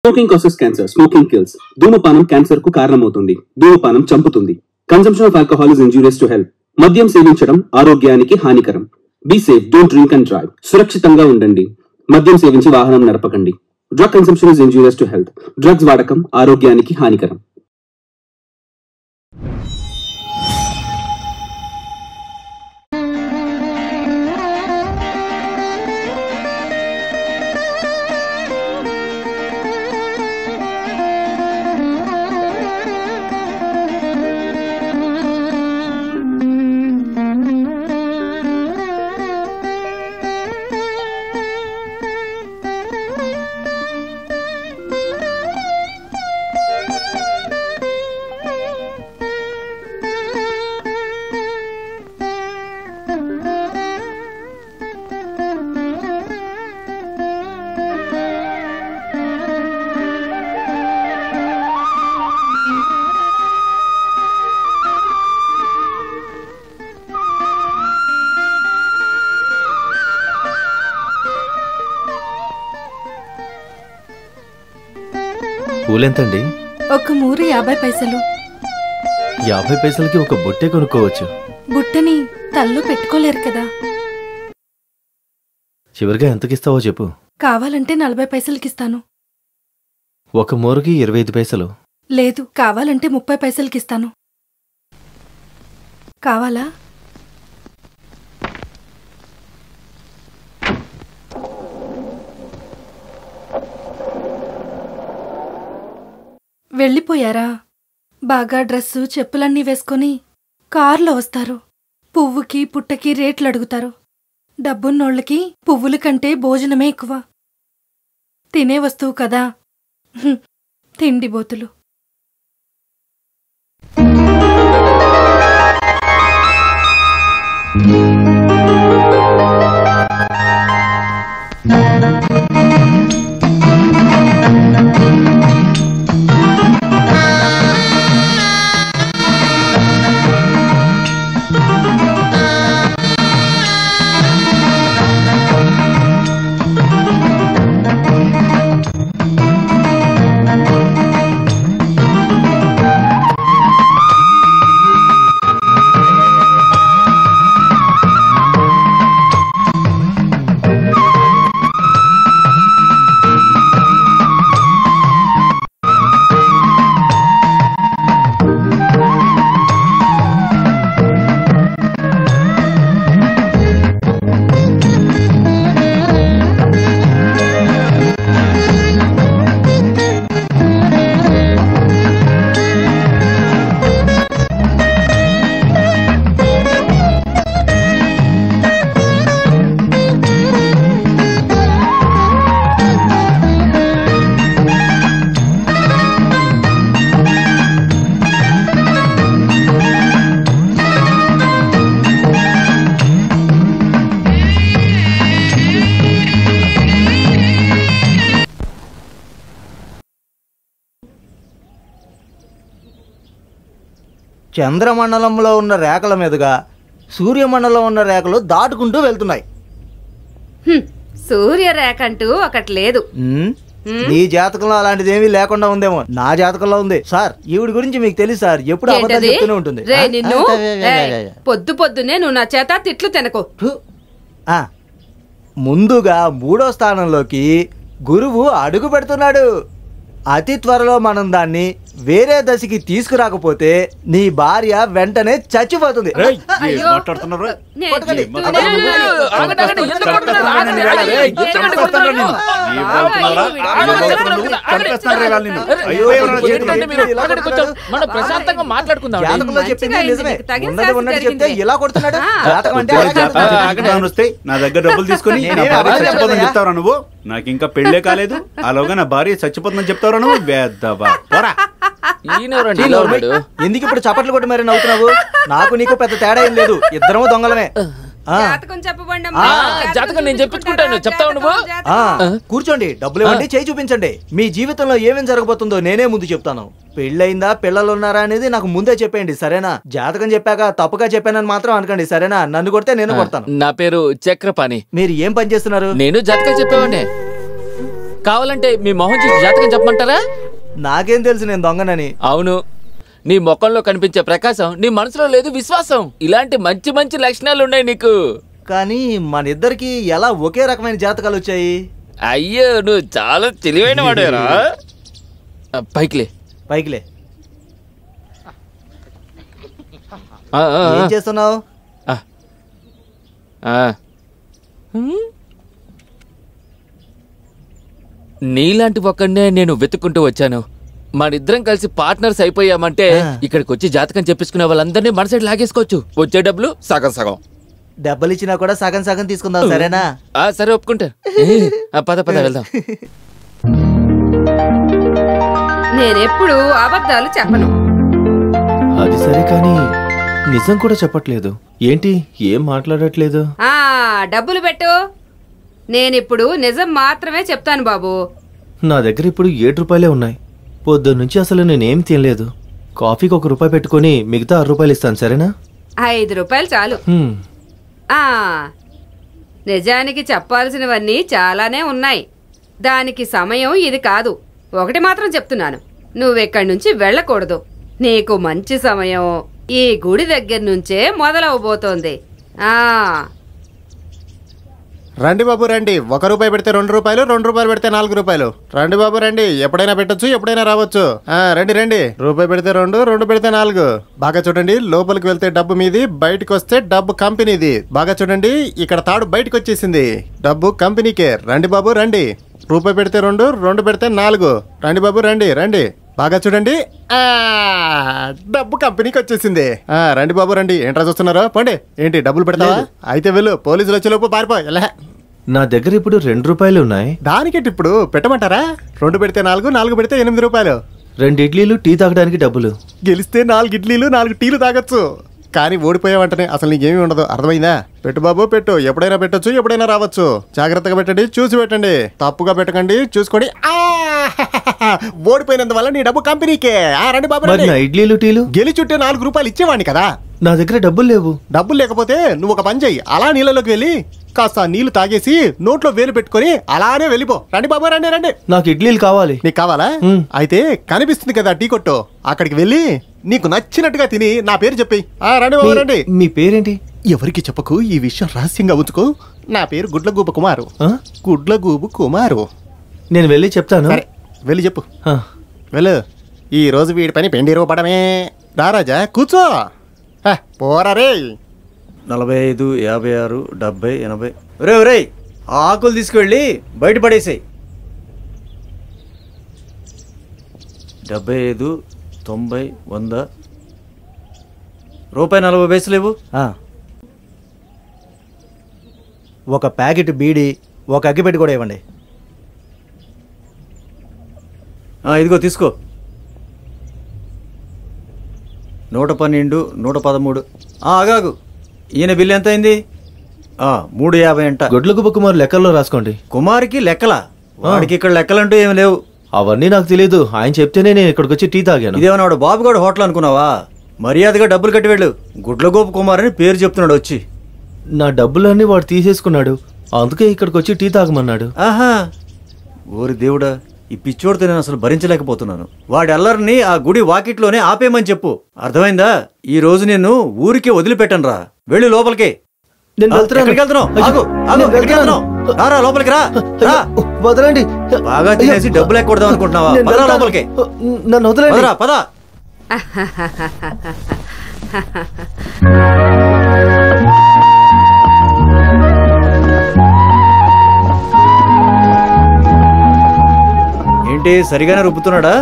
Smoking causes cancer smoking kills ధూమపానం cancer కు కారణమవుతుంది ధూమపానం చంపుతుంది consumption of alcohol is injurious to health మద్యం సేవించడం ఆరోగ్యానికి హానికరం be safe don't drink and drive సురక్షితంగా ఉండండి మద్యం సేవించి వాహనం నడపకండి drug consumption is injurious to health drugs వాడకం ఆరోగ్యానికి హానికరం పూలెంతండి ఒక మూరు యాభై పైసలు యాభై పైసలకి ఒక బుట్టే కొనుక్కోవచ్చు బుట్టని తల్లు పెట్టుకోలేరు కదా చివరిగా ఎంతకిస్తావో చెప్పు కావాలంటే నలభై పైసలకిస్తాను ఒక మోరుకి ఇరవై ఐదు పైసలు లేదు కావాలంటే ముప్పై పైసలకిస్తాను కావాలా వెళ్ళిపోయారా బాగా డ్రెస్సు చెప్పులన్నీ వేసుకొని కార్లో వస్తారు పువ్వుకి పుట్టకి రేట్లు అడుగుతారు డబ్బున్నోళ్ళకి పువ్వుల కంటే భోజనమే ఎక్కువ తినే వస్తువు కదా హ్మ్, తిండిబోతులు చంద్రమండలంలో ఉన్న రేఖల మీదుగా సూర్యమండలం ఉన్న రేఖలు దాటుకుంటూ వెళ్తున్నాయి హ్మ్, సూర్యరేఖ అంటూ ఒకటి లేదు ఉమ్, నీ జాతకంలో అలాంటిది ఏమీ లేకుండా ఉందేమో నా జాతకంలో ఉంది సార్ ఈవిడ గురించి మీకు తెలుసు సార్ ఎప్పుడు అబద్ధాలు ఏంటది? చెప్తూనే ఉంటుంది రే ఆ? నిన్ను ఆ, ఆ, ఆ, ఆ, రేయ్, పొద్దు పొద్దునే నువ్వు నా చేత తిట్లు తినకు ఫు. ఆ, ముందుగా మూడో స్థానంలోకి గురువు అడుగు పెడుతున్నాడు అతి త్వరలో మనం దాన్ని వేరే దశకి తీసుకురాకపోతే నీ భార్య వెంటనే చచ్చిపోతుంది అయ్యో. మాట్లాడుతున్నారు నేను పట్టుకోండి. చెప్తూనే ఆగండి, ఉన్నాను. ఆగండి, ఆగండి, ఎందుకు కొడుతున్నారు? ఆగండి, ఆగండి, ఏయ్, చంపేస్తాను నిన్ను. ఏం వాగుతున్నారా? ఏం వాగుతున్నావు? చంపేస్తాను రే వాళ్ళు నిన్ను. అయ్యో, ఎవరన్నా చేతులు ఏంటండి మీరు ఇలా అక్కడ కొంచెం మనం ప్రశాంతంగా మాట్లాడుకుందాం జాతకంలో చెప్పింది మంచిగా నిజమే అయింది, తగిన ఉన్నది శాస్త్రం ఉన్నట్టు చెప్తే జరిగింది. ఇలా కొడుతున్నాడు ఆ. జాతకం అంటే పొద్దున్న అలాగే జాతకం ఉంటుంది. చెప్తాను వస్తాయి నా దగ్గర డబ్బులు తీసుకొని నా నేనేం భార్య అబద్ధం చచ్చిపోతుందని చెప్పలేదా? చెప్తారా నువ్వు నాకు ఇంకా పెళ్ళే కాలేదు అలాగా నా భార్య చచ్చిపోతుందని చెప్తారా నువ్వు వేద్దవా పోరా ఈయనెవరండి చీ, ఇలా నోర్మై. ఉన్నాడు ఎందుకు ఇప్పుడు చప్పట్లు కొట్టి మరి నవ్వుతున్నావు నాకు నీకు పెద్ద తేడా ఏం లేదు ఇద్దరము దొంగలమే ఆ, జాతకం చెప్పబండి ఆ, జాతకం నేను చెప్పించుకుంటాను. చెప్తావా నువ్వు? ఆ, కూర్చోండి డబ్బులు ఇవ్వండి చేయి చూపించండి మీ జీవితంలో ఏమేం జరగబోతుందో నేనే ముందు చెప్తాను పెళ్ళయిందా పిల్లలు ఉన్నారా అనేది నాకు ముందే చెప్పేయండి సరేనా జాతకం చెప్పాక తప్పుగా చెప్పానని మాత్రం అనకండి సరేనా నన్ను కొడితే నేను కొడతాను నా పేరు చక్రపాణి మీరు ఏం పని చేస్తున్నారు నేను జతక చెప్పేవాడిని కావాలంటే మీ మొహం చూసి జాతకం చెప్పమంటారా నాకేం తెలుసు నేను దొంగనని అవును నీ ముఖంలో కనిపించే ప్రకాశం నీ మనసులో లేదు విశ్వాసం ఇలాంటి మంచి మంచి లక్షణాలు ఉన్నాయి నీకు కానీ మన ఇద్దరికి ఎలా ఒకే రకమైన జాతకాలు వచ్చాయి అయ్యో నువ్వు చాలా తెలివైన వాడేరా పైకిలే పైకిలే ఆ, ఆ, ఏం ఆ. చేస్తున్నావు ఆ. హ్మ్? నీలాంటి ఒక్కడనే నేను వెతుక్కుంటూ వచ్చాను మనిద్దరం కలిసి పార్ట్నర్స్ అయిపోయామంటే ఆ. ఇక్కడికి వచ్చి జాతకం చెప్పించుకునే వాళ్ళందరినీ మన సైడ్ లాగేసుకోవచ్చు వచ్చే డబ్బులు సగం సగం డబ్బులు ఇచ్చినా కూడా సగం సగం తీసుకుందాం సరేనా ఆ సరే ఒప్పుకుంటా ఆ, పద పద వెళ్దాం నేనెప్పుడు అబద్ధాలు చెప్పను అది సరే కానీ నిజం కూడా చెప్పట్లేదు ఏంటి ఏం మాట్లాడట్లేదు ఆ డబ్బులు పెట్టు నేనిప్పుడు నిజం మాత్రమే చెప్తాను బాబు నా దగ్గర ఇప్పుడు ఏడు రూపాయలే ఉన్నాయి పొద్దున్న నుంచి అసలు నేనేం తినలేదు కాఫీకి ఒక రూపాయి పెట్టుకొని మిగతా ఆరు రూపాయలు ఇస్తాను సరేనా ఐదు రూపాయలు చాలు హ్మ్. ఆ నిజానికి చెప్పాల్సినవన్నీ చాలానే ఉన్నాయి దానికి సమయం ఇది కాదు ఒకటి మాత్రం చెప్తున్నాను నువ్వెక్కడి నుంచి వెళ్ళకూడదు నీకు మంచి సమయం ఈ గుడి దగ్గర నుంచే మొదలవబోతోంది ఆ రండి బాబు రండి ఒక రూపాయి పెడితే రెండు రూపాయలు రెండు రూపాయలు పెడితే నాలుగు రూపాయలు రండి బాబు రండి ఎప్పుడైనా పెట్టొచ్చు ఎప్పుడైనా రావచ్చు ఆ, రండి రండి రూపాయి పెడితే రెండు రెండు పెడితే నాలుగు బాగా చూడండి లోపలికి వెళ్తే డబ్బు మీది బయటకు వస్తే డబ్బు కంపెనీది బాగా చూడండి ఇక్కడ తాడు బయటకు వచ్చేసింది డబ్బు కంపెనీకే రండి బాబు రండి రూపాయి పెడితే రెండు రెండు పెడితే నాలుగు రండి బాబు రండి రండి బాగా చూడండి ఆ, డబ్బు కంపెనీకి వచ్చేసింది ఆ, రండి బాబు రండి ఏంట్రా చూస్తున్నారో పోండి ఏంటి డబ్బులు పెడతావా అయితే వెళ్ళు పోలీసులు వచ్చేలోపు పారిపో ఎలా నా దగ్గర ఇప్పుడు రెండు రూపాయలు ఉన్నాయి దానికేంటి ఇప్పుడు పెట్టమంటారా రెండు పెడితే నాలుగు నాలుగు పెడితే ఎనిమిది రూపాయలు రెండు ఇడ్లీలు టీ తాగడానికి డబ్బులు గెలిస్తే నాలుగు ఇడ్లీలు నాలుగు టీలు తాగొచ్చు కానీ ఓడిపోయావంటనే అసలు నీకేమీ ఉండదు అర్థమైందా పెట్టు బాబు పెట్టు ఎప్పుడైనా పెట్టొచ్చు ఎప్పుడైనా రావచ్చు జాగ్రత్తగా పెట్టండి చూసి పెట్టండి తప్పుగా పెట్టకండి చూసుకోండి ఆ! ఓడిపోయినందువల్ల నీ డబ్బు కంపెనీకే ఆ, రండి బాబు మరి రండి. నా ఇడ్లీలు టీలు గెలిచుంటే నాలుగు రూపాయలు ఇచ్చేవాడిని కదా నా దగ్గర డబ్బులు లేవు డబ్బులు లేకపోతే నువ్వు ఒక పని చెయ్యి అలా నీళ్ళలోకి వెళ్ళి కాస్త నీళ్లు తాగేసి నోట్లో వేలు పెట్టుకొని అలానే వెళ్ళిపో రండి బాబు రండి రండి నాకు ఇడ్లీలు కావాలి నీకు కావాలా మ్. అయితే కనిపిస్తుంది కదా టీ కొట్టు అక్కడికి వెళ్ళి నీకు నచ్చినట్టుగా తిని నా పేరు చెప్పి ఆ రండి బాబు మీ- రండి మీ పేరేంటి ఎవరికి చెప్పకు ఈ విషయం రహస్యంగా ఉంచుకో నా పేరు గుడ్లగూబ కుమారు ఆ? గుడ్లగూబు కుమారు నేను వెళ్ళి చెప్తాను సరే వెళ్ళి చెప్పు ఆ, వెళ్ళు ఈ రోజు వీడి పని పెండి రూపడమే రారాజా కూర్చో హ, పోరా రే నలభై ఐదు యాభై ఆరు డెబ్బై ఎనభై ఒరే ఒరే ఆ ఆకులు తీసుకువెళ్ళి బయట పడేసాయి డెబ్బై ఐదు తొంభై వంద రూపాయి నలభై పైసలు లేవు ఒక ప్యాకెట్ బీడి ఒక అగ్గిపెట్టి కూడా ఇవ్వండి ఆ, ఇదిగో తీసుకో నూట పన్నెండు నూట పదమూడు ఆ, ఆగాగు ఈయన బిల్లు ఎంత అయింది ఆ, మూడు యాభై అంట గొడ్లగుబ్బ కుమార్ లెక్కల్లో రాసుకోండి కుమార్కి లెక్కల వాడికి ఇక్కడ లెక్కలంటూ ఏమి లేవు అవన్నీ నాకు తెలియదు ఆయన చెప్తేనే నేను ఇక్కడికి వచ్చి టీ తాగాను ఇదేమన్నా వాడు బాబుగాడు హోటల్ అనుకున్నావా మర్యాదగా డబ్బులు కట్టి వెళ్ళు గుడ్లగోపు కుమార్ అని పేరు చెప్తున్నాడు వచ్చి నా డబ్బులన్నీ వాడు తీసేసుకున్నాడు అందుకే ఇక్కడికి వచ్చి టీ తాగమన్నాడు ఆహా ఓరి దేవుడా ఈ పిచ్చోడితో నేను అసలు భరించలేకపోతున్నాను వాడి అల్లరిని ఆ గుడి వాకిట్లోనే ఆపేయమని చెప్పు అర్థమైందా ఈ రోజు నేను ఊరికే వదిలిపెట్టను రా వెళ్ళి లోపలికి నేను ఆ, వెళ్తున్నాను. ఎక్కడికి వెళ్తున్నావు? అయ్యో, ఆగు, ఆగు, నేను ఎక్కడికి వెళ్తున్నాను. వెళ్తున్నావు? రారా లోపలికి రా రా అయ్యో, వదలండి బాగా తినేసి అయ్యో. డబ్బులు ఎక్కకూడదు అనుకుంటున్నావా? నేను పద వెళ్తాను. లోపలికి. నన్ను వదలండి పదరా పద ఏంటి సరిగానే రుబ్బుతున్నాడా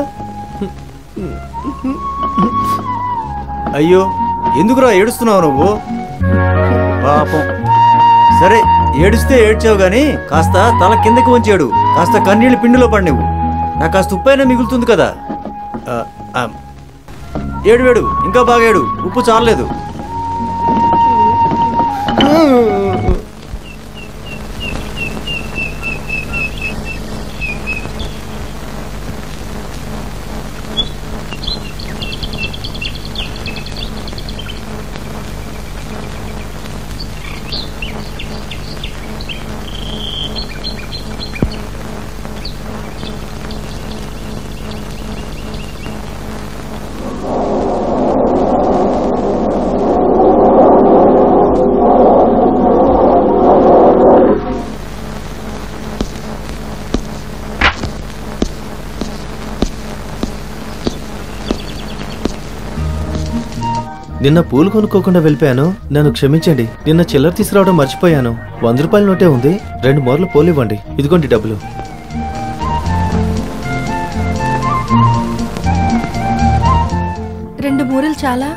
అయ్యో ఎందుకురా ఏడుస్తున్నావు నువ్వు పాపం సరే ఏడిస్తే ఏడ్చావు గాని కాస్త తల కిందకి వంచాడు కాస్త కన్నీళ్ళు పిండిలో పడినవు నాకు కాస్త ఉప్పైనా మిగులుతుంది కదా ఆ, ఆ. ఏడు వేడు ఇంకా బాగా ఏడు ఉప్పు చాలలేదు నిన్న పూలు కొనుక్కోకుండా వెళ్ళిపోయాను నన్ను క్షమించండి నిన్న చిల్లర తీసుకురావడం మర్చిపోయాను వంద రూపాయల నోటే ఉంది రెండు మూరలు పూలు ఇవ్వండి ఇదిగోండి డబ్బులు రెండు మూరలు చాలా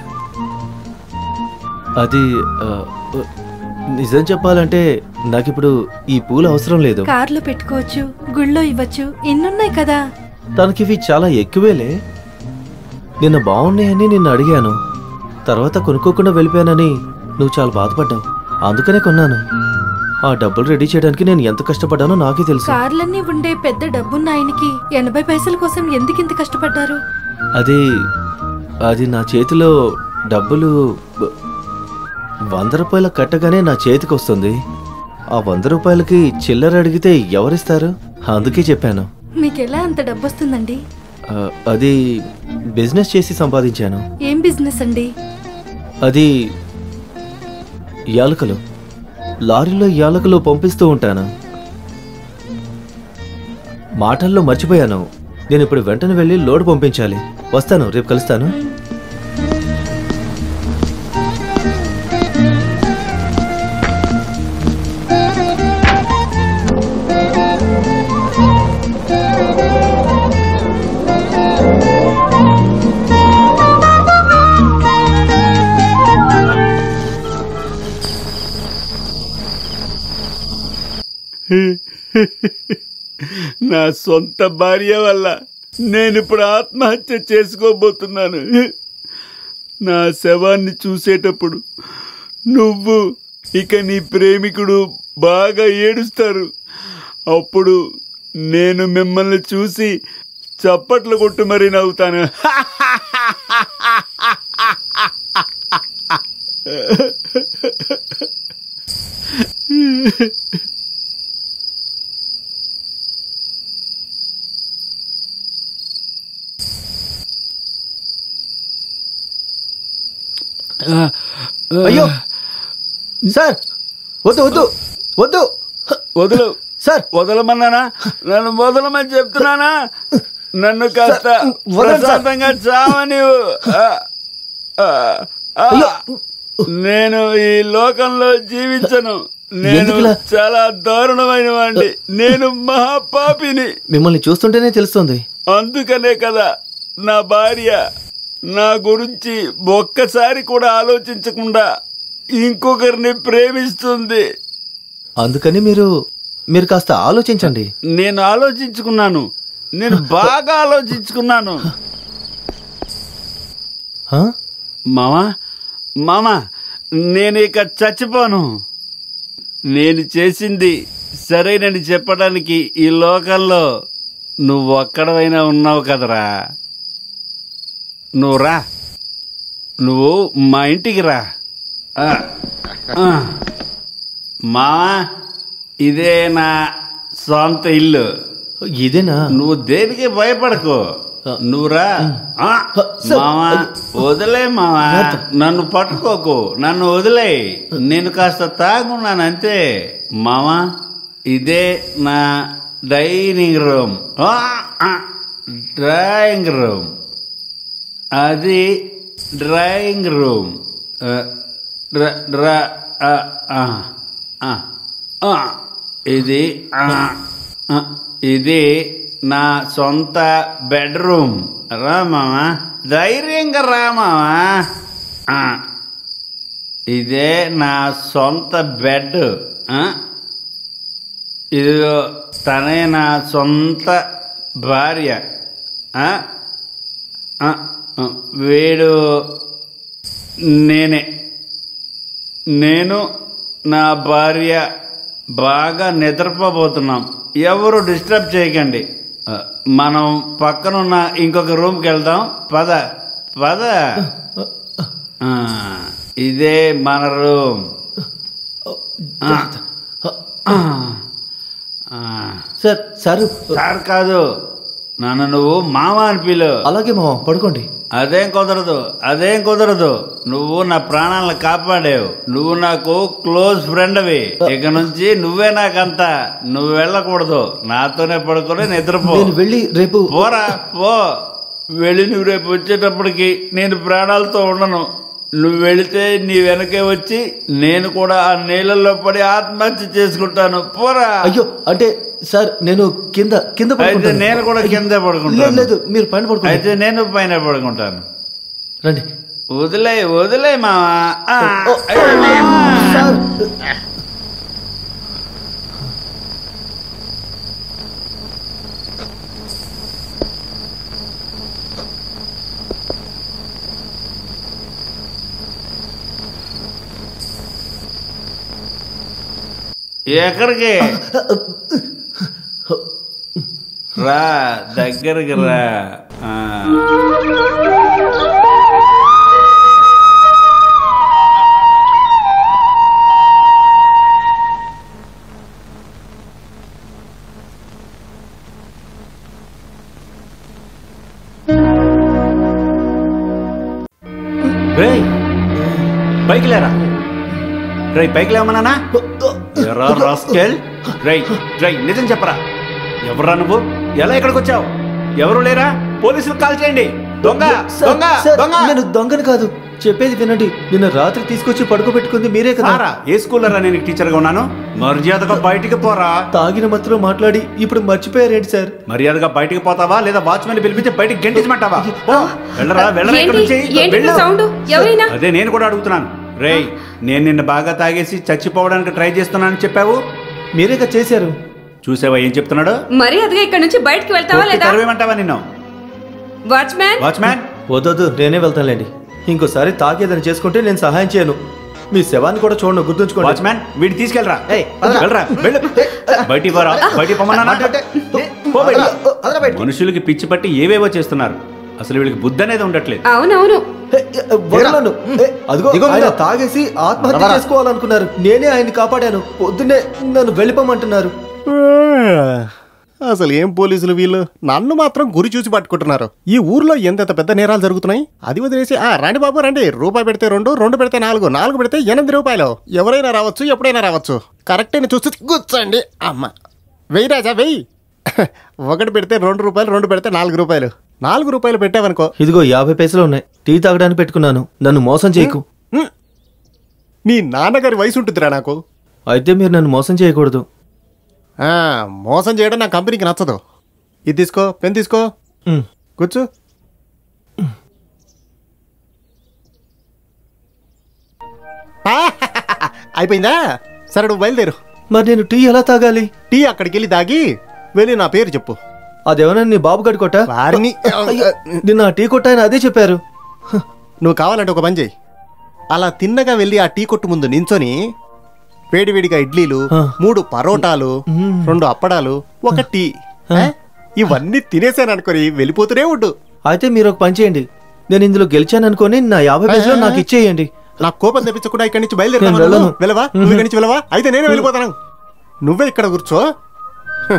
అది ఆ, నిజం చెప్పాలంటే నాకిప్పుడు ఈ పూలు అవసరం లేదు కార్లో పెట్టుకోవచ్చు గుళ్ళో ఇవ్వచ్చు ఇన్నున్నాయి కదా తనకివి చాలా ఎక్కువేలే నిన్న బాగున్నాయని నిన్ను అడిగాను తర్వాత కొనుక్కోకుండా వెళ్ళిపోయానని నువ్వు చాలా బాధపడ్డావు అందుకనే కొన్నాను ఆ డబ్బులు రెడీ చేయడానికి నేను ఎంత కష్టపడ్డానో నాకే తెలుసు కార్లన్నీ ఉండే పెద్ద డబ్బున్న ఆయనకి ఎనభై పైసల కోసం ఎందుకింత కష్టపడ్డారు అది అది నా చేతిలో డబ్బులు బ- వంద రూపాయల కట్టగానే నా చేతికి వస్తుంది ఆ వంద రూపాయలకి చిల్లర అడిగితే ఎవరిస్తారు అందుకే చెప్పాను మీకెలా అంత డబ్బు వస్తుందండి ఆ, అది బిజినెస్ చేసి సంపాదించాను ఏం బిజినెస్ అండి అది యాలకలు లారీలో యాలకలు పంపిస్తూ ఉంటాను మాటల్లో మర్చిపోయాను నేను ఇప్పుడు వెంటనే వెళ్ళి లోడ్ పంపించాలి వస్తాను రేపు కలుస్తాను నా సొంత భార్య వల్ల నేను ఇప్పుడు ఆత్మహత్య చేసుకోబోతున్నాను నా శవాన్ని చూసేటప్పుడు నువ్వు ఇక నీ ప్రేమికుడు బాగా ఏడుస్తారు అప్పుడు నేను మిమ్మల్ని చూసి చప్పట్లు కొట్టు మరి నవ్వుతాను అయ్యో సార్ వద్దు వద్దు వద్దు వదులు సార్ వదలమన్నానా నన్ను వదలమని చెప్తున్నానా నన్ను కాస్త వదలండి సార్. ప్రశాంతంగా చావని నేను ఈ లోకంలో జీవించను నేను ఎందుకులా? చాలా దారుణమైన వాడిని నేను మహాపాపిని మిమ్మల్ని చూస్తుంటేనే తెలుస్తుంది అందుకనే కదా నా భార్య నా గురించి ఒక్కసారి కూడా ఆలోచించకుండా ఇంకొకరిని ప్రేమిస్తుంది అందుకని మీరు మీరు కాస్త ఆలోచించండి నేను ఆలోచించుకున్నాను నేను బాగా ఆలోచించుకున్నాను హా? మామా మామా నేను ఇక చచ్చిపోను నేను చేసింది సరేనని చెప్పడానికి ఈ లోకంలో నువ్వు ఒక్కడవైనా ఉన్నావు కదరా నువ్వు రా నువ్వు మా ఇంటికి రా ఆ, ఆ. మావా ఇదే నా సొంత ఇల్లు ఇదేనా నువ్వు దేనికి భయపడకు నువ్వురా ఆ, సార్, మావా వదిలే మావా నన్ను పట్టుకోకు నన్ను వదిలే నేను కాస్త తాగున్నాను అంతే మావా ఇదే నా డైనింగ్ రూమ్ ఆ, ఆ, డ్రాయింగ్ రూమ్ అది డ్రాయింగ్ రూమ్ ఆ, డ్రా- డ్రా ఆ, ఆ, ఆ, ఆ. ఇది ఆ, ఆ, ఇది నా సొంత బెడ్రూమ్ రా మామా ధైర్యంగా రా మామా ఆ. ఇదే నా సొంత బెడ్ ఆ? ఇదిగో తనే నా సొంత భార్య ఆ? ఆ, ఆ, వీడు నేనే నేను నా భార్య బాగా నిద్రపోబోతున్నాం ఎవరు డిస్టర్బ్ చేయకండి ఆ, మనం పక్కనున్న ఇంకొక రూమ్కి వెళ్దాం పద పద ఆ, ఇదే మన రూమ్ ఆ, ఆ, ఆ. సార్ సారు సార్ కాదు నన్ను నువ్వు మామ అని పిలు అలాగే మామ పడుకోండి అదేం కుదరదు అదేం కుదరదు నువ్వు నా ప్రాణాలను కాపాడావు నువ్వు నాకు క్లోజ్ ఫ్రెండ్వి ఇక నుంచి నువ్వే నాకంతా నువ్వు వెళ్ళకూడదు నాతోనే పడుకొని నిద్రపో నేను వెళ్ళి రేపు పోరా పో వెళ్ళి నువ్వు రేపు వచ్చేటప్పటికి నేను ప్రాణాలతో ఉండను నువ్వు వెళితే నీ వెనకే వచ్చి నేను కూడా ఆ నీళ్ళల్లో పడి ఆత్మహత్య చేసుకుంటాను పోరా అయ్యో అంటే సార్ నేను కింద కింద అయితే పడుకుంటాను. నేను కూడా కింద లేదు పడుకుంటాను లేదు మీరు పైన పడుకోండి అయితే నేను పైన పడుకుంటాను రండి వదిలే వదిలే మావా ఆ, ఓ, సార్ ఎక్కడికి రా దగ్గరికి రా ఆ. రేయ్ పైకి లేరా రేయ్ పైకి లేవమన్నానా ఎరా రాస్కెల్ రేయ్ రేయ్ నిజం చెప్పరా ఎవరా నువ్వు ఎలా ఇక్కడికి వచ్చావు ఎవరు లేరా పోలీసులకు కాల్ చేయండి దొంగ సార్, దొంగ సార్, దొంగ నేను దొంగని కాదు చెప్పేది వినండి నిన్న రాత్రి తీసుకొచ్చి పడుకోబెట్టుకుంది మీరే కదా రారా ఏ స్కూల్లో రా నేను టీచర్గా ఉన్నాను మర్యాదగా బయటికి పోరా తాగిన మత్తులో మాట్లాడి ఇప్పుడు మర్చిపోయారేంటి సార్ మర్యాదగా బయటికి పోతావా లేదా వాచ్మెన్ పిలిపించి బయటికి గెంటించమంటావా ఓ, వెళ్ళరా వెళ్ళరా ఇక్కడ ఏంటి నుంచి ఏంటి వెళ్ళు. సౌండ్ ఎవరైనా అదే నేను కూడా అడుగుతున్నాను రేయ్ నేను నిన్న బాగా తాగేసి చచ్చిపోవడానికి ట్రై చేస్తున్నానని చెప్పావు మీరేగా చేశారు చూసావా ఏం చెప్తున్నాడు మర్యాదగా ఇక్కడ నుంచి బయటికి వెళ్తావా కొట్టి లేదా తరివేయమంటావా నిన్ను వాచ్మ్యాన్ వాచ్మ్యాన్ వద్దొద్దు నేనే వెళ్తానులేండి ఇంకోసారి తాగేదని చేసుకుంటే నేను సహాయం చేయను మీ శవాన్ని కూడా చూడను గుర్తుంచుకోండి వాచ్మ్యాన్ వీడిని తీసుకెళ్ళరా ఏయ్, పదరా. వెళ్ళరా వెళ్ళు బయటికి పోరా బయటికి పొమ్మన్నా పో బయటికి. మనుషులకి పిచ్చి పట్టి ఏవేవో చేస్తున్నారు అసలు వీళ్ళకి బుద్ధి అనేది ఉండట్లేదు అవునవును ఏ, ఏ, వదలను. ఏ, అదిగో దిగు మీద. ఆయన తాగేసి ఆత్మహత్య నడవరా. చేసుకోవాలనుకున్నారు నేనే ఆయన్ని కాపాడాను పొద్దున్నే నన్ను వెళ్ళిపోమంటున్నారు అసలు ఏం పోలీసులు వీళ్ళు నన్ను మాత్రం గురి చూసి పట్టుకుంటున్నారు ఈ ఊర్లో ఎంతెంత పెద్ద నేరాలు జరుగుతున్నాయి అది వదిలేసి ఆ రండి బాబు రండి రూపాయి పెడితే రెండు రెండు పెడితే నాలుగు నాలుగు పెడితే ఎనిమిది రూపాయలు ఎవరైనా రావచ్చు ఎప్పుడైనా రావచ్చు కరెక్ట్ అని చూసి కూర్చోండి అమ్మ వెయ్యి రాజా వెయ్యి ఒకటి పెడితే రెండు రూపాయలు రెండు పెడితే నాలుగు రూపాయలు నాలుగు రూపాయలు పెట్టావనుకో ఇదిగో యాభై పైసలు ఉన్నాయి టీ తాగడానికి పెట్టుకున్నాను నన్ను మోసం చేయకు హ్మ్. నీ నాన్నగారి వయసు ఉంటుందిరా నాకు అయితే మీరు నన్ను మోసం చేయకూడదు ఆ, మోసం చేయడం నా కంపెనీకి నచ్చదు ఇది తీసుకో పెన్ తీసుకో ఉమ్. కూర్చో ఆ, అయిపోయిందా సరే నువ్వు బయలుదేరు మరి నేను టీ ఎలా తాగాలి టీ అక్కడికి వెళ్ళి దాగి వెళ్ళి నా పేరు చెప్పు అదేమన్నా నీ బాబు గడి కొట్ట వారిని నిన్న ఆ టీ కొట్టాయని అదే చెప్పారు హ, నువ్వు కావాలంటే ఒక పని చేయి అలా తిన్నగా వెళ్ళి ఆ టీ కొట్టు ముందు నించొని వేడివేడిగా ఇడ్లీలు ఆ. మూడు పరోటాలు మ్మ్. రెండు అప్పడాలు ఒక టీ ఆ? ఇవన్నీ తినేసాను అనుకొని వెళ్ళిపోతూనే ఉండు అయితే మీరు ఒక పని చేయండి నేను ఇందులో గెలిచాను అనుకొని నా యాభై పైసలు నాకు ఇచ్చేయండి నా కోపం తెప్పించకుండా ఇక్కడి నుంచి నేను బయలుదేరా వెళ్ళను. వెళ్ళవా నువ్వు ఇక్కడి నుంచి వెళ్ళవా అయితే నేనే వెళ్ళిపోతాను నువ్వే ఇక్కడ కూర్చో హ.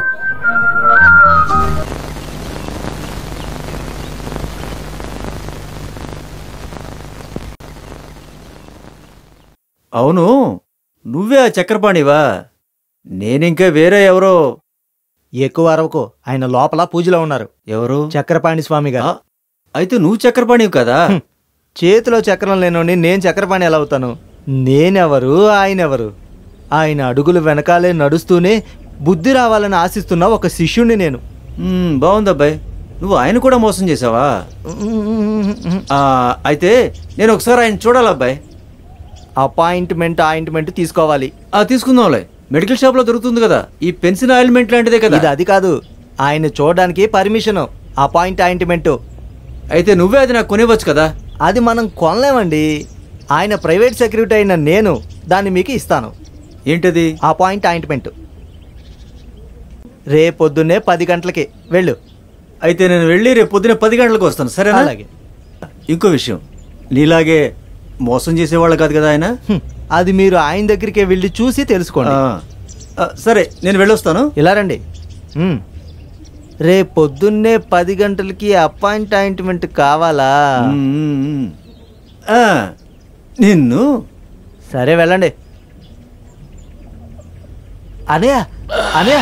అవును నువ్వే ఆ చక్రపాణివా నేనింకా వేరే ఎవరో ఎక్కువ అరవకు ఆయన లోపల పూజలో ఉన్నారు ఎవరు చక్రపాణి స్వామి గారు ఆ, అయితే నువ్వు చక్రపాణివి కదా హ్మ్. చేతిలో చక్రం లేనోని నేను చక్రపాణి ఎలా అవుతాను నేనెవరు ఆయనెవరు ఆయన అడుగులు వెనకాలే నడుస్తూనే బుద్ధి రావాలని ఆశిస్తున్న ఒక శిష్యుణ్ణి నేను మ్మ్, బాగుందబ్బాయ్ నువ్వు ఆయన కూడా మోసం చేసావా ఆ, అయితే నేను ఒకసారి ఆయన చూడాలబ్బాయ్ అపాయింట్మెంట్ ఆయింట్మెంట్ తీసుకోవాలి ఆ తీసుకుందాంలే మెడికల్ షాప్ లో దొరుకుతుంది కదా ఈ పెన్సిల్ ఆయిల్మెంట్ లాంటిదే కదా ఇది అది కాదు ఆయన చూడడానికి పర్మిషన్ అపాయింట్ ఆయింట్మెంట్ అయితే నువ్వే అది నాకు కొనివ్వచ్చు కదా అది మనం కొనలేమండి ఆయన ప్రైవేట్ సెక్యూరిటీ అయిన నేను దాన్ని మీకు ఇస్తాను ఏంటది అపాయింట్ ఆయింట్మెంట్ రేపొద్దున్నే పది గంటలకి వెళ్ళు అయితే నేను వెళ్ళి రేపు పొద్దున పది గంటలకు వస్తాను సరేనా అలాగే ఇంకో విషయం నీలాగే మోసం చేసేవాళ్ళు కాదు కదా ఆయన హ్మ్. అది మీరు ఆయన దగ్గరికి వెళ్ళి చూసి తెలుసుకోండి ఆ, ఆ, సరే నేను వెళ్ళొస్తాను ఇలా రండి మ్మ్. రేపు పొద్దున్నే పది గంటలకి అపాయింట్ ఆయింట్మెంట్ కావాలా మ్మ్, మ్మ్, మ్మ్. ఆ, నిన్ను సరే వెళ్ళండి అనయ్య అనయ్య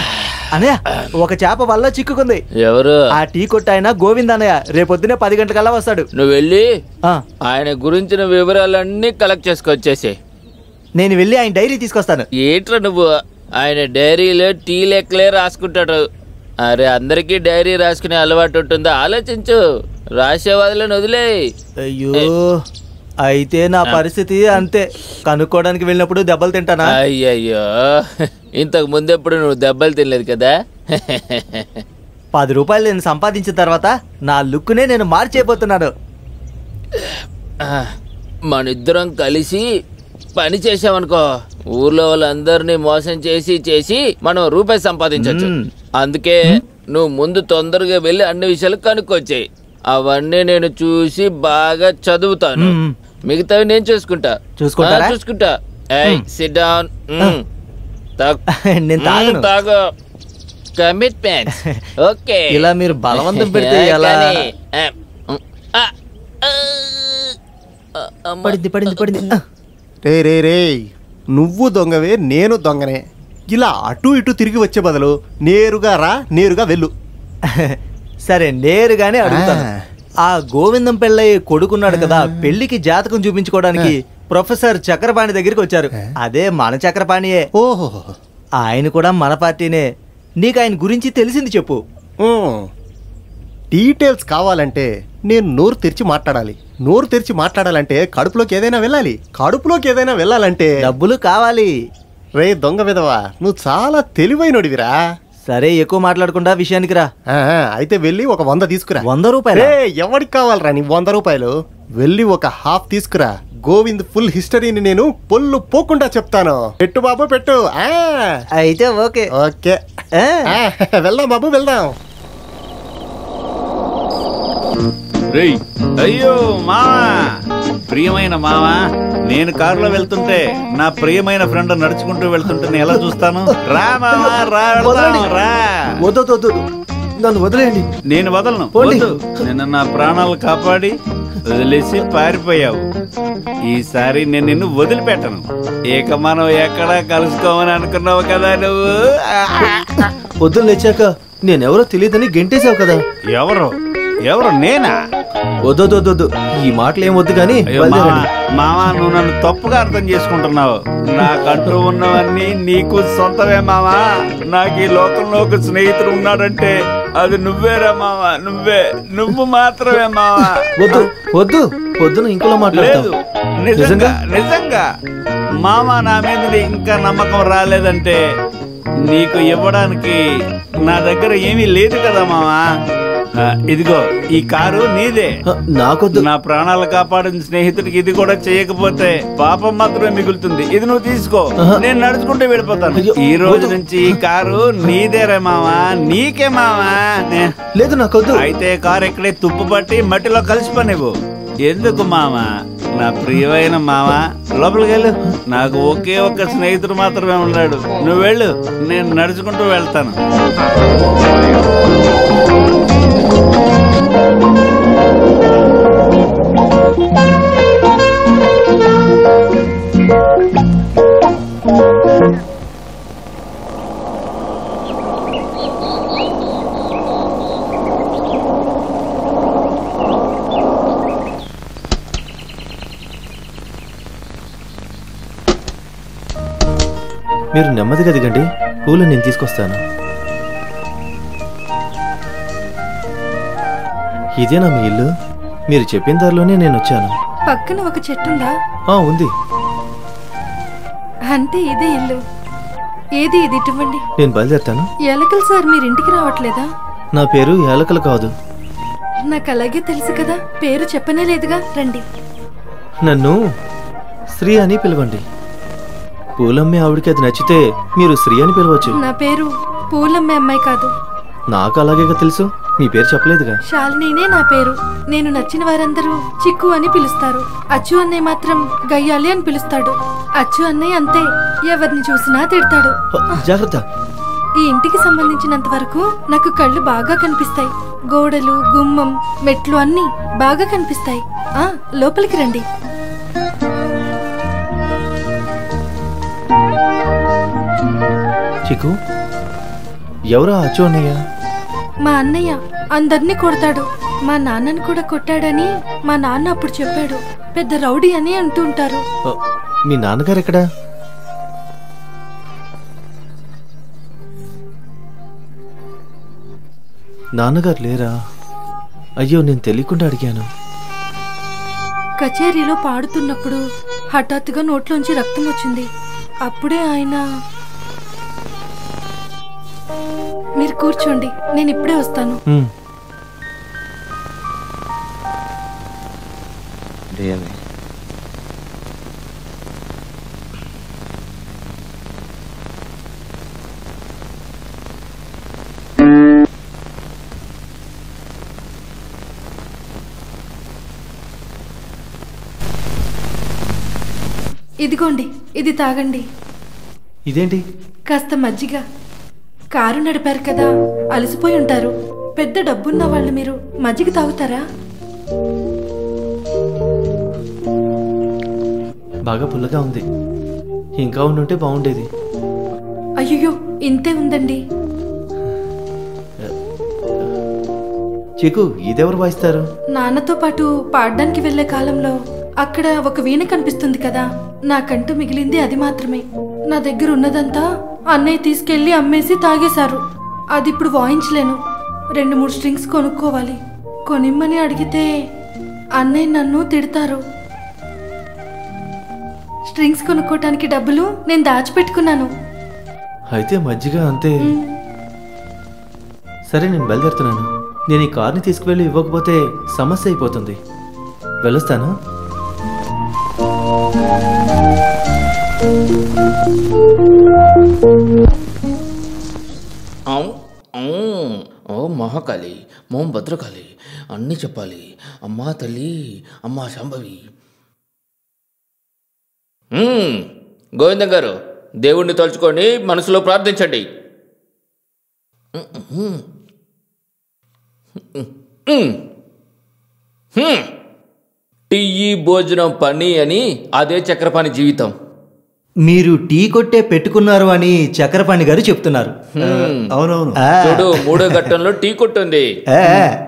అనయ్య ఒక చేప వల్ల చిక్కుకుంది ఎవరు ఆ టీ కొట్టు ఆయన గోవింద్ అన్నయ్య రేపొద్దునే పది గంటలకల్లా వస్తాడు నువ్వు వెళ్ళి ఆ, ఆయన గురించిన వివరాలన్నీ కలెక్ట్ చేసుకొచ్చేసి నేను వెళ్ళి ఆయన డైరీ తీసుకొస్తాను ఏంట్రా నువ్వు ఆయన డైరీలో టీ లెక్కలే రాసుకుంటాడు అరే అందరికీ డైరీ రాసుకునే అలవాటు ఉంటుందా ఆలోచించు రాసే వదిలేని వదిలే అయ్యో అయితే నా పరిస్థితి అంతే కనుక్కోవడానికి వెళ్ళినప్పుడు దెబ్బలు తింటానా అయ్యయ్యో ఇంతకు ముందెప్పుడు నువ్వు దెబ్బలు తినలేదు కదా పది రూపాయలు నేను సంపాదించిన తర్వాత నా లుక్నే నేను మార్చేయబోతున్నాను మన ఇద్దరం కలిసి పని చేసామనుకో ఊర్లో వాళ్ళందరినీ మోసం చేసి చేసి మనం రూపాయి సంపాదించవచ్చు మ్మ్. అందుకే నువ్వు ముందు తొందరగా వెళ్ళి అన్ని విషయాలు కనుక్కొచ్చాయి అవన్నీ నేను చూసి బాగా చదువుతాను మ్మ్. మిగతావి నేను చూసుకుంటా చూసుకుంటారా? ఆ, చూసుకుంటా ఏయ్ సిట్ డౌన్ నేను తాగను. తాగు కమిట్మెంట్ ఓకే ఇలా మీరు బలవంతం పెడితే ఎలా? పడింది పడింది పడింది ఆ. రే రే రే నువ్వు దొంగవే నేను దొంగనే ఇలా అటు ఇటు తిరిగి వచ్చే బదులు నేరుగా రా నేరుగా వెళ్ళు సరే నేరుగానే అడుగుతాను ఆ. ఆ గోవిందం పెళ్ళయ్య కొడుకున్నాడు కదా పెళ్లికి జాతకం చూపించుకోవడానికి ప్రొఫెసర్ చక్రపాణి దగ్గరికి వచ్చారు అదే మన చక్రపాణియే ఓహో ఆయన కూడా మన పార్టీనే నీకు ఆయన గురించి తెలిసింది చెప్పు ఉమ్. డీటెయిల్స్ కావాలంటే నేను నోరు తెరిచి మాట్లాడాలి నోరు తెరిచి మాట్లాడాలంటే కడుపులోకి ఏదైనా వెళ్ళాలి కడుపులోకి ఏదైనా వెళ్ళాలంటే డబ్బులు కావాలి రే దొంగ విధవా నువ్వు చాలా తెలివైనడివిరా సరే ఎక్కువ మాట్లాడకుండా విషయానికి రా ఆ, అయితే వెళ్ళి ఒక వంద తీసుకురా వంద రూపాయలు రే ఎవరికి కావాలరా నీ వంద రూపాయలు వెళ్ళి ఒక హాఫ్ తీసుకురా గోవింద్ ఫుల్ హిస్టరీని నేను పొల్లు పోకుండా చెప్తాను పెట్టు బాబు పెట్టు ఆ, అయితే ఓకే ఓకే ఆ. ఆ, వెళ్దాం బాబు వెళ్దాం రేయ్ అయ్యో మావా ప్రియమైన మావా నేను కారులో వెళ్తుంటే నా ప్రియమైన ఫ్రెండ్ నడుచుకుంటూ వెళ్తుంటే నేను ఎలా చూస్తాను రా మావా రా వెళ్దాం, రా వద్దు వద్దు, వద్దు నన్ను వదిలేయండి నేను వదలను పోండి. వద్దు నిన్న నా ప్రాణాలు కాపాడి వదిలేసి పారిపోయావు ఈసారి నేను నిన్ను వదిలిపెట్టను ఇక మనం ఎక్కడా కలుసుకోమని అనుకున్నావు కదా నువ్వు పొద్దున్న లేచాక నేనెవరో తెలియదని గెంటేశావు కదా ఎవరు ఎవరు నేనా వద్దొద్దొద్దు ఈ మాటలు ఏం వద్దు కానీ అయ్యో మావా మావా నువ్వు నన్ను తప్పుగా అర్థం చేసుకుంటున్నావు నాకంటూ ఉన్నవన్నీ నీకు సొంతమే మావా నాకు ఈ లోకంలో ఒక స్నేహితుడు ఉన్నాడంటే అది నువ్వేరా మావా నువ్వే నువ్వు మాత్రమే మావా వద్దు వద్దు పొద్దున ఇంకోలా లేదు మాట్లాడతావు నిజంగా నిజంగా మామ నా మీద నీకు ఇంకా నమ్మకం రాలేదంటే నీకు ఇవ్వడానికి నా దగ్గర ఏమీ లేదు కదా మామా ఆ, ఇదిగో ఈ కారు నీదే ఆ, నాకొద్దు నా ప్రాణాలు కాపాడిన స్నేహితుడికి ఇది కూడా చేయకపోతే పాపం మాత్రమే మిగులుతుంది ఇది నువ్వు తీసుకో ఆహా. నేను నడుచుకుంటూ వెళ్ళిపోతాను అయ్యో, ఈ రోజు వద్దు. నుంచి ఈ కారు నీదేరే మావా నీకే మావా నే- లేదు నాకొద్దు అయితే కారు ఎక్కడే తుప్పు పట్టి మట్టిలో కలిసిపోనివ్వు ఎందుకు మామ నా ప్రియమైన మామ లోపలికి వెళ్ళు నాకు ఒకే ఒక్క స్నేహితుడు మాత్రమే ఉన్నాడు నువ్వు వెళ్ళు నేను నడుచుకుంటూ వెళ్తాను మీరు నెమ్మదిగా దిగండి పూలు నేను తీసుకొస్తాను ఇదేనా మీ ఇల్లు మీరు చెప్పిన దారిలోనే నేను వచ్చాను పక్కన ఒక చెట్టుందా ఆ ఉంది అంటే ఇదే ఇల్లు ఏది ఇది ఇటువంటి నేను బయలుదేరుతాను ఎలకలు సార్ మీరు ఇంటికి రావట్లేదా నా పేరు ఏలకలు కాదు నాకు అలాగే తెలుసు కదా పేరు చెప్పనే లేదుగా రండి నన్ను శ్రీ అని పిలవండి పూలమ్మే ఆవిడకి అది నచ్చితే మీరు శ్రీ అని పిలవచ్చు నా పేరు పూలమ్మే అమ్మాయి కాదు నాకు అలాగేగా తెలుసు మీ పేరు చెప్పలేదుగా శాలినినే నా పేరు నేను నచ్చిన వారందరూ చిక్కు అని పిలుస్తారు అచ్చు అన్నయ్య మాత్రం గయ్యాలి అని పిలుస్తాడు అచ్చు అన్నయ్య అంతే ఎవరిని చూసినా తిడతాడు హ, జాగ్రత్త ఈ ఇంటికి సంబంధించినంత వరకు నాకు కళ్ళు బాగా కనిపిస్తాయి గోడలు గుమ్మం మెట్లు అన్నీ బాగా కనిపిస్తాయి ఆ లోపలికి రండి చిక్కు ఎవరో అచ్చు అన్నయ్య మా అన్నయ్య అందరినీ కొడతాడు మా నాన్నని కూడా కొట్టాడని మా నాన్న అప్పుడు చెప్పాడు పెద్ద రౌడీ అని అంటూ ఉంటారు ఓ, మీ నాన్నగారు ఎక్కడా నాన్నగారు లేరా అయ్యో నేను తెలియకుండా అడిగాను కచేరీలో పాడుతున్నప్పుడు హఠాత్తుగా నోట్లోంచి రక్తం వచ్చింది అప్పుడే ఆయన మీరు కూర్చోండి నేను ఇప్పుడే వస్తాను ఉమ్, ఇదిగోండి ఇది తాగండి ఇదేంటి కాస్త మజ్జిగ కారు నడిపారు కదా అలసిపోయి ఉంటారు పెద్ద డబ్బున్న వాళ్ళు మీరు మజ్జిగ తాగుతారా బాగా పుల్లగా ఉంది ఇంకా ఉండుంటే బాగుండేది అయ్యో ఇంతే ఉందండి చికు ఇదెవరు వాయిస్తారు నాన్నతో పాటు పాడడానికి వెళ్లే కాలంలో అక్కడ ఒక వీణ కనిపిస్తుంది కదా నాకంటూ మిగిలింది అది మాత్రమే నా దగ్గర ఉన్నదంతా అన్నయ్య తీసుకెళ్లి అమ్మేసి తాగేశారు అది ఇప్పుడు వాయించలేను రెండు మూడు స్ట్రింగ్స్ కొనుక్కోవాలి కొనిమ్మని అడిగితే అన్నయ్య నన్ను తిడతారు స్ట్రింగ్స్ కొనుక్కోటానికి డబ్బులు నేను దాచిపెట్టుకున్నాను అయితే మజ్జిగ అంతే సరే నేను బయలుదేరుతున్నాను నేను ఈ కార్ని తీసుకువెళ్ళి ఇవ్వకపోతే సమస్య అయిపోతుంది వెళ్ళొస్తాను ఔ, ఔ, ఓ మహాకాళి మోం భద్రకాళి అన్నీ చెప్పాలి అమ్మా తల్లి అమ్మా శాంభవి మ్మ్, గోవిందం గారు దేవుణ్ణి తలుచుకొని మనసులో ప్రార్థించండి మ్మ్. మ్మ్. హ్మ్. టీ భోజనం పని అని అదే చక్రపాణి జీవితం మీరు టీ కొట్టే పెట్టుకున్నారు అని చక్రపాణి గారు చెప్తున్నారు హ్మ్. అవునవును ఆ, చూడు మూడో ఘట్టంలో టీ కొట్టుంది ఆ,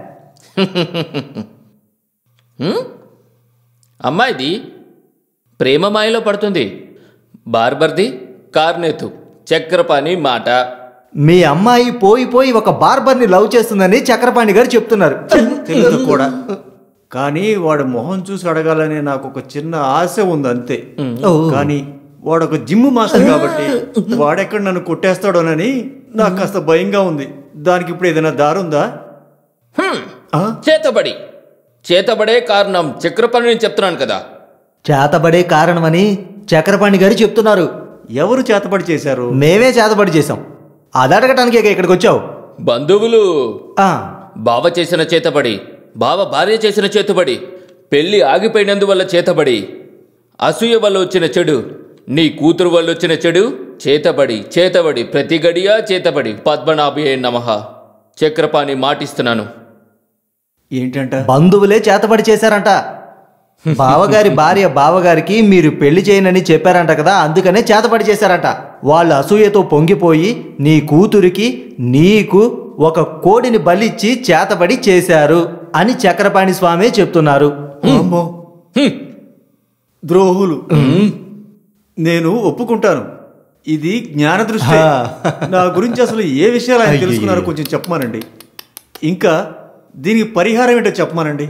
హ్మ్? అమ్మాయిది ప్రేమ మాయలో పడుతుంది బార్బర్ది కార్నెతు చక్రపాణి మాట మీ అమ్మాయి పోయి పోయి ఒక బార్బర్ని లవ్ చేస్తుందని చక్రపాణి గారు చెప్తున్నారు తెలుసు కూడా కానీ వాడు మొహం చూసి అడగాలని నాకు ఒక చిన్న ఆశ ఉంది అంతే కానీ వాడు ఒక జిమ్ మాస్టర్ కాబట్టి వాడెక్కడ నన్ను కొట్టేస్తాడోనని నాకు కాస్త భయంగా ఉంది దానికి ఇప్పుడు ఏదైనా దారుందా హ్మ్. ఆ? చేతబడి చేతబడే కారణం చక్రపాణి నేను చెప్తున్నాను కదా చేతబడే కారణమని చక్రపాణి గారు చెప్తున్నారు ఎవరు చేతపడి చేశారు మేమే చేతబడి చేసాం అది అడగటానికే ఇక్కడికి వచ్చావు బంధువులు ఆ, బావ చేసిన చేతబడి బావ భార్య చేసిన చేతబడి పెళ్లి ఆగిపోయినందువల్ల చేతబడి అసూయ వల్ల వచ్చిన చెడు నీ కూతురు వల్ల వచ్చిన చెడు చేతబడి చేతబడి ప్రతి గడియా చేతబడి పద్మనాభే నమః చక్రపాణి మాటిస్తున్నాను ఏంటంట బంధువులే చేతబడి చేశారంట బావగారి భార్య బావగారికి మీరు పెళ్లి చేయనని చెప్పారంట కదా అందుకనే చేతబడి చేశారంట వాళ్ళు అసూయతో పొంగిపోయి నీ కూతురికి నీకు ఒక కోడిని బలిచ్చి చేతబడి చేశారు అని చక్రపాణి స్వామి చెప్తున్నారు అమ్మో హ్మ్. ద్రోహులు నేను ఒప్పుకుంటాను ఇది జ్ఞాన దృష్టి హా. నా గురించి అసలు ఏ విషయాలు ఆయన తెలుసుకున్నారో కొంచెం చెప్పమానండి ఇంకా దీనికి పరిహారం ఏంటో చెప్పమానండి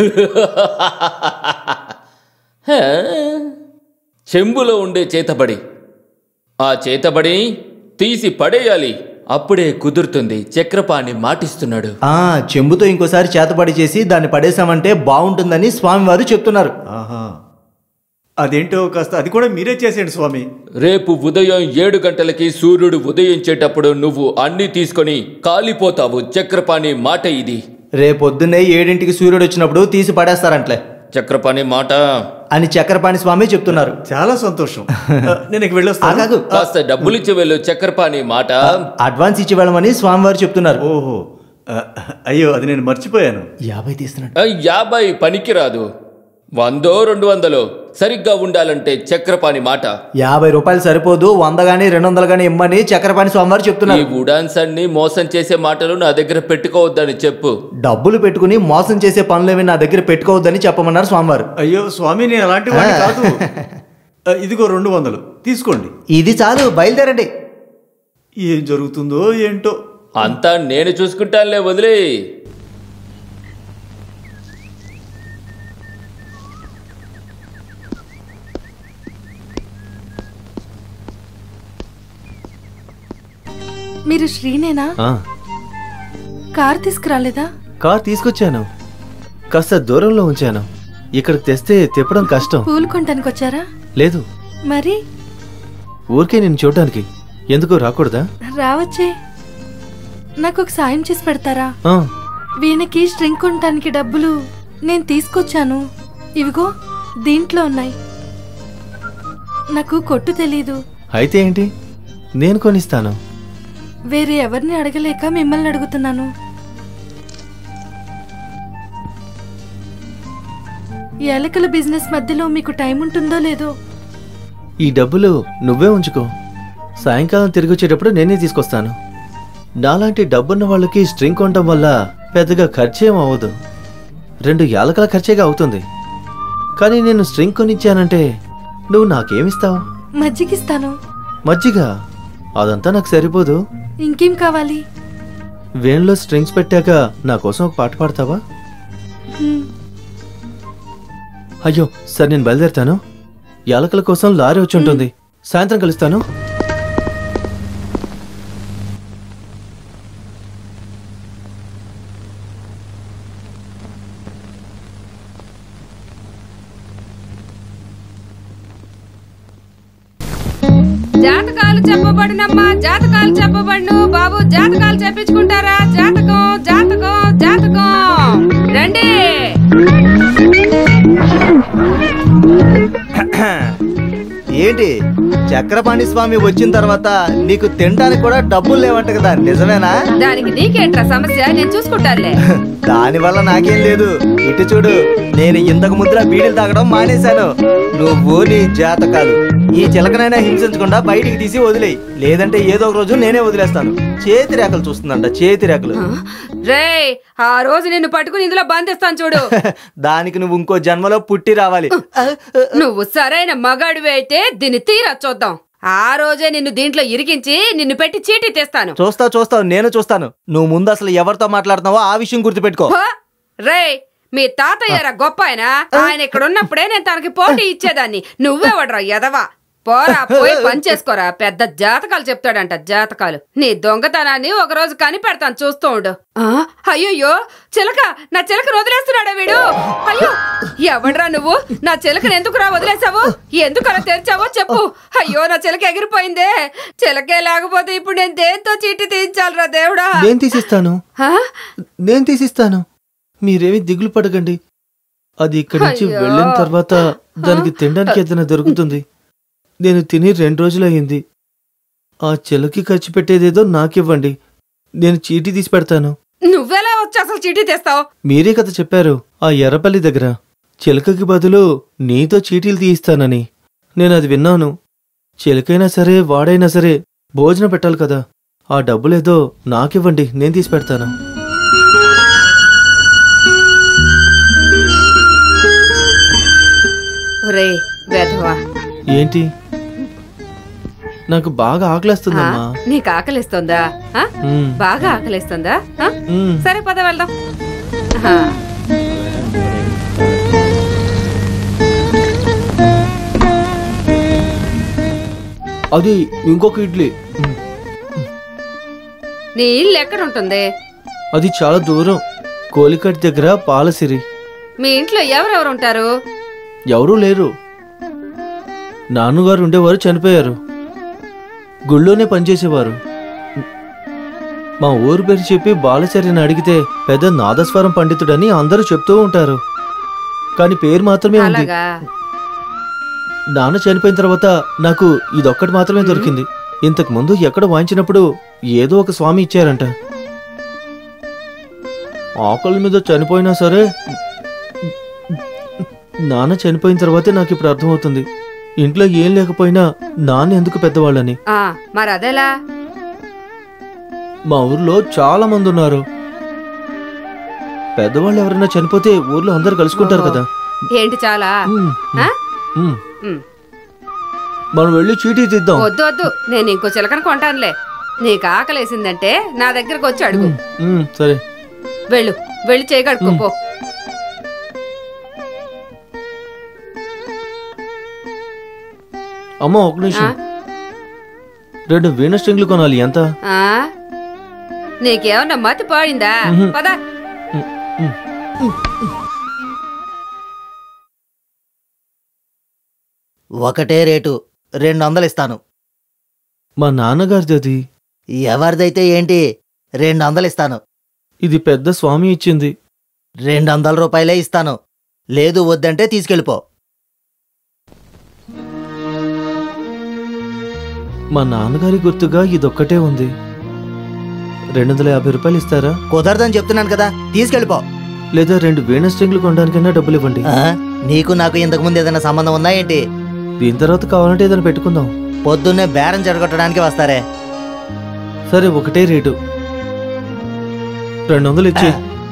హే. చెంబులో ఉండే చేతబడి ఆ చేతబడి తీసి పడేయాలి అప్పుడే కుదురుతుంది చక్రపాణి మాటిస్తున్నాడు ఆ చెంబుతో ఇంకోసారి చేతబడి చేసి దాన్ని పడేశామంటే బాగుంటుందని స్వామివారు చెప్తున్నారు ఆహా అదేంటో కాస్త అది కూడా మీరే చేసేయండి స్వామి రేపు ఉదయం ఏడు గంటలకి సూర్యుడు ఉదయించేటప్పుడు నువ్వు అన్ని తీసుకొని కాలిపోతావు చక్రపాణి మాట ఇది రేపొద్దున్నే ఏడింటికి సూర్యుడు వచ్చినప్పుడు తీసి పడేస్తారంట్లే చక్రపాణి మాట అని చక్రపాణి స్వామి చెప్తున్నారు చాలా సంతోషం ఆ, నేను ఇక వెళ్ళొస్తాను ఆగాగు. కాస్త డబ్బులిచ్చి వెళ్ళు చక్రపాణి మాట అడ్వాన్స్ ఇచ్చి వెళ్ళమని స్వామివారు చెప్తున్నారు ఓహో ఆ, అయ్యో అది నేను మర్చిపోయాను యాభై తీస్తున్నాడు ఆ, యాభై పనికిరాదు వందో రెండు వందలో సరిగ్గా ఉండాలంటే చక్రపాణి మాట యాభై రూపాయలు సరిపోదు వంద గాని రెండు వందలు గాని ఇమ్మని చక్రపాణి స్వామివారు ఈ చెప్తున్నారు ఉడాన్స్ అన్ని మోసం చేసే మాటలు నా దగ్గర పెట్టుకోవద్దని చెప్పు డబ్బులు పెట్టుకుని మోసం చేసే పనులేమి నా దగ్గర పెట్టుకోవద్దని చెప్పమన్నారు స్వామివారు అయ్యో స్వామి నేను అలాంటి వాడిని కాదు ఆ, ఇదిగో రెండు వందలు తీసుకోండి ఇది చాలు బయలుదేరండి ఏం జరుగుతుందో ఏంటో అంతా నేను చూసుకుంటానులే వదిలే మీరు శ్రీనేనా ఆ, కార్ తీసుకురాలేదా కార్ తీసుకొచ్చాను కాస్త దూరంలో ఉంచాను ఇక్కడికి తెస్తే తిప్పడం కష్టం పూలు కొనడానికి వచ్చారా లేదు మరి ఊరికే నేను చూడడానికి ఎందుకు రాకూడదా రావచ్చే నాకు ఒక సాయం చేసి పెడతారా ఆ, వీణకి స్ట్రింగ్ కొనడానికి డబ్బులు నేను తీసుకొచ్చాను ఇవిగో దీంట్లో ఉన్నాయి నాకు కొట్టు తెలీదు అయితే ఏంటి నేను కొనిస్తాను వేరే ఎవరిని అడగలేక మిమ్మల్ని అడుగుతున్నాను ఈ ఎలకల బిజినెస్ మధ్యలో మీకు టైం ఉంటుందో లేదో ఈ డబ్బులు నువ్వే ఉంచుకో సాయంకాలం తిరిగి వచ్చేటప్పుడు నేనే తీసుకొస్తాను నాలాంటి డబ్బున్న వాళ్ళకి స్ట్రింగ్ కొనడం వల్ల పెద్దగా ఖర్చేం అవ్వదు రెండు యాలకల ఖర్చేగా అవుతుంది కానీ నేను స్ట్రింగ్ కొనిచ్చానంటే నువ్వు నాకేమిస్తావు మజ్జిగిస్తాను మజ్జిగ అదంతా నాకు సరిపోదు ఇంకేం కావాలి వేణులో స్ట్రింగ్స్ పెట్టాక నా కోసం ఒక పాట పాడతావా హ్మ్. అయ్యో సరే నేను బయలుదేరుతాను యాలకల కోసం లారీ వచ్చి ఉంటుంది సాయంత్రం కలుస్తాను జాతకాలు చెప్పబడినమ్మా జాతకాలు చెప్పబడును బాబు జాతకాలు చెప్పించుకుంటారా జాతకం జాతకం జాతకం రండి ఏంటి చక్రపాణి స్వామి వచ్చిన తర్వాత నీకు తినడానికి కూడా డబ్బులు లేవంట కదా నిజమేనా దానికి నీకేంట్రా సమస్య నేను చూసుకుంటానులే దాని వల్ల నాకేం లేదు ఇటు చూడు నేను ఇంతకు ముద్ర బీడీలు తాగడం మానేశాను నువ్వు నీ జాతకాలు ఈ చిలకనైనా హింసించకుండా బయటికి తీసి వదిలేయి లేదంటే ఏదో ఒక రోజు నేనే వదిలేస్తాను చేతి రేఖలు చూస్తుందంట చేతి రేఖలు రేయ్ ఆ రోజు నిన్ను పట్టుకుని ఇందులో బంధిస్తాను చూడు దానికి నువ్వు ఇంకో జన్మలో పుట్టి రావాలి నువ్వు సరైన మగాడివి అయితే దీన్ని తీరా చూద్దాం ఆ రోజే నిన్ను దీంట్లో ఇరికించి నిన్ను పెట్టి చీటీ తెస్తాను చూస్తావు చూస్తావు నేను చూస్తాను నువ్వు ముందు అసలు ఎవరితో మాట్లాడుతున్నావో ఆ విషయం గుర్తుపెట్టుకో హో! రేయ్ మీ తాతయ్యరా గొప్ప ఆయన ఆయన ఇక్కడ ఉన్నప్పుడే నేను తనకి పోటీ ఇచ్చేదాన్ని నువ్వెవడ్రా ఎదవా పోరా పోయి పని చేసుకోరా పెద్ద జాతకాలు చెప్తాడంట జాతకాలు నీ దొంగతనాన్ని ఒక రోజు కనిపెడతాను చూస్తూ ఉండు ఆ, అయ్యయ్యో చిలక నా చిలకను వదిలేస్తున్నాడా వీడు అయ్యో ఎవడ్రా నువ్వు నా చిలకను ఎందుకురా వదిలేసావు ఎందుకు అలా తెరిచావో చెప్పు అయ్యో నా చిలక ఎగిరిపోయిందే చిలకే లేకపోతే ఇప్పుడు నేను దేంతో చీటి తీయించాలిరా దేవుడా నేను తీసిస్తాను ఆ? నేను తీసిస్తాను మీరేమి దిగులు పడకండి అది ఇక్కడి నుంచి అయ్యో. వెళ్ళిన తర్వాత దానికి తినడానికి ఏదైనా దొరుకుతుంది నేను తిని రెండు రోజులయ్యింది ఆ చెలకి ఖర్చు పెట్టేదేదో నాకివ్వండి నేను చీటీ తీసి పెడతాను నువ్వెలా వచ్చి అసలు చీటీ తెస్తావు మీరే కదా చెప్పారు ఆ ఎర్రపల్లి దగ్గర చిలకకి బదులు నీతో చీటీలు తీయిస్తానని నేను అది విన్నాను చిలకైనా సరే వాడైనా సరే భోజనం పెట్టాలి కదా ఆ డబ్బులేదో నాకివ్వండి నేను తీసి పెడతాను ఒరే వేధవా ఏంటి నాకు బాగా ఆ, ఆకలేస్తుందమ్మా నీకు ఆకలిస్తుందా ఆ? మ్మ్. బాగా ఆకలిస్తుందా ఆ? మ్మ్. సరే పద వెళ్దాం ఆ. అది ఇంకొక ఇడ్లీ మ్మ్. నీ ఇల్లు ఎక్కడ ఉంటుంది అది చాలా దూరం కోలికట్ దగ్గర పాలసిరి మీ ఇంట్లో ఎవరెవరు ఉంటారు ఎవరూ లేరు నాన్నగారు ఉండేవారు చనిపోయారు గుళ్ళోనే పనిచేసేవారు మా ఊరు పేరు చెప్పి బాలచర్యని అడిగితే పెద్ద నాదస్వరం పండితుడని అందరూ చెప్తూ ఉంటారు కానీ పేరు మాత్రమే ఉంది అలాగా నాన్న చనిపోయిన తర్వాత నాకు ఇదొక్కటి మాత్రమే దొరికింది ఇంతకు ముందు ఎక్కడ వాయించినప్పుడు ఏదో ఒక స్వామి ఇచ్చారంట ఆకలి మీద చనిపోయినా సరే నాన్న చనిపోయిన తర్వాతే నాకు ఇప్పుడు అర్థమవుతుంది ఇంట్లో ఏం లేకపోయినా నాన్న ఎందుకు పెద్దవాళ్ళని ఆ మరి అదెలా మా ఊర్లో చాలా మంది ఉన్నారు పెద్దవాళ్ళు ఎవరైనా చనిపోతే ఊర్లో అందరు కలుసుకుంటారు కదా ఏంటి చాలా ఉమ్, ఆ? ఉమ్. ఉమ్. మనం వెళ్ళి చీటీ తీద్దాం వద్దు వద్దు నేను ఇంకో చిలకన కొంటానులే నీకు ఆకలేసిందంటే నా దగ్గరకు వచ్చి అడుగు ఉమ్, సరే వెళ్ళు వెళ్ళి చేయి కడుక్కో పో అమ్మ ఒక నిమిషం రెండు వీణ స్ట్రింగ్లు కొనాలి ఎంత ఆ నీకేమన్నా మతి పాడిందా మ్హూ. పదా ఒకటే రేటు రెండు వందలు ఇస్తాను మా నాన్నగారిది అది ఎవరిదైతే ఏంటి రెండు వందలు ఇస్తాను ఇది పెద్ద స్వామి ఇచ్చింది రెండు వందల రూపాయలే ఇస్తాను లేదు వద్దంటే తీసుకెళ్ళిపో మా నాన్నగారి గుర్తుగా ఇదొక్కటే ఉంది రెండు వందల యాభై రూపాయలు ఇస్తారా కుదరదని చెప్తున్నాను కదా తీసుకెళ్ళిపో లేదా రెండు వీణ స్ట్రింగ్లు కొనడానికైనా డబ్బులు ఇవ్వండి ఆ? నీకు నాకు ఇంతకు ముందు ఏదైనా సంబంధం ఉందా ఏంటి దీని తర్వాత కావాలంటే ఏదైనా పెట్టుకుందాం పొద్దున్నే బేరం జరగొట్టడానికి వస్తారే సరే ఒకటే రేటు రెండు వందలు ఇచ్చి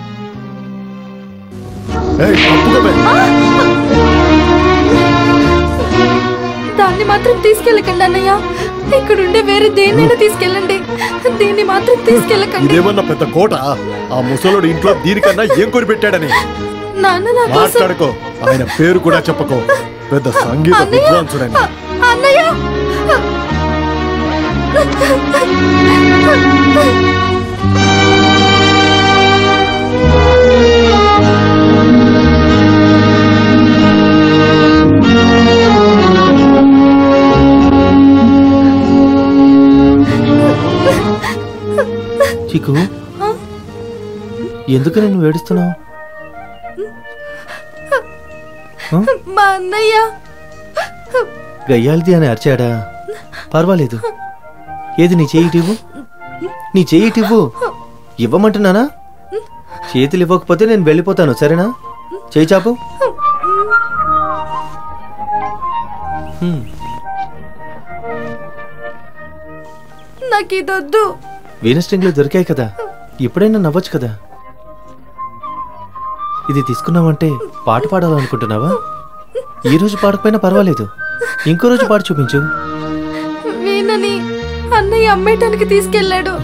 దాన్ని మాత్రం తీసుకెళ్ళకండి అన్నయ్య ఇక్కడుండే వేరే దేన్నైనా తీసుకెళ్ళండి దీన్ని మాత్రం తీసుకెళ్ళకండి ఇదేమన్నా పెద్ద కోట ఆ ముసలోడు ఇంట్లో దీనికన్నా ఏం కొని పెట్టాడని నాన్న నా కోసం మాట్లాడుకో ఆయన పేరు కూడా చెప్పకో పెద్ద సంగీత అన్నయ్య విద్వాంసుడని అ- అన్నయ్య చిక్కు ఎందుకు నేను ఏడుస్తున్నావు మా అన్నయ్య గయ్యాలిది అని అరిచాడా పర్వాలేదు ఏది నీ చేయి ఇవ్వు నీ చేయి ఇవ్వు ఇవ్వమంటున్నానా చేతులు ఇవ్వకపోతే నేను వెళ్ళిపోతాను సరేనా చేయి చాపు హ్మ్. నాకు ఇదొద్దు వీణ స్ట్రింగ్లు దొరికాయి కదా ఇప్పుడైనా నవ్వచ్చు కదా ఇది తీసుకున్నావంటే పాట పాడాలనుకుంటున్నావా ఈ రోజు పాడకపోయినా పర్వాలేదు ఇంకో రోజు పాడి చూపించు వీణని అన్నయ్య అమ్మేయటానికి తీసుకెళ్ళాడు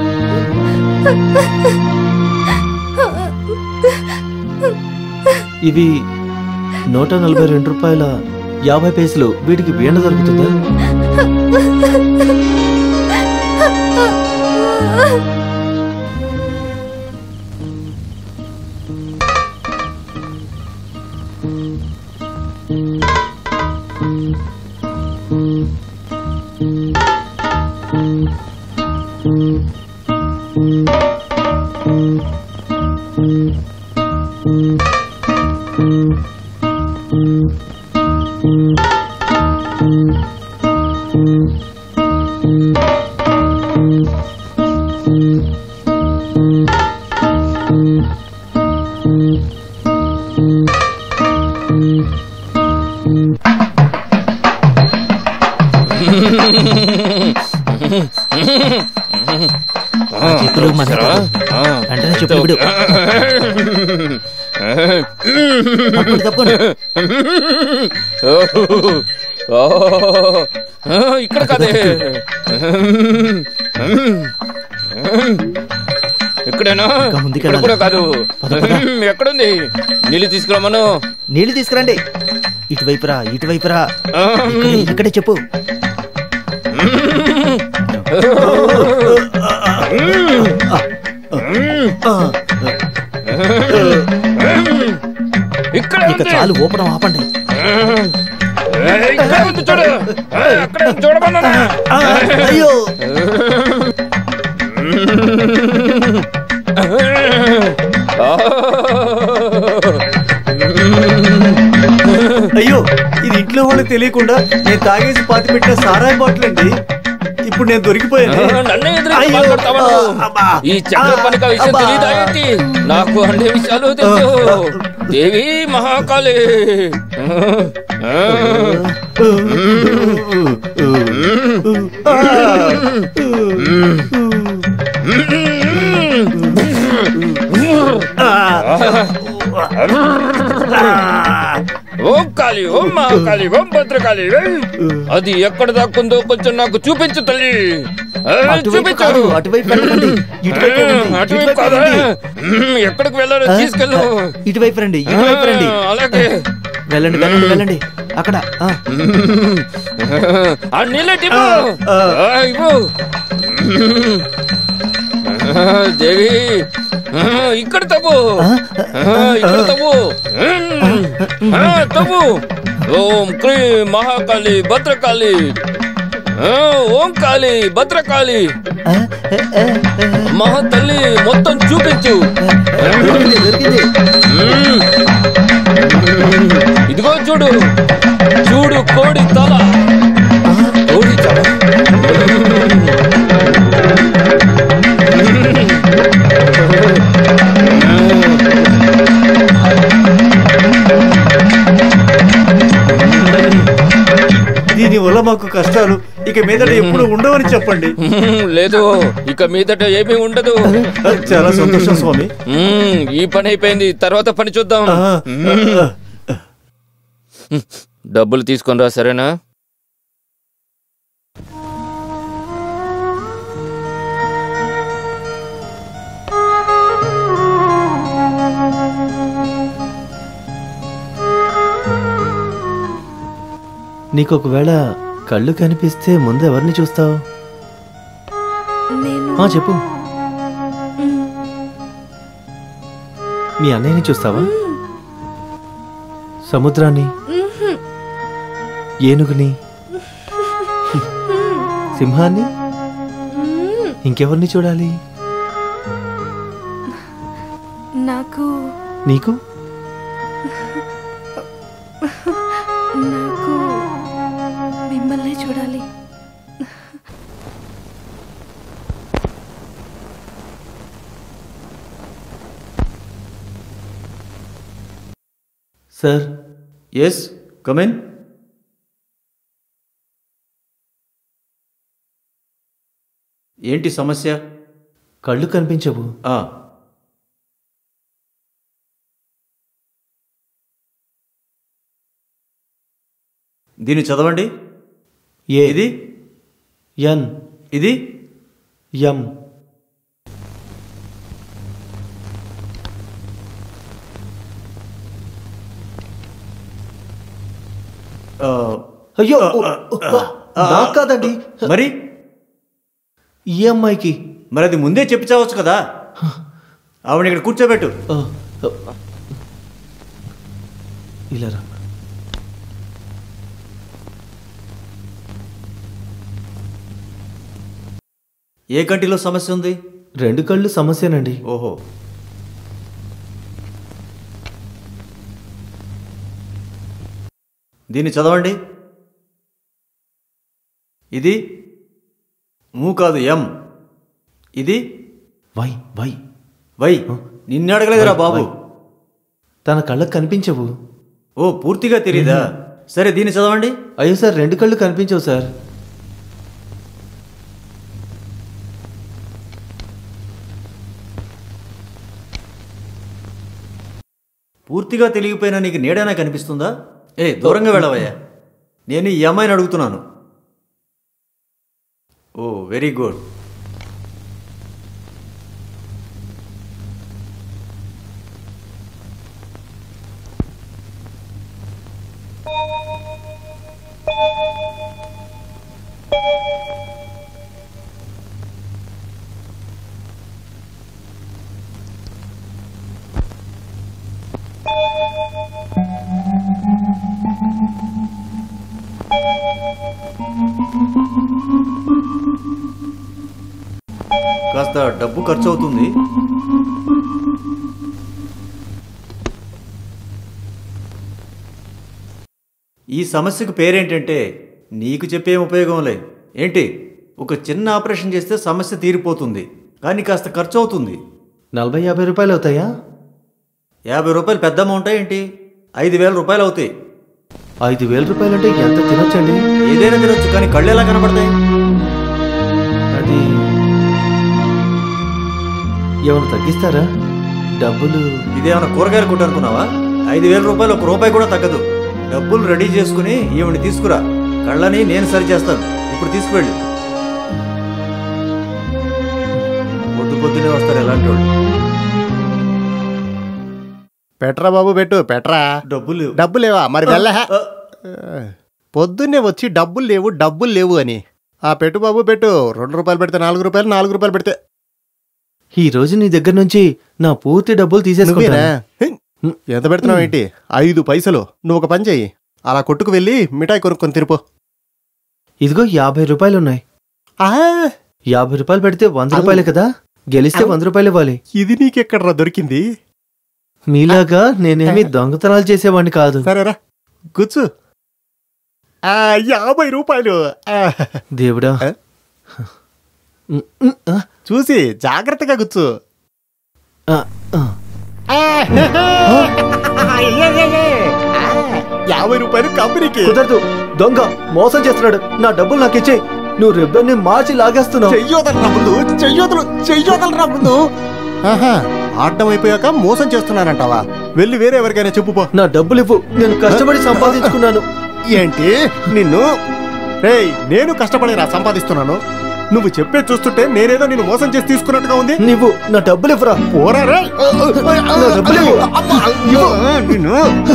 ఇవి నూట నలభై రెండు రూపాయల యాభై పైసలు వీటికి వీణ దొరుకుతుందా చిక్కులు మన వెంటనే చెప్పు ఇప్పుడు తప్పకుండా, తప్పకుండా. ఓ, ఇక్కడ కదే ఇక్కడేనా ఇంకా ముందుకు ఇక్కడ కూడా కాదు పద, పద. ఎక్కడుంది నీళ్ళు తీసుకురామను నీళ్లు తీసుకురండి ఇటువైపురా ఇటువైపురా ఇక్కడే, ఇక్కడే చెప్పు ఇక్కడ ఇక చాలు ఊపడం ఆపండి ఇక్కడ ఉంది చూడు అక్కడ చూడమన్నా అయ్యో అయ్యో ఇది ఇంట్లో వాళ్ళకి తెలియకుండా నేను తాగేసి పాతి పెట్టిన సారాయి బాటిల్ అండి ఇప్పుడు నేను దొరికిపోయాను నన్నే ఎదురు అయ్యో, మాట్లాడతావా నువ్వు? అబ్బా. ఈ చక్రపాణిక విషయం అబ్బా. తెలీదా ఏంటి నాకు అన్ని విషయాలు తెలుసు దేవి మహాకాళి ఓం కాళి ఓం మహాకాళి ఓం భద్రకాళి ఏయ్! అది ఎక్కడ దాక్కుందో కొంచెం నాకు చూపించు తల్లి ఏయ్, అటువైపు చూపించు కాదు, అటువైపు వెళ్ళకండి. ఇటువైపే ఉంది, ఉమ్, అటువైపు ఇటువైపే కాదా? ఉంది. ఉమ్, ఎక్కడికి వెళ్ళాలో ఆ? తీసుకెళ్ళు ఇటువైపు రండి ఇటువైపు రండి ఆ, అలాగే వెళ్ళండి వెళ్ళండి వెళ్ళండి అక్కడ ఆ. ఆ నీళ్ళటి ఇవ్వు ఆ, దేవి ఆ, ఇక్కడ తవ్వు ఆ, ఇక్కడ తవ్వు ఆ, తవ్వు ఓం క్రీం మహాకాళి భద్రకాళి ఆ, ఓం కాళి భద్రకాళి మహా తల్లి మొత్తం చూపించు దొరికింది దొరికింది మ్మ్. ఇదిగో చూడు చూడు కోడి తల కోడి తల దీని వల్ల మాకు కష్టాలు ఇక మీదట ఎప్పుడు ఉండవని చెప్పండి లేదు ఇక మీదట ఏమీ ఉండదు చాలా సంతోషం స్వామి మ్మ్. ఈ పని అయిపోయింది తర్వాత పని చూద్దాం ఆ, ఆ, డబ్బులు తీసుకొని రా సరేనా నీకు ఒకవేళ కళ్ళు కనిపిస్తే ముందు ఎవరిని చూస్తావు నేను ఆ చెప్పు మ్, మీ అన్నయ్యని చూస్తావా సముద్రాన్ని మ్హూ. ఏనుగుని సింహాన్ని మ్, ఇంకెవరిని చూడాలి నాకు నీకు నాకు మిమ్మల్ని చూడాలి సార్ ఎస్ కమెన్ ఏంటి సమస్య కళ్ళు కనిపించవు ఆ, దీన్ని చదవండి ఏ ఇది ఎన్ ఇది ఎం ఆ, అయ్యో ఆ, ఆ, ఆ, నాకు కాదండి మరి ఈ అమ్మాయికి మరి అది ముందే చెప్పి చావచ్చు కదా ఆవిడ ఇక్కడ కూర్చోబెట్టు ఆ, ఆ. ఇలా రా ఏ కంటిలో సమస్య ఉంది రెండు కళ్ళు సమస్యనండి ఓహో దీన్ని చదవండి ఇది మూ కాదు ఎం ఇది వై వై వై నిన్ను అడగలేదురా బాబు తన కళ్ళకు కనిపించవు ఓ పూర్తిగా తెలీదా సరే దీన్ని చదవండి అయ్యో సార్ రెండు కళ్ళు కనిపించవు సార్ పూర్తిగా తెలియకపోయినా నీకు నీడైనా కనిపిస్తుందా ఏ దూరంగా వెళ్ళవయ్యా నేను ఈ అమ్మాయిని అడుగుతున్నాను ఓ వెరీ గుడ్ కాస్త డబ్బు ఖర్చు అవుతుంది ఈ సమస్యకు పేరేంటంటే నీకు చెప్పేం ఉపయోగం లే ఏంటి ఒక చిన్న ఆపరేషన్ చేస్తే సమస్య తీరిపోతుంది కానీ కాస్త ఖర్చు అవుతుంది నలభై యాభై రూపాయలు అవుతాయా యాభై రూపాయలు పెద్ద అమౌంట్ ఏంటి ఐదు వేల రూపాయలు అవుతాయి ఐదు వేల రూపాయలంటే ఎంత తినొచ్చండి ఏదైనా తినొచ్చు కానీ కళ్ళు ఎలా కనపడతాయి అది ఏమైనా తగ్గిస్తారా డబ్బులు ఇదేమైనా కూరగాయలు కొట్టు అనుకున్నావా ఐదు వేల రూపాయలు ఒక రూపాయి కూడా తగ్గదు డబ్బులు రెడీ చేసుకుని ఈవిని తీసుకురా కళ్ళని నేను సరి చేస్తాను ఇప్పుడు తీసుకువెళ్ళు పొద్దు పొద్దునే వస్తారు ఎలాంటి వాళ్ళు పెట్రా బాబు పెట్టు పెట్రా డబ్బులు డబ్బు లేవా మరి వెళ్ళ పొద్దున్నే వచ్చి డబ్బులు లేవు డబ్బులు లేవు అని ఆ పెట్టు బాబు పెట్టు రెండు రూపాయలు పెడితే నాలుగు రూపాయలు నాలుగు రూపాయలు పెడితే ఈ రోజు నీ దగ్గర నుంచి నా పూర్తి డబ్బులు నువ్వేనా తీసేసుకున్నా హ్మ్. ఎంత పెడుతున్నావు ఏంటి ఐదు పైసలు నువ్వు ఒక పని చెయ్యి అలా కొట్టుకు వెళ్ళి మిఠాయి కొనుక్కొని తిరుపు ఇదిగో యాభై రూపాయలు ఉన్నాయి ఆ, యాభై రూపాయలు పెడితే వంద రూపాయలే కదా గెలిస్తే వంద రూపాయలు ఇవ్వాలి ఇది నీకెక్కడరా దొరికింది మీలాగా నేనేమి దొంగతనాలు చేసేవాడిని కాదు సరేరా కూర్చు ఆ, యాభై రూపాయలు ఆ, దేవుడా ఆ? ఉమ్, ఉమ్, ఆ, చూసి జాగ్రత్తగా కూర్చు ఆ, ఆ. ఆ, యాభై రూపాయలు కంపెనీకి కుదరదు దొంగ మోసం చేస్తున్నాడు నా డబ్బులు నాకు ఇచ్చే నువ్వు రిబ్బన్ని మార్చి లాగేస్తున్నావు చెయ్యోదలరా ముందు చెయ్యోదలు చెయ్యోదలరా ముందు ఆహా ఆడడం అయిపోయాక మోసం చేస్తున్నానంటావా వెళ్ళి వేరే ఎవరికైనా చెప్పుపో నా డబ్బులు ఇవ్వు నేను కష్టపడి సంపాదించుకున్నాను ఏంటి నిన్ను రేయ్ నేను కష్టపడి సంపాదిస్తున్నాను నువ్వు చెప్పే చూస్తుంటే నేనేదో నిన్ను మోసం చేసి తీసుకున్నట్టుగా ఉంది నువ్వు నా డబ్బులు ఇవ్వరా పోరా రే నా డబ్బులు ఇవ్వు. ఇవ్వు. నిన్ను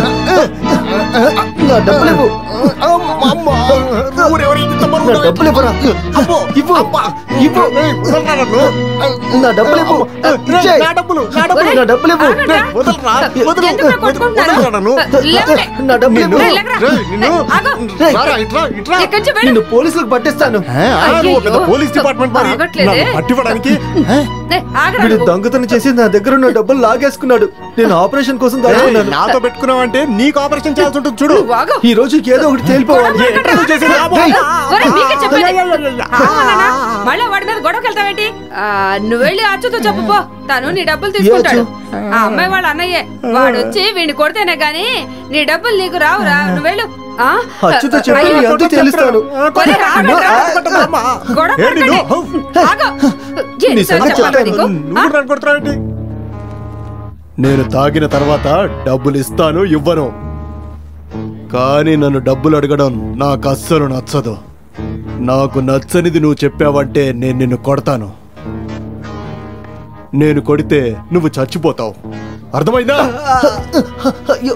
నా డబ్బులు ఇవ్వు అమ్మా, ఊరెవరు ఇంత బరువు నా డబ్బులు ఇవ్వరా అబ్బో, ఇవ్వు అబ్బా, ఇవ్వు రేయ్, వదలరా నన్ను. నా డబ్బులు ఇవ్వు రేయ్, ఇచ్చేయ్. నా డబ్బులు నా డబ్బులు నా డబ్బులు ఇవ్వు ఆగండి. రేయ్, వదలరా వదలు ఎందుకు కొట్టుకుంటున్నారు? వదలరా నన్ను లేవండి. నా డబ్బులు ఇవ్వు రేయ్, లేకరా. రేయ్, నిన్ను ఆగు. రారా, ఇట్రా ఇట్రా ఇక్కడి నుంచి వెళ్ళు. నిన్ను పోలీసులకు పట్టిస్తాను ఆ, ఆ, నువ్వు పెద్ద అయ్యయ్యో. పోలీస్ డిపార్ట్మెంట్ మరి ఆగట్లేదే. నన్ను పట్టివ్వడానికి ఆ? ఏయ్, ఆగరా వీడు నువ్వు. దొంగతనం చేసి నా దగ్గర ఉన్న డబ్బులు లాగేసుకున్నాడు నేను ఆపరేషన్ కోసం ఏయ్, దాచుకున్నాను నాతో పెట్టుకున్నావంటే నీకు ఆపరేషన్ చేయాల్సి ఉంటుంది చూడు నువ్వు ఆగు. ఈ రోజు ఏదో ఒకటి తేలిపోవాలి ఏంటి నువ్వు చేసేది? రేయ్, ఒరేయ్, మీకే చెప్పేది. ఆగమన్నానా? మళ్ళా వాడి మీద గొడవకి వెళ్తావేంటి ఆ, నువ్వు వెళ్ళి అచ్చుతో చెప్పు పో తను నీ డబ్బులు తీసుకుంటాడు ఆ అమ్మాయి వాళ్ళ అన్నయ్యే వాడు వచ్చి వీడిని కొడితేనే గాని నీ డబ్బులు నీకు రావురా నువ్వు వెళ్ళు ఆ? అచ్చుతో చెప్పి అయ్యో, నీ అంతు తెలుస్తాను ఒరేయ్, ఆగండ్రా. గొడవ ఏ నిన్ను? పడకండి. ఆగు. నీ ఎన్నిసార్లు సంగతి చెప్పాలా చెప్తాను. నీకు? ఆ? నువ్వు నన్ను కొడుతున్నావేంటి? నేను తాగిన తర్వాత డబ్బులు ఇస్తాను ఇవ్వను కానీ నన్ను డబ్బులు అడగడం నాకు అస్సలు నచ్చదు నాకు నచ్చనిది నువ్వు చెప్పావంటే నేను నిన్ను కొడతాను నేను కొడితే నువ్వు చచ్చిపోతావు అర్థమైందా అయ్యో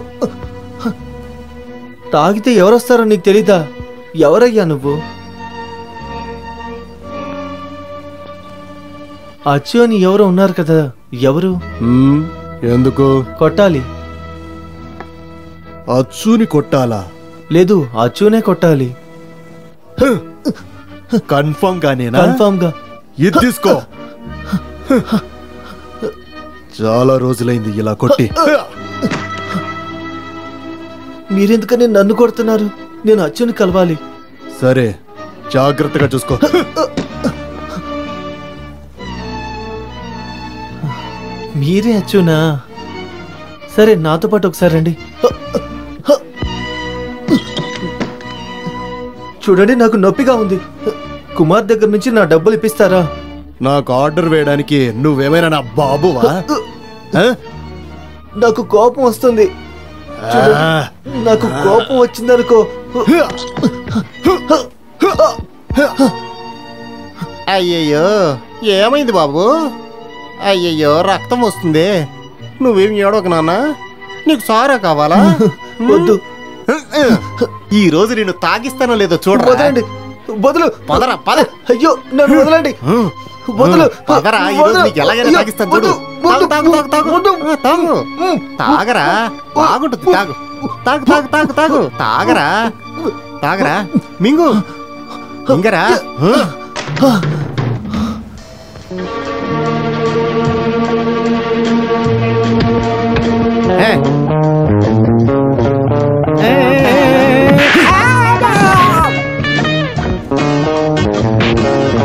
తాగితే ఎవరొస్తారో నీకు తెలీదా ఎవరయ్యా నువ్వు అచ్చు అని ఎవరు ఉన్నారు కదా ఎవరు మ్మ్, ఎందుకు కొట్టాలి అచ్చుని కొట్టాలా లేదు అచ్చునే కొట్టాలి కన్ఫర్మ్ గానేనా కన్ఫామ్ గా ఇది తీసుకో చాలా రోజులైంది ఇలా కొట్టి మీరెందుకని నన్ను కొడుతున్నారు నేను అచ్చుని కలవాలి సరే జాగ్రత్తగా చూసుకో మీరే అచ్చునా సరే నాతో పాటు ఒకసారి రండి చూడండి నాకు నొప్పిగా ఉంది కుమార్ దగ్గర నుంచి నా డబ్బులు ఇప్పిస్తారా నాకు ఆర్డర్ వేయడానికి నువ్వేమైనా నా బాబువా ఆ? నాకు కోపం వస్తుంది చూడండి, నాకు కోపం వచ్చిందనుకో అయ్యయ్యో ఏమైంది బాబు అయ్యయ్యో రక్తం వస్తుంది నువ్వేం ఏడవకు నాన్న నీకు సారా కావాలా వద్దు ఈ రోజు నేను తాగిస్తానో లేదో చూడరా వదలండి వదులు పదరా పద అయ్యో నన్ను వదలండి వదులు పదరా ఈ రోజు నీకు ఎలాగైనా అయ్యో, తాగిస్తాను చూడు వద్దు, తాగు తాగు తాగు వద్దు. తాగు ఆ, తాగు తాగరా బాగుంటుంది తాగు తాగు తాగు తాగు తాగు తాగరా తాగరా మింగు మింగరా ఆ? ఏ. ఏ.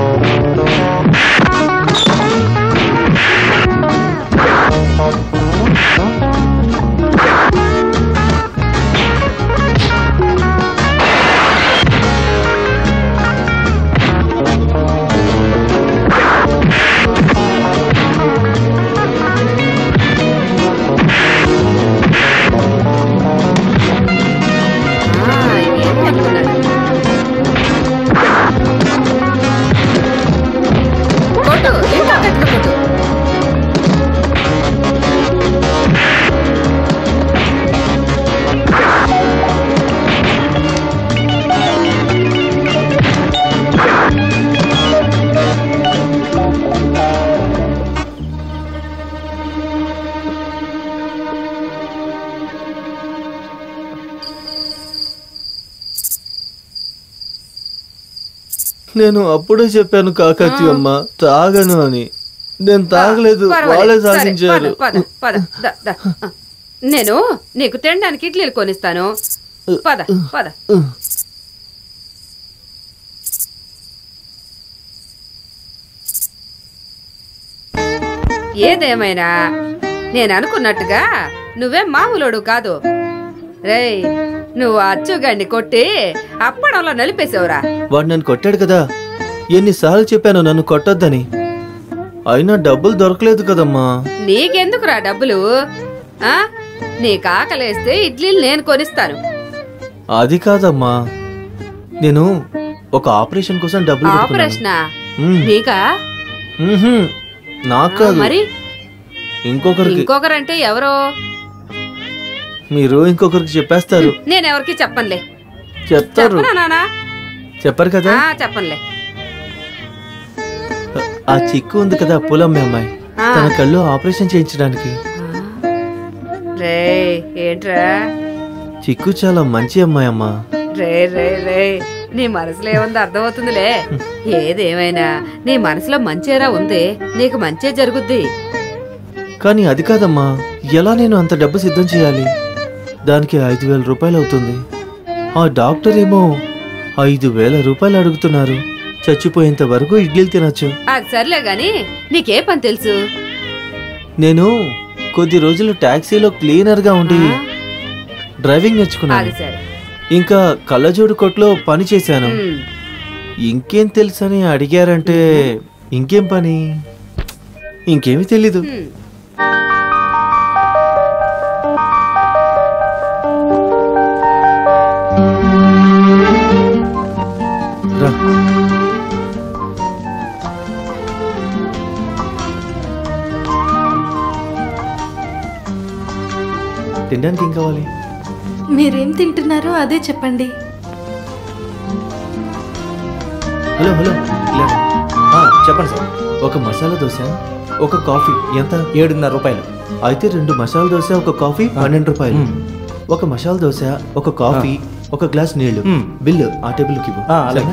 నేను అప్పుడే చెప్పాను కాకత్తి అమ్మ తాగను అని నేను తాగలేదు పర్వాలేదు. వాళ్ళే సరే, సాధించారు పద, పద, పద, ద, ద. నేను నీకు తినడానికి ఇడ్లీలు కొనిస్తాను పద పద ఏదేమైనా నేను అనుకున్నట్టుగా నువ్వేం మామూలోడు కాదు రేయ్ నువ్వు అచ్చుగాడిని కొట్టి అప్పడంలో నలిపేసావురా వాడు నన్ను కొట్టాడు కదా ఎన్నిసార్లు చెప్పాను నన్ను కొట్టొద్దని అయినా డబ్బులు దొరకలేదు కదమ్మా నీకెందుకురా డబ్బులు ఆ నీకు ఆకలేస్తే ఇడ్లీలు నేను కొనిస్తాను అది కాదమ్మా నేను ఒక ఆపరేషన్ కోసం డబ్బులు పెట్టుకున్నాను. ఆపరేషనా మ్మ్. నీకా మ్మ్హ్మ్. నాకు ఆ, కాదు మరి ఇంకొకరికి ఇంకొకరంటే ఎవరో మీరు ఇంకొకరికి చెప్పేస్తారు నేనెవరికి చెప్పనులే చెప్తారు చెప్పనా నానా చెప్పరు కదా ఆ, చెప్పనులే ఆ చిక్కు ఉంది కదా పూలమ్మే అమ్మాయి ఆ. తన కళ్ళు ఆపరేషన్ చేయించడానికి రే ఏంట్రా చిక్కు చాలా మంచి అమ్మాయి అమ్మా రే రే రే నీ మనసులో ఏముందో అర్థమవుతుందిలే ఏదేమైనా నీ మనసులో మంచేరా ఉంది నీకు మంచే జరుగుద్ది కానీ అది కాదమ్మా ఎలా నేను అంత డబ్బు సిద్ధం చేయాలి దానికి ఐదు వేల రూపాయలు అవుతుంది ఆ డాక్టర్ ఏమో ఐదు వేల రూపాయలు అడుగుతున్నారు చచ్చిపోయేంత వరకు ఇడ్లీలు తినొచ్చు అది సర్లే గాని నీకే పని తెలుసు నేను కొద్ది రోజులు టాక్సీలో క్లీనర్ గా ఉండి డ్రైవింగ్ నేర్చుకున్నాను అది సరే ఇంకా కళ్ళజోడు కొట్లో పని చేశాను ఉమ్. ఇంకేం తెలుసని అడిగారంటే ఇంకేం పని ఇంకేమీ తెలీదు ఉమ్. రా తినడానికి ఏం కావాలి మీరేం తింటున్నారో అదే చెప్పండి హలో హలో ఇలా రా. ఆ, చెప్పండి సార్ ఒక మసాలా దోశ ఒక కాఫీ ఎంత ఏడున్నర రూపాయలు అయితే రెండు మసాలా దోశ ఒక కాఫీ పన్నెండు రూపాయలు ఒక మసాలా దోశ ఒక కాఫీ ఒక గ్లాస్ నీళ్లు మ్మ్. బిల్లు ఆ టేబుల్కి ఇవ్వు ఆ, అలాగే. సరేనా?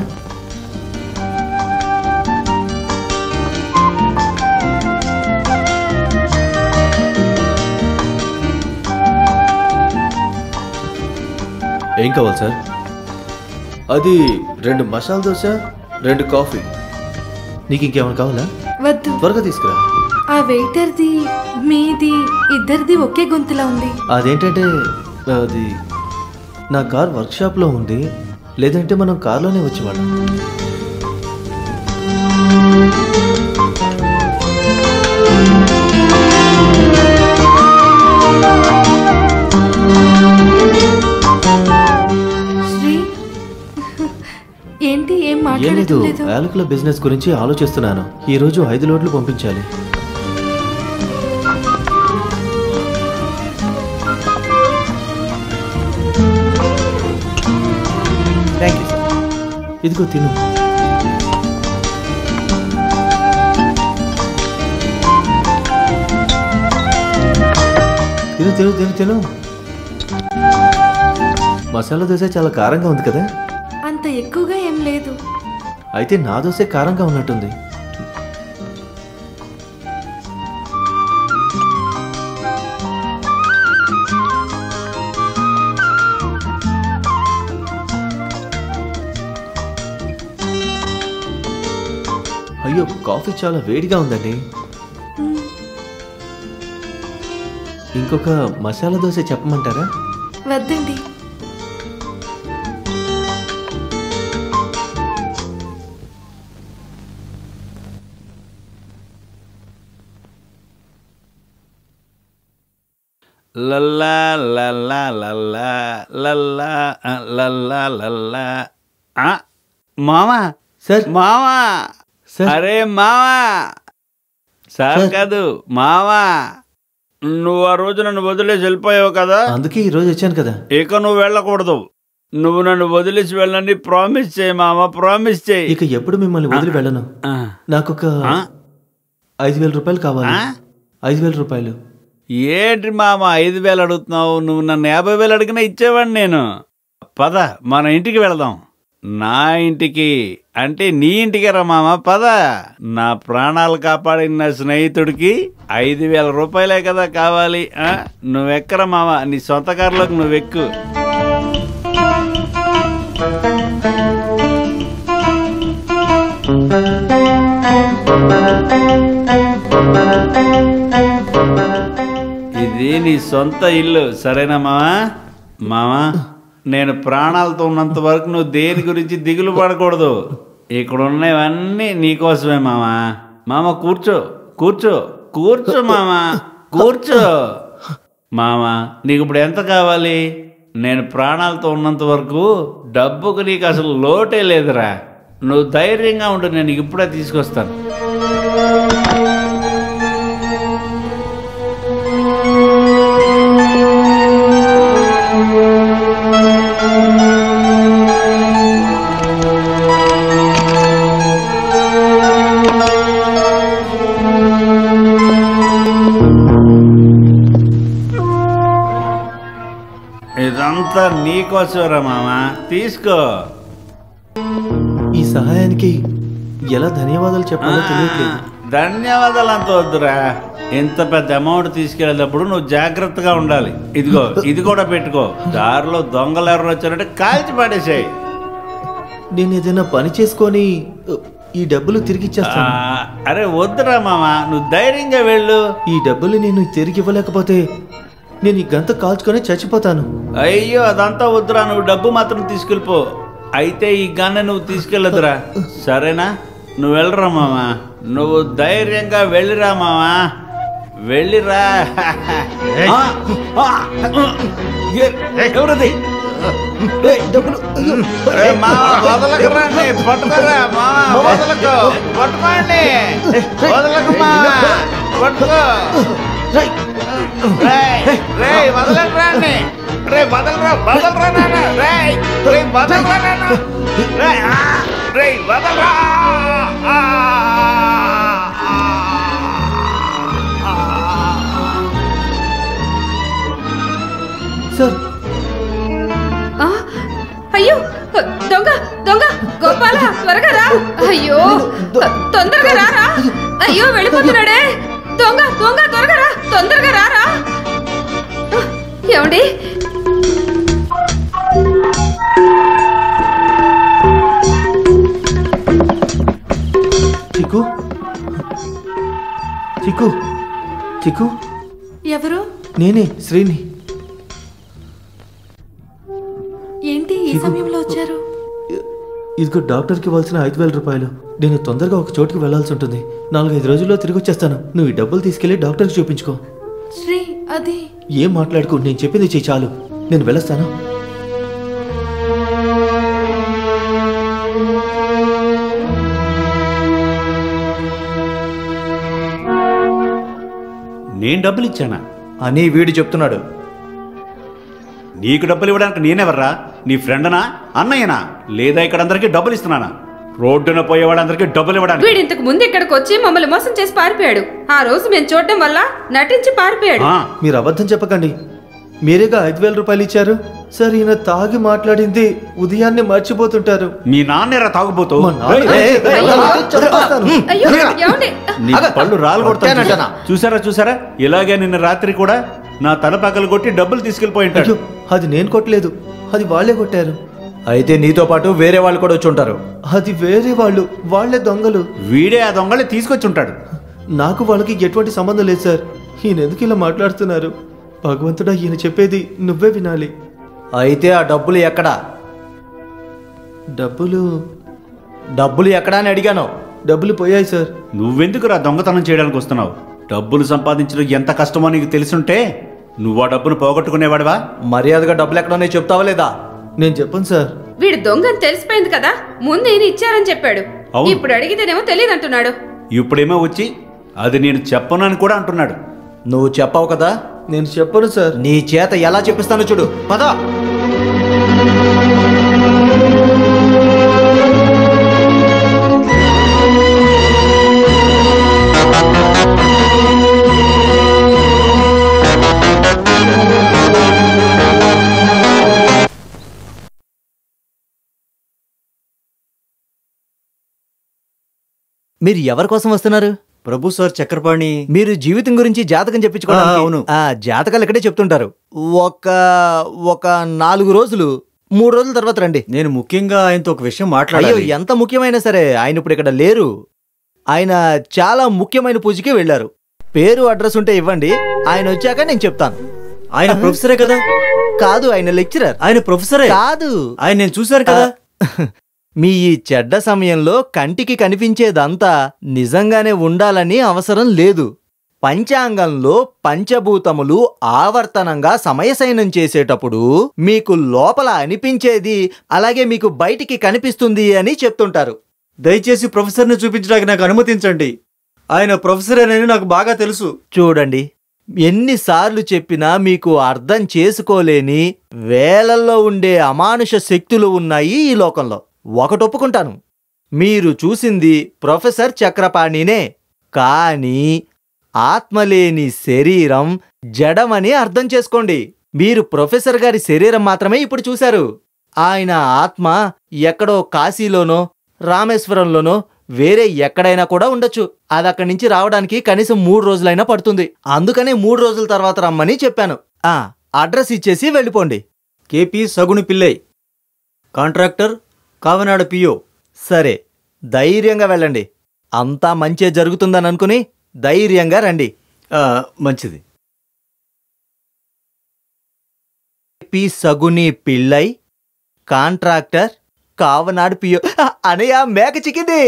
ఏం కావాలి సార్ అది రెండు మసాలా దోశ రెండు కాఫీ నీకు ఇంకేమైనా కావాలా వద్దు త్వరగా తీసుకురా ఆ వెయిటర్ది మీది ఇద్దరిది ఒకే గొంతులా ఉంది అదేంటంటే అది నా కార్ వర్క్షాప్లో ఉంది లేదంటే మనం కార్లోనే వచ్చేవాళ్ళం శ్రీ ఏంటి ఏం ఏం లేదు మాట్లాడలేదు యాలకుల బిజినెస్ గురించి ఆలోచిస్తున్నాను ఈ రోజు ఐదు లోడ్లు పంపించాలి థ్యాంక్ యూ సార్ ఇదిగో తిను తిను తిను తిను తిను మసాలా దోశ చాలా కారంగా ఉంది కదా అంత ఎక్కువగా ఏం లేదు అయితే నా దోశ కారంగా ఉన్నట్టుంది అయ్యో కాఫీ చాలా వేడిగా ఉందండి ఇంకొక మసాలా దోశ చెప్పమంటారా వద్దండి లల్లా లల్లా లల్లా లల్లా ఆ, లల్లా లల్లా ఆ, మామా సార్ మామా సార్. అరే మామా సార్ సార్. కాదు మామా నువ్వు ఆ రోజు నన్ను వదిలేసి వెళ్ళిపోయావు కదా అందుకే ఈ రోజు వచ్చాను కదా ఇక నువ్వు వెళ్ళకూడదు నువ్వు నన్ను వదిలేసి వెళ్ళని ప్రామిస్ చేయి మామ ప్రామిస్ చేయి ఇక ఎప్పుడు మిమ్మల్ని వదిలి వెళ్ళను ఆ. నాకు ఒక ఆ? ఐదు వేల రూపాయలు కావాలి ఆ? ఐదు వేల రూపాయలు ఏంటి మామ ఐదు వేలు అడుగుతున్నావు నువ్వు నన్ను యాభై వేలు అడిగినా ఇచ్చేవాడిని నేను పద మన ఇంటికి వెళదాం నా ఇంటికి అంటే నీ ఇంటికి రా మామ పద నా ప్రాణాలు కాపాడిన నా స్నేహితుడికి ఐదు వేల రూపాయలే కదా కావాలి ఆ? నువ్వెక్కరా మామ నీ సొంత కారులోకి నువ్వెక్కు ఇది నీ సొంత ఇల్లు సరేనా మావా మావా నేను ప్రాణాలతో ఉన్నంత వరకు నువ్వు దేని గురించి దిగులు పడకూడదు ఇక్కడ ఉన్నవన్నీ నీకోసమే మామా మామ కూర్చో కూర్చో కూర్చో మామా కూర్చో మామా నీకు ఇప్పుడు ఎంత కావాలి నేను ప్రాణాలతో ఉన్నంత వరకు డబ్బుకు నీకు అసలు లోటే లేదురా నువ్వు ధైర్యంగా ఉండు నేను ఇప్పుడే తీసుకొస్తాను ఇదంతా నీకోసమరా మామ తీసుకో ఈ సహాయానికి ఎలా ధన్యవాదాలు చెప్పాలో తెలియట్లేదు ధన్యవాదాలు అంత వద్దురా ఇంత పెద్ద అమౌంట్ తీసుకెళ్ళేటప్పుడు నువ్వు జాగ్రత్తగా ఉండాలి ఇదిగో ఇది కూడా పెట్టుకో దారిలో దొంగలు ఎవరు వచ్చారంటే కాల్చి పడేసాయి నేను ఏదైనా పని చేసుకొని ఈ డబ్బులు తిరిగి ఇచ్చేస్తాను అరే వద్దురా మామ నువ్వు ధైర్యంగా వెళ్ళు ఈ డబ్బులు నేను తిరిగి ఇవ్వలేకపోతే నేను ఈ గంత కాల్చుకొని చచ్చిపోతాను అయ్యో అదంతా వద్దురా నువ్వు డబ్బు మాత్రం తీసుకెళ్ళిపో అయితే ఈ గన్న నువ్వు తీసుకెళ్ళదురా సరేనా నువ్వు వెళ్ళరా మామ నువ్వు ధైర్యంగా వెళ్ళిరా మామ వెళ్ళిరా ఆ, ఆ, ఏ- ఎవరది ఏ, మామ, వదలకురా నీ, పట్టుకోరా మామ, వదలకు, పట్టుకోండి వదలకు మామ, పట్టుకో రేయ్, రేయ్, వదలకురా నీ. రేయ్, వదలరా, వదలరా నాన్న, రేయ్, రేయ్, వదలరా నాన్న. రేయ్, ఆ, రేయ్, వదలరా. ఆ, ఆ, సార్ ఆ, అయ్యో దొంగ దొంగ గోపాల త్వరగా రా అయ్యో తొందరగా రారా అయ్యో వెళ్ళిపోతున్నాడే దొంగ దొంగ త్వరగా రా తొందరగా రారా ఏమండి చిక్కు చిక్కు చిక్కు ఎవరు నేనే శ్రీని ఏంటి ఈ సమయంలో వచ్చారు ఇదిగో డాక్టర్కి ఇవ్వాల్సిన ఐదు వేల రూపాయలు నేను తొందరగా ఒక చోటుకి వెళ్ళాల్సి ఉంటుంది నాలుగైదు రోజుల్లో తిరిగి వచ్చేస్తాను నువ్వు ఈ డబ్బులు తీసుకెళ్లి డాక్టర్కి చూపించుకో శ్రీ అది ఏం మాట్లాడుకో నేను చెప్పింది చెయ్యి చాలు నేను వెళ్ళొస్తాను నేను డబ్బులు ఇచ్చానా అని వీడు చెప్తున్నాడు నీకు డబ్బులు ఇవ్వడానికి నేనెవర్రా నీ ఫ్రెండనా అన్నయ్యనా లేదా ఇక్కడ అందరికీ డబ్బులు ఇస్తున్నానా రోడ్డున పోయే వాళ్ళందరికీ డబ్బులు ఇవ్వడానికి వీడు ఇంతకు ముందు ఇక్కడికి వచ్చి మమ్మల్ని మోసం చేసి పారిపోయాడు ఆ రోజు మేము చూడటం వల్ల నటించి పారిపోయాడు ఆ, మీరు అబద్ధం చెప్పకండి మీరేగా ఐదు వేల రూపాయలు ఇచ్చారు సార్ ఈయన తాగి మాట్లాడింది ఉదయాన్నే మర్చిపోతుంటారు మీ నాన్నేరా తాగుబోతూ మా నాన్న- ఏయ్, ఏయ్, ఏయ్, అయ్యో. చంపేస్తాను. అయ్యో ఏమండి నీ పళ్ళు రాలు కొడతాను కొట్టానంటనా? చూసారా చూసారా ఇలాగే నిన్న రాత్రి కూడా నా తల పక్కలు కొట్టి డబ్బులు తీసుకెళ్లిపోయి ఉంటాడు అయ్యో అది నేను కొట్టలేదు అది వాళ్ళే కొట్టారు అయితే నీతో పాటు వేరే వాళ్ళు కూడా వచ్చి ఉంటారు అది వేరే వాళ్ళు వాళ్ళే దొంగలు వీడే ఆ దొంగలే తీసుకొచ్చి ఉంటాడు నాకు వాళ్ళకి ఎటువంటి సంబంధం లేదు సార్ ఈయన ఎందుకు ఇలా మాట్లాడుతున్నారు భగవంతుడా ఈయన చెప్పేది నువ్వే వినాలి అయితే ఆ డబ్బులు ఎక్కడా డబ్బులు డబ్బులు ఎక్కడా అని అడిగాను డబ్బులు పోయాయి సార్ నువ్వెందుకు రా దొంగతనం చేయడానికి వస్తున్నావు డబ్బులు సంపాదించడం ఎంత కష్టమో నీకు తెలుసుంటే నువ్వు ఆ డబ్బును పోగొట్టుకునేవాడివా మర్యాదగా డబ్బులు ఎక్కడో చెప్తావా లేదా నేను చెప్పను సార్ వీడు దొంగ అని తెలిసిపోయింది కదా ముందు ఈయన ఇచ్చారని చెప్పాడు అవును. ఇప్పుడు అడిగితేనేమో తెలియదు అంటున్నాడు ఇప్పుడేమో వచ్చి అది నేను చెప్పను అని కూడా అంటున్నాడు నువ్వు చెప్పావు కదా నేను చెప్పను సార్ నీ చేత ఎలా చెప్పిస్తానో చూడు పద మీరు ఎవరి కోసం వస్తున్నారు ప్రభు సార్ చక్రపాణి మీరు జీవితం గురించి జాతకం చెప్పించుకోవడానికి ఆ, అవును. ఆ జాతకాలు ఇక్కడే చెప్తుంటారు ఒక ఒక నాలుగు రోజులు మూడు రోజుల తర్వాత రండి నేను ముఖ్యంగా ఆయనతో ఒక విషయం అయ్యో మాట్లాడాలి ఎంత ముఖ్యమైనా సరే ఆయన ఇప్పుడు ఇక్కడ లేరు ఆయన చాలా ముఖ్యమైన పూజకి వెళ్ళారు పేరు అడ్రస్ ఉంటే ఇవ్వండి ఆయన వచ్చాక నేను చెప్తాను ఆయన ప్రొఫెసరే కదా కాదు ఆయన లెక్చరర్ ఆయన ప్రొఫెసరే కాదు ఆయన నేను చూశాను కదా మీ ఈ చెడ్డ సమయంలో కంటికి కనిపించేదంతా నిజంగానే ఉండాలని అవసరం లేదు పంచాంగంలో పంచభూతములు ఆవర్తనంగా సమయసైనం చేసేటప్పుడు మీకు లోపల అనిపించేది అలాగే మీకు బయటికి కనిపిస్తుంది అని చెప్తుంటారు దయచేసి ప్రొఫెసర్ని చూపించడానికి నాకు అనుమతించండి ఆయన ప్రొఫెసరేనని నాకు బాగా తెలుసు చూడండి ఎన్నిసార్లు చెప్పినా మీకు అర్థం చేసుకోలేని వేలల్లో ఉండే అమానుష శక్తులు ఉన్నాయి ఈ లోకంలో ఒకటి ఒప్పుకుంటాను మీరు చూసింది ప్రొఫెసర్ చక్రపాణినే కానీ ఆత్మలేని శరీరం జడమని అర్థం చేసుకోండి మీరు ప్రొఫెసర్ గారి శరీరం మాత్రమే ఇప్పుడు చూశారు ఆయన ఆత్మ ఎక్కడో కాశీలోనో రామేశ్వరంలోనో వేరే ఎక్కడైనా కూడా ఉండొచ్చు అది అక్కడి నుంచి రావడానికి కనీసం మూడు రోజులైనా పడుతుంది అందుకనే మూడు రోజుల తర్వాత రమ్మని చెప్పాను ఆ అడ్రస్ ఇచ్చేసి వెళ్ళిపోండి KP Saguni Pillai contractor Kavanadu PO సరే ధైర్యంగా వెళ్ళండి అంతా మంచే జరుగుతుందని అనుకుని ధైర్యంగా రండి ఆ, మంచిది P Saguni Pillai contractor Kavanadu PO ఆ, అనయ్య మేక చిక్కింది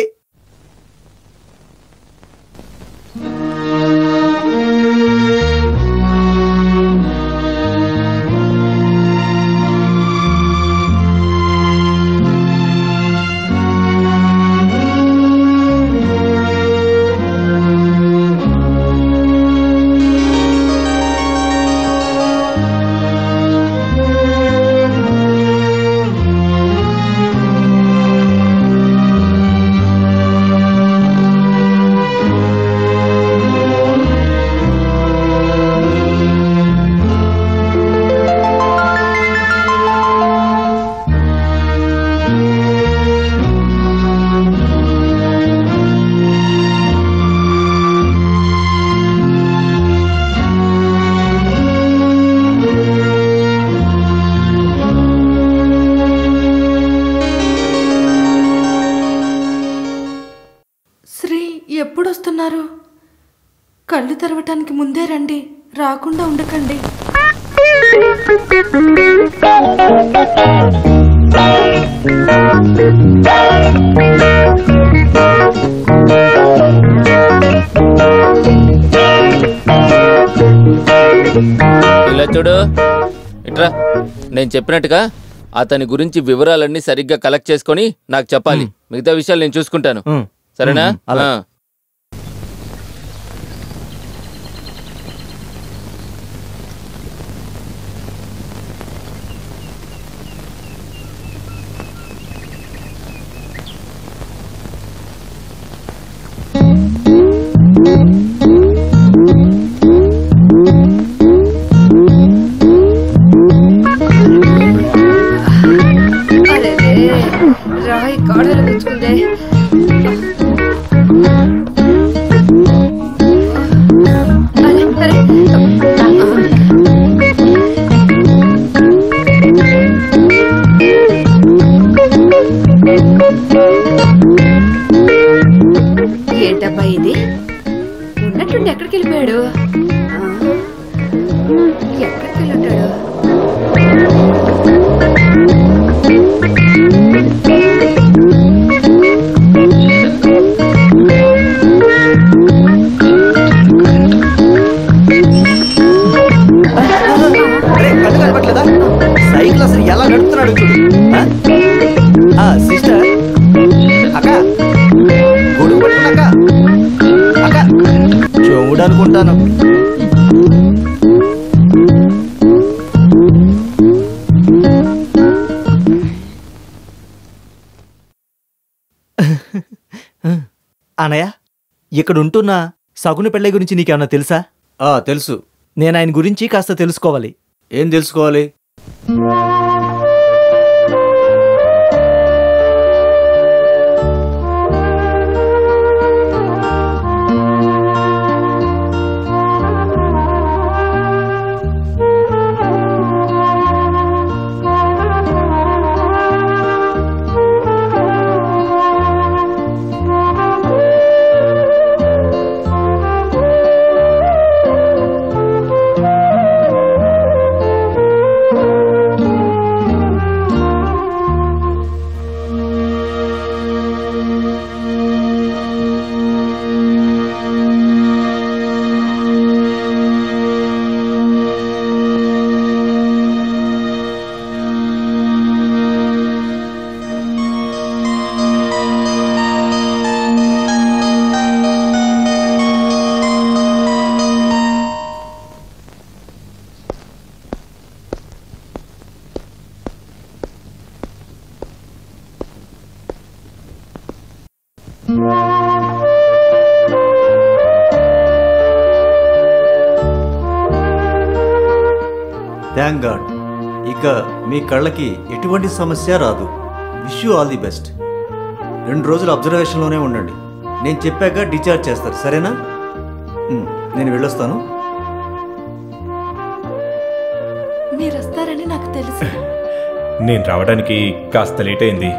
శ్రీ ఎప్పుడొస్తున్నారు కళ్ళు తెరవటానికి ముందే రండి రాకుండా ఉండకండి ఇలా చూడు ఇట్రా నేను చెప్పినట్టుగా అతని గురించి వివరాలన్నీ సరిగ్గా కలెక్ట్ చేసుకొని నాకు చెప్పాలి మిగతా విషయాలు నేను చూసుకుంటాను ఉమ్. సరేనా ఉమ్, అలా. ఆ. అరే రాయి కాడలు గుచ్చుకుందే అరే అరే ఏంటబ్బా ఇది ఉన్నట్టుండి ఎక్కడికి వెళ్ళిపోయాడు ఆ, ఎక్కడికి వెళ్ళుంటాడు అరే కళ్ళు కనపట్లేదా సైకిల్ అసలు ఎలా నడుపుతున్నాడు చూడు ఆ? ఆ సిస్టర్ అక్క గొడుగు పట్టుకుని అక్క అక్క చూడనుకుంటాను అనయ్య ఇక్కడ ఉంటున్న సగుని పెళ్ళై గురించి నీకేమన్నా తెలుసా ఆ తెలుసు నేను ఆయన గురించి కాస్త తెలుసుకోవాలి ఏం తెలుసుకోవాలి థ్యాంక్ గాడ్ ఇక మీ కళ్ళకి ఎటువంటి సమస్య రాదు wish you all the best రెండు రోజులు అబ్జర్వేషన్లోనే ఉండండి నేను చెప్పాక డిశ్చార్జ్ చేస్తారు సరేనా ఉమ్, నేను వెళ్ళొస్తాను మీరు వస్తారని నాకు తెలుసు నేను రావడానికి కాస్త లేట్ అయింది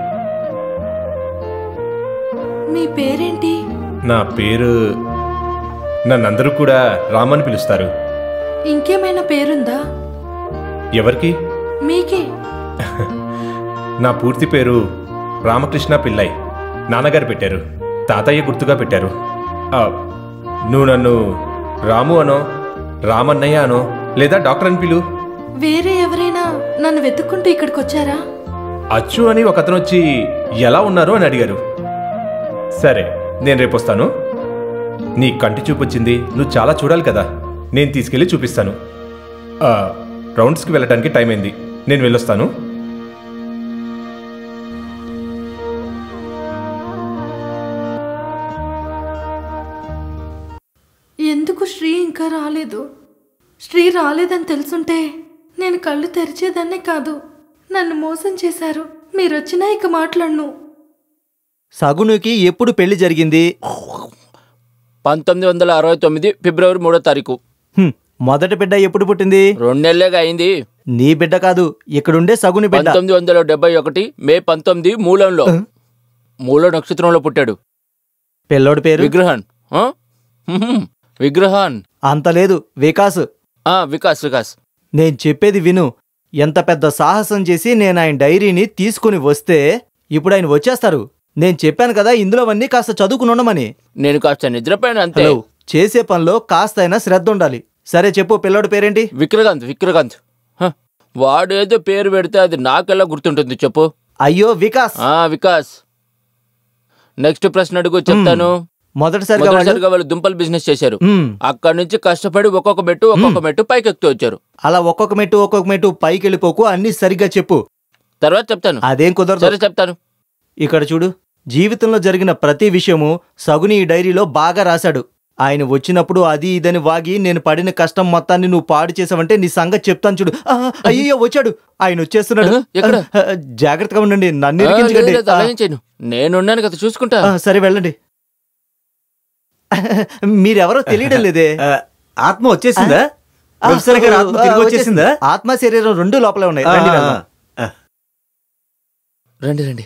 మీ పేరేంటి నా పేరు నన్నందరూ కూడా రామని పిలుస్తారు ఇంకేమైనా పేరుందా ఎవరికి మీకే నా పూర్తి పేరు రామకృష్ణ పిల్లై నాన్నగారు పెట్టారు తాతయ్య గుర్తుగా పెట్టారు ఆ, నువ్వు నన్ను రాము అనో రామన్నయ్య అనో లేదా డాక్టర్ అని పిలు వేరే ఎవరైనా నన్ను వెతుక్కుంటూ ఇక్కడికి వచ్చారా అచ్చు అని ఒక అతను వచ్చి ఎలా ఉన్నారు అని అడిగారు సరే నేను రేపు వస్తాను నీ కంటి చూపు వచ్చింది నువ్వు చాలా చూడాలి కదా నేను తీసుకెళ్ళి చూపిస్తాను ఆ, రౌండ్స్కి వెళ్ళటానికి టైం అయింది నేను వెళ్ళొస్తాను ఎందుకు శ్రీ ఇంకా రాలేదు శ్రీ రాలేదని తెలుసుంటే నేను కళ్ళు తెరిచేదాన్నే కాదు నన్ను మోసం చేశారు మీరొచ్చినా ఇక మాట్లాడను సగునుకి ఎప్పుడు పెళ్లి జరిగింది పంతొమ్మిది వందల అరవై తొమ్మిది ఫిబ్రవరి మూడో తారీఖు హ్మ్, మొదటి బిడ్డ ఎప్పుడు పుట్టింది రెండేళ్లేగా అయింది నీ బిడ్డ కాదు ఇక్కడుండే సగుని బిడ్డ పంతొమ్మిది వందల డెబ్బై ఒకటి మే పంతొమ్మిది మూలంలో మూల నక్షత్రంలో పుట్టాడు పిల్లోడి పేరు విగ్రహన్ ఆ? హ్మ్. విగ్రహాన్ అంత లేదు వికాస్ ఆ, వికాస్ వికాస్ నేను చెప్పేది విను ఎంత పెద్ద సాహసం చేసి నేను ఆయన డైరీని తీసుకుని వస్తే ఇప్పుడు ఆయన వచ్చేస్తారు నేను చెప్పాను కదా ఇందులోవన్నీ కాస్త చదువుకుని ఉండమని నేను కాస్త నిద్రపోయాను అంతే హలో చేసే పనిలో కాస్త అయినా శ్రద్ధ ఉండాలి సరే చెప్పు పిల్లోడి పేరేంటి విక్రకాంత్ విక్రకాంత్ హ, వాడేదో పేరు పెడితే అది నాకెలా గుర్తుంటుంది చెప్పు అయ్యో వికాస్ ఆ వికాస్ నెక్స్ట్ ప్రశ్న అడుగు చెప్తాను మొదటిసారిగా వాళ్ళు- మొదటిసారిగా వాళ్ళు దుంపల్ బిజినెస్ చేశారు మ్మ్. అక్కడ నుంచి కష్టపడి ఒక్కొక్క మెట్టు ఒక్కొక్క మెట్టు పైకి ఎక్కుతూ వచ్చారు అలా ఒక్కొక్క మెట్టు ఒక్కొక్క మెట్టు పైకి వెళ్ళిపోకు అన్ని సరిగ్గా చెప్పు తర్వాత చెప్తాను అదేం కుదరదు సరే చెప్తాను ఇక్కడ చూడు జీవితంలో జరిగిన ప్రతి విషయము సగుని ఈ డైరీలో బాగా రాశాడు ఆయన వచ్చినప్పుడు అది ఇదని వాగి నేను పడిన కష్టం మొత్తాన్ని నువ్వు పాడు చేసావంటే నీ సంగతి చెప్తాను చూడు ఆ, అయ్యయ్యో వచ్చాడు ఆయన వచ్చేస్తున్నాడు ఆ, ఎక్కడ? ఆ, ఆ, జాగ్రత్తగా ఉండండి నన్ను ఆ, లేదు, ఇరికించకండి లేదు, అలా ఏం చేయను నేనున్నాను కదా చూసుకుంటా ఆ, సరే వెళ్ళండి మీరెవరో తెలియడం లేదే ఆ, ఆత్మ వచ్చేసిందా ఆ, ప్రొఫెసర్ గారి ఆత్మ ఆ, తిరిగి వచ్చేసిందా ఆత్మ శరీరం రెండు లోపలే ఉన్నాయి ఆ, రండి వెళ్దాం. ఆ, రండి రండి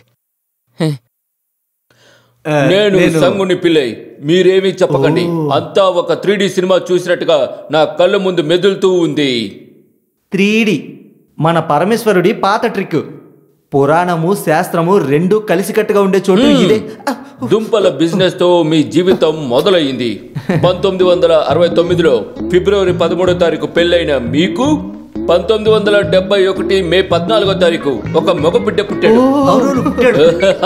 ఆ, నేను సంగుని పిల్లై మీరేమీ చెప్పకండి అంతా ఒక త్రీ సినిమా చూసినట్టుగా నా కళ్ళ ముందు మెదులుతూ ఉంది త్రీడి మన పరమేశ్వరుడి పాత ట్రిక్ పురాణము శాస్త్రము రెండు కలిసికట్టుగా ఉండే చోటు ఇదే ఆ, దుంపల బిజినెస్ తో మీ జీవితం మొదలయ్యింది పంతొమ్మిది వందల అరవై తొమ్మిదిలో ఫిబ్రవరి పదమూడో తారీఖు పెళ్ళైన మీకు పంతొమ్మిది వందల డెబ్బై ఒకటి మే పద్నాలుగో తారీఖు ఒక మగబిడ్డ పుట్టాడు అవునవును, పుట్టాడు.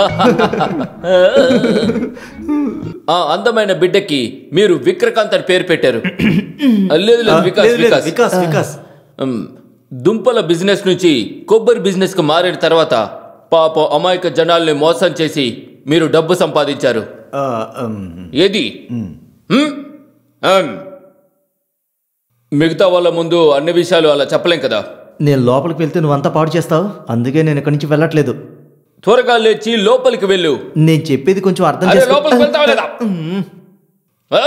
ఆ అందమైన బిడ్డకి మీరు విక్రకాంత్ అని పేరు పెట్టారు లేదు లేదు వికాస్ లేదు, లేదు, వికాస్ వికాస్ వికాస్ ఉమ్, దుంపల బిజినెస్ నుంచి కొబ్బరి బిజినెస్ కు మారిన తర్వాత పాప అమాయక జనాల్ని మోసం చేసి మీరు డబ్బు సంపాదించారు ఆ, ఉమ్, ఏది ఉమ్? ఆమ్. మిగతా వాళ్ళ ముందు అన్ని విషయాలు అలా చెప్పలేం కదా నేను లోపలికి వెళ్తే నువ్వంతా పాడు చేస్తావు అందుకే నేను ఇక్కడి నుంచి వెళ్ళట్లేదు త్వరగా లేచి లోపలికి వెళ్ళు నేను చెప్పేది కొంచెం అర్థం అరే చేసుకో లోపలికి వెళ్తావా లేదా ఆ.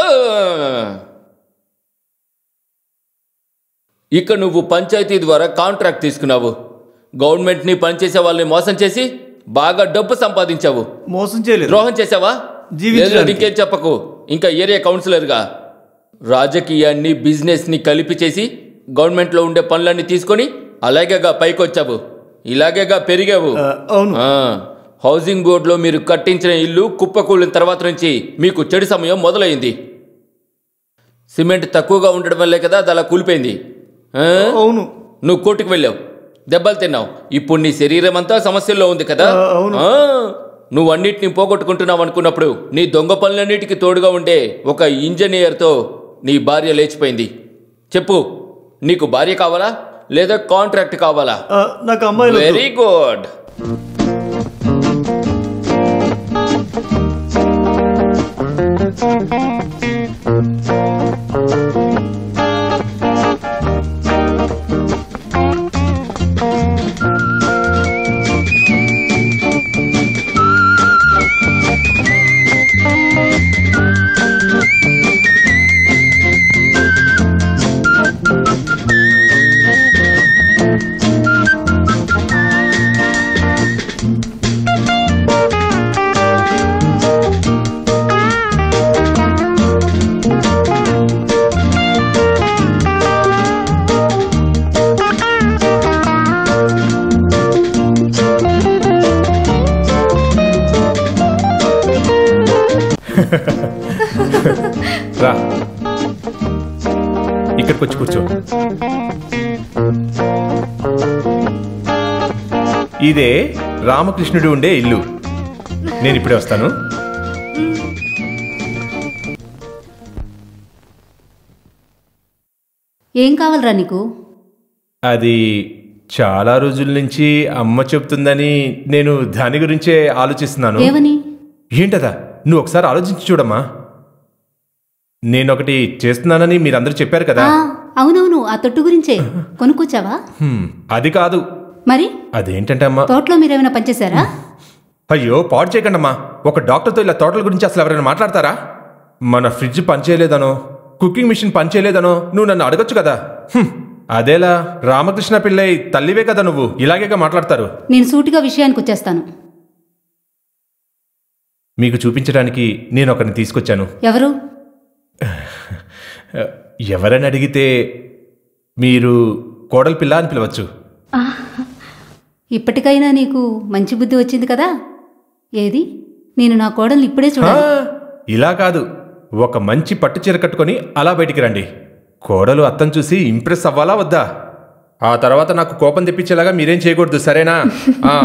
ఇక నువ్వు పంచాయతీ ద్వారా కాంట్రాక్ట్ తీసుకున్నావు గవర్నమెంట్ ని పనిచేసే వాళ్ళని మోసం చేసి బాగా డబ్బు సంపాదించావు మోసం చేయలేదు ద్రోహం చేసావా జీవించడానికి. లేదు, ఇంకేం చెప్పకు ఇంకా ఏరియా కౌన్సిలర్గా రాజకీయాన్ని బిజినెస్ ని కలిపి చేసి గవర్నమెంట్ లో ఉండే పనులన్నీ తీసుకొని అలాగేగా పైకి వచ్చావు ఇలాగేగా పెరిగావు ఆ, అవును ఆ, హౌసింగ్ బోర్డులో మీరు కట్టించిన ఇల్లు కుప్పకూలిన తర్వాత నుంచి మీకు చెడు సమయం మొదలైంది సిమెంట్ తక్కువగా ఉండడం వల్లే కదా అది అలా కూలిపోయింది ఆ? అవును నువ్వు కోర్టుకు వెళ్ళావు దెబ్బలు తిన్నావు ఇప్పుడు నీ శరీరం అంతా సమస్యల్లో ఉంది కదా ఆ, అవును. ఆ, నువ్వు అన్నిటిని పోగొట్టుకుంటున్నావు అనుకున్నప్పుడు నీ దొంగ పనులన్నిటికీ తోడుగా ఉండే ఒక ఇంజనీర్తో నీ భార్య లేచిపోయింది చెప్పు నీకు భార్య కావాలా లేదా కాంట్రాక్ట్ కావాలా ఆ, నాకు అమ్మాయిలు వద్దు. వెరీ గుడ్ రా ఇక్కడికి వచ్చి కూర్చో ఇదే రామకృష్ణుడు ఉండే ఇల్లు నేను ఇప్పుడే వస్తాను ఏం కావాలరా నీకు అది చాలా రోజుల నుంచి అమ్మ చెప్తుందని నేను దాని గురించే ఆలోచిస్తున్నాను ఏమని ఏంటదా నువ్వు ఒకసారి ఆలోచించి చూడమ్మా నేను ఒకటి చేస్తున్నానని మీరందరూ చెప్పారు కదా ఆ, అవునవును ఆ తొట్టు గురించే కొనుక్కొచ్చావా హ్మ్, అది కాదు మరి అదేంటంటే అమ్మా తోటలో మీరేమైనా పనిచేశారా అయ్యో పాడు చేయకండమ్మా ఒక డాక్టర్తో ఇలా తోటల గురించి అసలు ఎవరైనా మాట్లాడతారా మన ఫ్రిడ్జ్ పనిచేయలేదనో కుకింగ్ మిషన్ పనిచేయలేదనో నువ్వు నన్ను అడగొచ్చు కదా హ్మ్, అదేలా రామకృష్ణ పిల్లై తల్లివే కదా నువ్వు ఇలాగేగా మాట్లాడతారు నేను సూటిగా విషయానికి వచ్చేస్తాను మీకు చూపించడానికి నేను ఒకరిని తీసుకొచ్చాను ఎవరు ఎవరని అడిగితే మీరు కోడలి పిల్ల అని పిలవచ్చు ఇప్పటికైనా నీకు మంచి బుద్ధి వచ్చింది కదా ఏది నేను నా కోడల్ని ఇప్పుడే ఆ, చూడాలి ఇలా కాదు ఒక మంచి పట్టు చీర కట్టుకొని అలా బయటికి రండి కోడలు అత్తం చూసి ఇంప్రెస్ అవ్వాలా వద్దా ఆ తర్వాత నాకు కోపం తెప్పించేలాగా మీరేం చేయకూడదు సరేనా ఆ.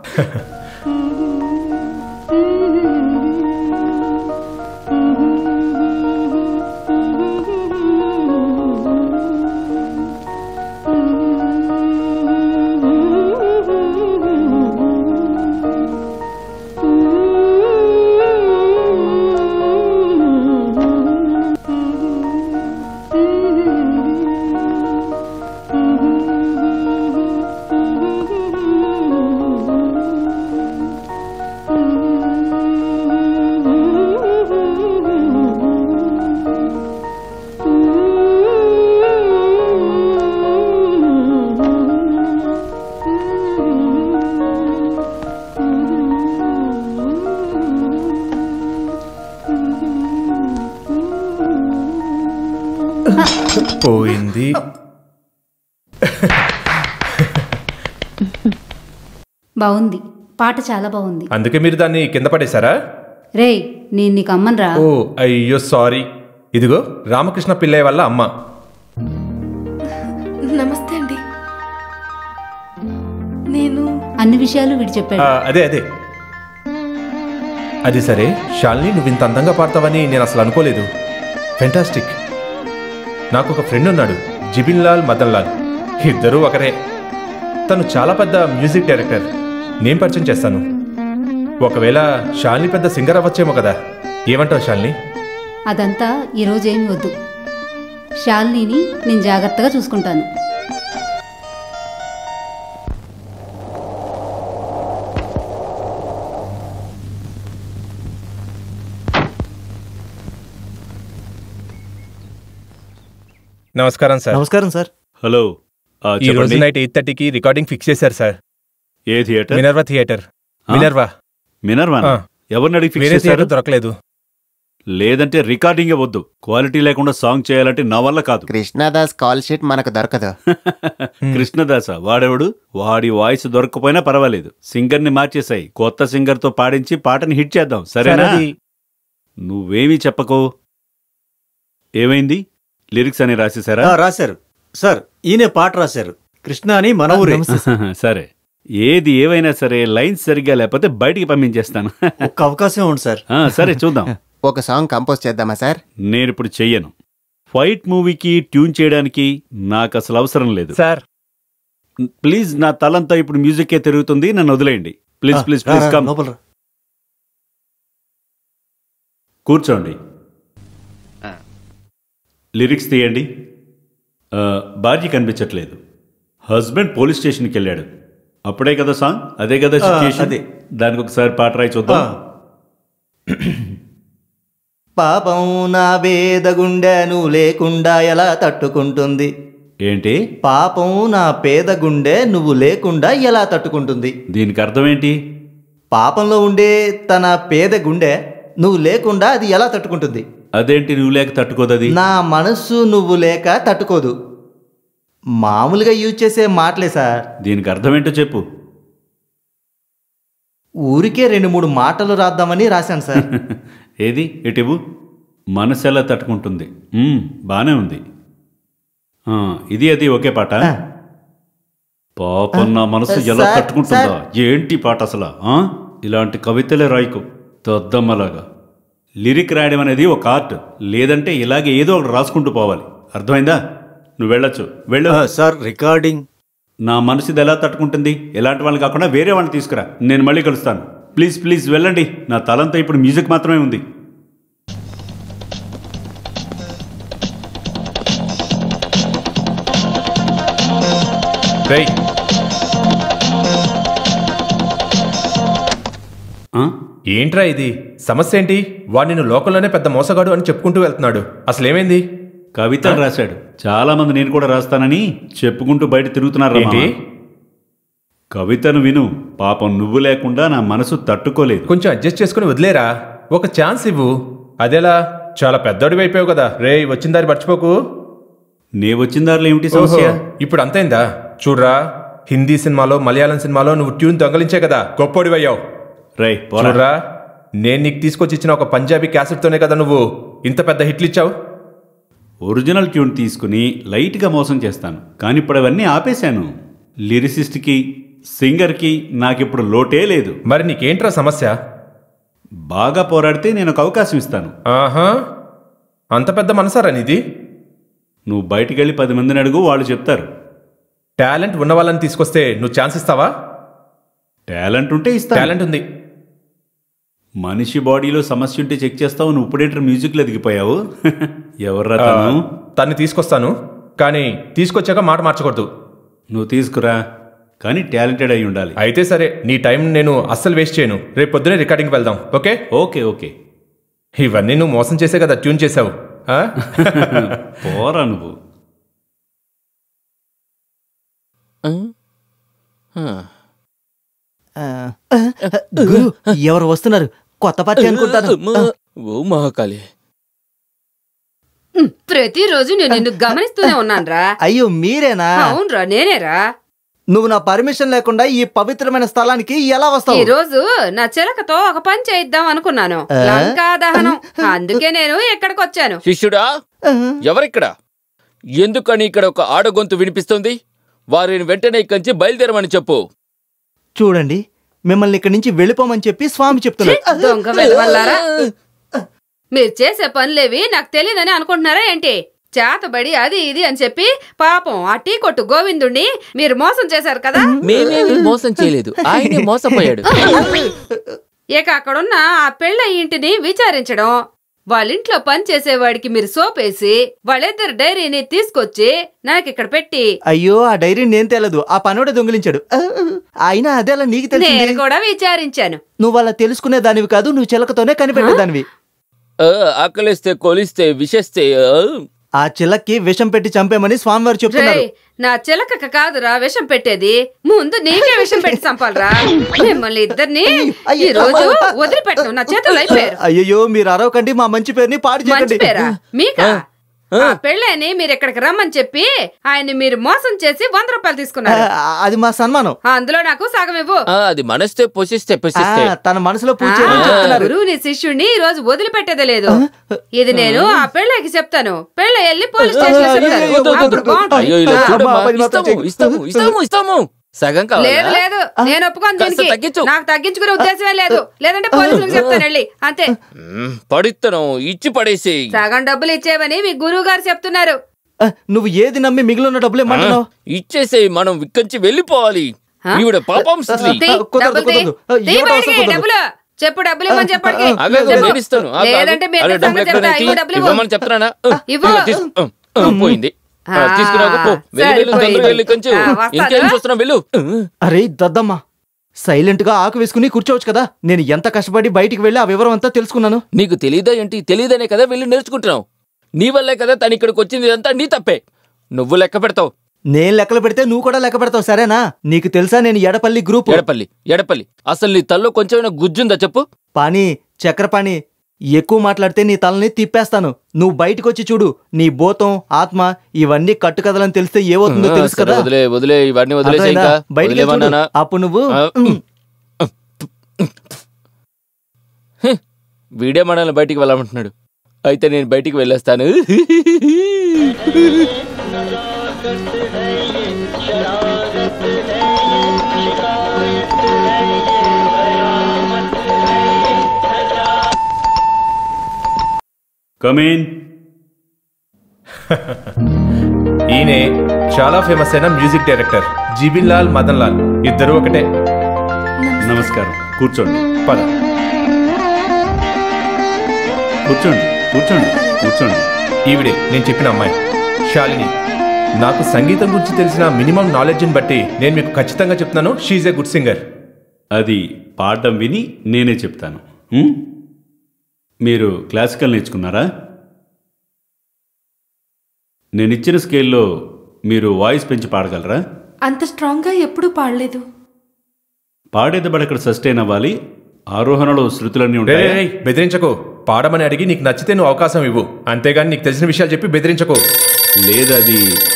పోయింది బాగుంది పాట చాలా బాగుంది అందుకే మీరు దాన్ని కింద పడేశారా రేయ్ నేను నీకు అమ్మన్రా ఓ అయ్యో సారీ ఇదిగో రామకృష్ణ పిల్లయ్య వల్ల అమ్మ నమస్తే అండి నేను అన్ని విషయాలు వీడు చెప్పాడు ఆ, అదే అదే అది సరే షాలిని నువ్వు ఇంత అందంగా పాడతావని నేను అసలు అనుకోలేదు ఫెంటాస్టిక్ నాకు ఒక ఫ్రెండ్ ఉన్నాడు జిబిన్ లాల్ మదన్ లాల్ ఇద్దరూ ఒకరే తను చాలా పెద్ద మ్యూజిక్ డైరెక్టర్ నేను పరిచయం చేస్తాను ఒకవేళ షాలిని పెద్ద సింగర్ అవ్వచ్చేమో కదా ఏమంటావు షాలిని అదంతా ఈరోజు ఏమి వద్దు శాలినిని నేను జాగ్రత్తగా చూసుకుంటాను నమస్కారం సార్ నమస్కారం సార్ హలో ఆ, ఈ రోజు చెప్పండి నైట్ ఎయిట్ థర్టీకి రికార్డింగ్ ఫిక్స్ చేశారు సార్ ఏ థియేటర్ మినర్వా థియేటర్ ఆ? మినర్వా మినర్వా ఆ. ఎవరిని అడిగి ఫిక్స్ వేరే చేశారు థియేటర్ దొరకలేదు లేదంటే రికార్డింగే వద్దు క్వాలిటీ లేకుండా సాంగ్ చేయాలంటే నా వల్ల కాదు కృష్ణదాస్ కాల్ షీట్ మనకు దొరకదు కృష్ణదాస వాడెవడు వాడి వాయిస్ దొరకపోయినా పర్వాలేదు సింగర్ ని మార్చేసాయి కొత్త సింగర్ తో పాడించి పాటని హిట్ చేద్దాం సరేనా సార్, అది- నువ్వేమీ చెప్పకో ఏమైంది లిరిక్స్ అని రాసేసారా ఆ, రాశారు సార్ ఈయనే పాట రాశారు కృష్ణ అని మన ఊరే సరే ఏది ఏవైనా సరే లైన్స్ సరిగ్గా లేకపోతే బయటికి పంపించేస్తాను ఒక్క అవకాశం ఉంది సార్ ఆ, సరే చూద్దాం ఒక సాంగ్ కంపోజ్ చేద్దామా సార్ నేను ఇప్పుడు చెయ్యను ఫైట్ మూవీకి ట్యూన్ చేయడానికి నాకు అసలు అవసరం లేదు సార్ ప్లీజ్ నా తలంతా ఇప్పుడు మ్యూజిక్కే తిరుగుతుంది నన్ను వదిలేయండి ప్లీజ్ ఆ, ప్లీజ్ రా, ప్లీజ్ రా, కమ్ లోపల రా. కూర్చోండి లిరిక్స్ తీయండి ఆ, భార్య కనిపించట్లేదు హస్బెండ్ పోలీస్ స్టేషన్కి వెళ్ళాడు అప్పుడే కదా సాంగ్ అదే కదా ఆ, సిచ్యుయేషన్ అదే. దానికి ఒకసారి పాట రాయి చూద్దాం పాపం నా పేద గుండె నువ్వు లేకుండా ఎలా తట్టుకుంటుంది ఏంటి పాపం నా పేద గుండె నువ్వు లేకుండా ఎలా తట్టుకుంటుంది దీనికి అర్థం ఏంటి పాపంలో ఉండే తన పేద గుండె నువ్వు లేకుండా అది ఎలా తట్టుకుంటుంది అదేంటి నువ్వు లేక తట్టుకోదది నా మనస్సు నువ్వు లేక తట్టుకోదు మామూలుగా యూజ్ చేసే మాటలే సార్ దీనికి అర్థం ఏంటో చెప్పు ఊరికే రెండు మూడు మాటలు రాద్దామని రాశాను సార్ ఏది ఇటివు మనసు ఎలా తట్టుకుంటుంది మ్మ్, బానే ఉంది ఆ, ఇది అది ఒకే పాట పాపం నా మనసు ఎలా సార్, తట్టుకుంటుందా ఏంటి పాట అసలు ఆ? ఇలాంటి కవితలే రాయకు తద్దమ్మలాగా లిరిక్ రాయడం అనేది ఒక ఆర్ట్ లేదంటే ఇలాగే ఏదో ఒకటి రాసుకుంటూ పోవాలి అర్థమైందా నువ్వు వెళ్ళొచ్చు వెళ్ళు సార్ రికార్డింగ్ నా మనసు ఇది ఎలా తట్టుకుంటుంది ఎలాంటి వాళ్ళు కాకుండా వేరే వాళ్ళని తీసుకురా నేను మళ్ళీ కలుస్తాను ప్లీజ్ ప్లీజ్ వెళ్ళండి నా తలంతా ఇప్పుడు మ్యూజిక్ మాత్రమే ఉంది రేయ్ ఆ? ఏంట్రా ఇది సమస్య ఏంటి వాడు నిన్ను లోకంలోనే పెద్ద మోసగాడు అని చెప్పుకుంటూ వెళ్తున్నాడు అసలేమైంది కవితలు రాశాడు చాలా మంది నేను కూడా రాస్తానని చెప్పుకుంటూ బయట తిరుగుతున్నారు ఏంటి? కవితను విను పాపం నువ్వు లేకుండా నా మనసు తట్టుకోలేదు కొంచెం అడ్జస్ట్ చేసుకుని వదిలేరా ఒక ఛాన్స్ ఇవ్వు అదేలా చాలా పెద్దోడివి అయిపోయావు కదా రే వచ్చిన దారి మర్చిపోకు నే వచ్చిన దారిలో ఏమిటి సమస్య ఓహో, ఇప్పుడు అంతైందా చూడరా హిందీ సినిమాలో మలయాళం సినిమాలో నువ్వు ట్యూన్ దొంగలించే కదా గొప్పోడివయ్యావు రై చూడరా నేను నీకు తీసుకొచ్చి ఇచ్చిన ఒక పంజాబీ క్యాసెట్తోనే కదా నువ్వు ఇంత పెద్ద హిట్లు ఇచ్చావు ఒరిజినల్ ట్యూన్ తీసుకుని లైట్గా మోసం చేస్తాను కానీ ఇప్పుడు అవన్నీ ఆపేశాను లిరిసిస్ట్కి సింగర్కి నాకిప్పుడు లోటే లేదు మరి నీకేంట్రా సమస్య బాగా పోరాడితే నేను ఒక అవకాశం ఇస్తాను ఆహా అంత పెద్ద మనసారా నీది నువ్వు బయటికి వెళ్ళి పది మందిని అడుగు వాళ్ళు చెప్తారు టాలెంట్ ఉన్న వాళ్ళని తీసుకొస్తే నువ్వు ఛాన్స్ ఇస్తావా టాలెంట్ ఉంటే ఇస్తా టాలెంట్ ఉంది మనిషి బాడీలో సమస్య ఉంటే చెక్ చేస్తావు నువ్వు ఇప్పుడేంటర్ మ్యూజిక్లో ఎదిగిపోయావు ఎవర్రా ఆ, తను తన్ని తీసుకొస్తాను కానీ తీసుకొచ్చాక మాట మార్చకూడదు నువ్వు తీసుకురా కానీ టాలెంటెడ్ అయి ఉండాలి అయితే సరే నీ టైం నేను అస్సలు వేస్ట్ చేయను రేపు పొద్దునే రికార్డింగ్కి వెళ్దాం ఓకే ఓకే ఓకే ఇవన్నీ నువ్వు మోసం చేసే కదా ట్యూన్ చేసావు ఆ? పోరా నువ్వు ఆ, గురు ఎవరు వస్తున్నారు కొత్త పార్టీ అనుకుంటాను ఓ మహాకాళి ప్రతిరోజు నేను నిన్ను గమనిస్తూనే ఉన్నానురా అయ్యో మీరేనా అవునరా నేనేరా నువ్వు నా పర్మిషన్ లేకుండా ఈ పవిత్రమైన స్థలానికి ఎలా ఈ వస్తావు రోజు నా చిలకతో ఒక పని చేయిద్దాం అనుకున్నాను ఆ? లంకా దహనం అందుకే నేను ఇక్కడికి వచ్చాను శిష్యుడా ఎవరిక్కడ ఎందుకని ఇక్కడ ఒక ఆడగొంతు వినిపిస్తుంది వారిని వెంటనే ఇక్కడి నుంచి బయలుదేరమని చెప్పు చూడండి మిమ్మల్ని ఇక్కడి నుంచి వెళ్ళిపోమని చెప్పి స్వామి చెప్తున్నారు దొంగ వెధవల్లారా. మీరు చేసే పనులేవి నాకు తెలియదని అనుకుంటున్నారా ఏంటి చేతబడి అది ఇది అని చెప్పి పాపం ఆ టీ కొట్టు గోవిందుణ్ణి మీరు మోసం చేశారు కదా మేమేమి మోసం చేయలేదు ఆయనే మోసపోయాడు ఇక అక్కడున్న ఆ పెళ్ళ ఇంటిని విచారించడం వాళ్ళింట్లో పని చేసేవాడికి మీరు సోపేసి వాళ్ళిద్దరు డైరీని తీసుకొచ్చి నాకు ఇక్కడ పెట్టి అయ్యో ఆ డైరీ నేను తేలదు ఆ పనోడే దొంగిలించాడు అయినా అదేలా నీకు నేను తెలిసింది కూడా విచారించాను నువ్వు అలా తెలుసుకునే దానివి కాదు నువ్వు చిలకతోనే కనిపెట్టేదానివి ఆ, ఆకలిస్తే కొలిస్తే విషేస్తే ఆ, ఆ చిలక్కి విషం పెట్టి చంపేమని స్వామివారు చెప్తున్నారు రేయ్, నా చిలకక కాదురా విషం పెట్టేది ముందు నీకే విషం పెట్టి చంపాలరా మిమ్మల్ని ఇద్దరిని ఈ రోజు వదిలిపెట్టను నా చేతులు అయిపోయారు అయ్యో మీరు అరవకండి మా మంచి పేరుని పాడు మంచి చేయకండి పేరా మీకా ఆ పెళ్ళని మీరు ఇక్కడికి రమ్మని చెప్పి ఆయన మీరు మోసం చేసి వంద రూపాయలు తీసుకున్నారు ఆ, అది మా సన్మానం అందులో నాకు సగం ఇవ్వు ఆ, అది మనస్తే పొసిస్తే ఆ, పొసిస్తే తన మనసులో పూజ ఆ, చేయమని చెప్తున్నారు గురువుని శిష్యుణ్ణి ఈ రోజు వదిలిపెట్టేదే లేదు ఇది నేను ఆ పెళ్ళకి చెప్తాను పెళ్ళ వెళ్ళి పోలీస్ స్టేషన్ లో చెప్తాను. వద్దు, వద్దు, అప్పుడు వద్దు. బాగుంటుంది. అయ్యో ఇలా ఆ, చూడమ్మా అమ్మా, అది మాత్రం ఇస్తాము ఇస్తాము ఇస్తాము ఇస్తాము సగం లేదు కావాలా లేదు నేను ఒప్పుకోను కాస్త దీనికి తగ్గించు. నాకు తగ్గించుకునే ఉద్దేశమే లేదు లేదంటే పోలీసులకు చెప్తాను వెళ్ళి అంతే మ్మ్, పడిత్తనం ఇచ్చి పడేసి సగం డబ్బులు ఇచ్చేవని మీ గురువు గారు చెప్తున్నారు ఆ, నువ్వు ఏది నమ్మి మిగిలిన డబ్బులు ఏమంటున్నావు ఇచ్చేసే మనం ఇక్కడి వెళ్ళిపోవాలి ఆ? ఈవిడ పాపం స్త్రీ తీ, కుదరదు, డబ్బులు తీ. కుదరదు. తీ ఇవ్వడం బయటికి, అసలు కుదరదు. డబ్బులు చెప్పు డబ్బులు ఇవ్వమని చెప్పడికి ఆగు, ఆగు, చెప్పు. నేను ఇస్తాను. ఆగు, ఆగు. లేదంటే మీ అరే, అన్న సంగతి డబ్బులు చెప్తా ఎక్కడ ఇవ్వు డబ్బులు ఇవ్వు. ఇవ్వమని చెప్తున్నానా ఇవ్వు. ఇదిగో తీసుకో. ఆ, పోయింది ఆ, తీసుకురాకు పో వెళ్ళు, వెళ్ళు, సరిపోయింది. తొందరగా వెళ్ళు కొంచెం ఆ, వస్తాను. ఇంకేం చూస్తున్నావు వెళ్ళు అరే దద్దమ్మ సైలెంట్ గా ఆకు వేసుకుని కూర్చోవచ్చు కదా నేను ఎంత కష్టపడి బయటికి వెళ్ళి ఆ వివరం అంతా తెలుసుకున్నాను నీకు తెలియదా ఏంటి తెలియదనే కదా వెళ్ళి నేర్చుకుంటున్నావు నీ వల్లే కదా తను ఇక్కడికి వచ్చింది ఇదంతా నీ తప్పే నువ్వు లెక్క పెడతావు నేను లెక్కలు పెడితే నువ్వు కూడా లెక్క పెడతావు సరేనా నీకు తెలుసా నేను ఎడపల్లి గ్రూప్ ఎడపల్లి ఎడపల్లి అసలు నీ తల్లో కొంచెమైనా గుజ్జుందా చెప్పు పాని చక్ర పాని ఎక్కువ మాట్లాడితే నీ తలని తిప్పేస్తాను నువ్వు బయటకు వచ్చి చూడు నీ భూతం ఆత్మ ఇవన్నీ కట్టుకథలని తెలిస్తే ఏమవుతుందో ఆ, తెలుసు సరే, కదా వదిలే వదిలే ఇవన్నీ వదిలేసే అర్థమైందా? ఇంకా బయటికి వెళ్ళి చూడు. వదిలేమన్నానా? అప్పుడు నువ్వు ఆ, హ్, వీడే మనల్ని బయటికి వెళ్ళమంటున్నాడు అయితే నేను బయటికి వెళ్ళేస్తాను కమీన్ ఈయనే చాలా ఫేమస్ అయిన మ్యూజిక్ డైరెక్టర్ జీబిన్ లాల్ మదన్ లాల్ ఇద్దరు ఒకటే నమస్కారం కూర్చోండి పద కూర్చోండి కూర్చోండి కూర్చోండి ఈవిడే నేను చెప్పిన అమ్మాయి శాలిని నాకు సంగీతం గురించి తెలిసిన మినిమం నాలెడ్జ్ని బట్టి నేను మీకు ఖచ్చితంగా చెప్తున్నాను షీఈ్ ఏ గుడ్ సింగర్ అది పాడడం విని నేనే చెప్తాను ఉమ్? మీరు క్లాసికల్ నేర్చుకున్నారా నేను ఇచ్చిన స్కేల్లో మీరు వాయిస్ పెంచి పాడగలరా అంత స్ట్రాంగ్గా ఎప్పుడూ పాడలేదు పాడేదబడి అక్కడ సస్టైన్ అవ్వాలి ఆరోహణలో శృతులన్నీ రే, ఉంటాయి రే, రే, బెదిరించకు పాడమని అడిగి నీకు నచ్చితే నువ్వు అవకాశం ఇవ్వు అంతేగాని నీకు తెలిసిన విషయాలు చెప్పి బెదిరించకు లేదది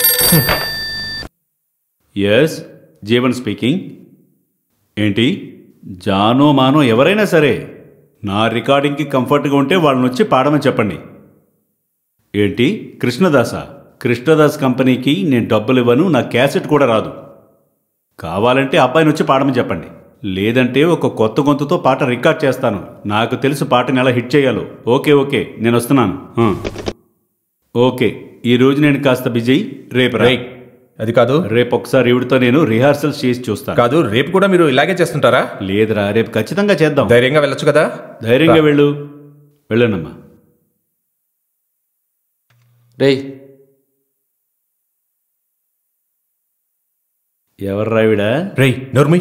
ఎస్ జీవన్ స్పీకింగ్ ఏంటి జానో మానో ఎవరైనా సరే నా రికార్డింగ్కి కంఫర్ట్గా ఉంటే వాళ్ళని వచ్చి పాడమని చెప్పండి ఏంటి కృష్ణదాసా కృష్ణదాస్ కంపెనీకి నేను డబ్బులు ఇవ్వను నా క్యాసెట్ కూడా రాదు కావాలంటే అబ్బాయిని వచ్చి పాడమని చెప్పండి లేదంటే ఒక కొత్త గొంతుతో పాట రికార్డ్ చేస్తాను నాకు తెలుసు పాటని ఎలా హిట్ చేయాలో ఓకే ఓకే నేను వస్తున్నాను ఆ. ఓకే ఈ రోజు నేను కాస్త బిజీ రేపు రా రేయ్, అది కాదు రేపు ఒకసారి ఇవిడితో నేను రిహార్సల్ చేసి చూస్తాను కాదు రేపు కూడా మీరు ఇలాగే చేస్తుంటారా లేదురా రేపు ఖచ్చితంగా చేద్దాం ధైర్యంగా వెళ్ళొచ్చు కదా ధైర్యంగా రా. వెళ్ళు వెళ్ళనమ్మా రేయ్ ఎవర్రావిడా రేయ్ నోర్మి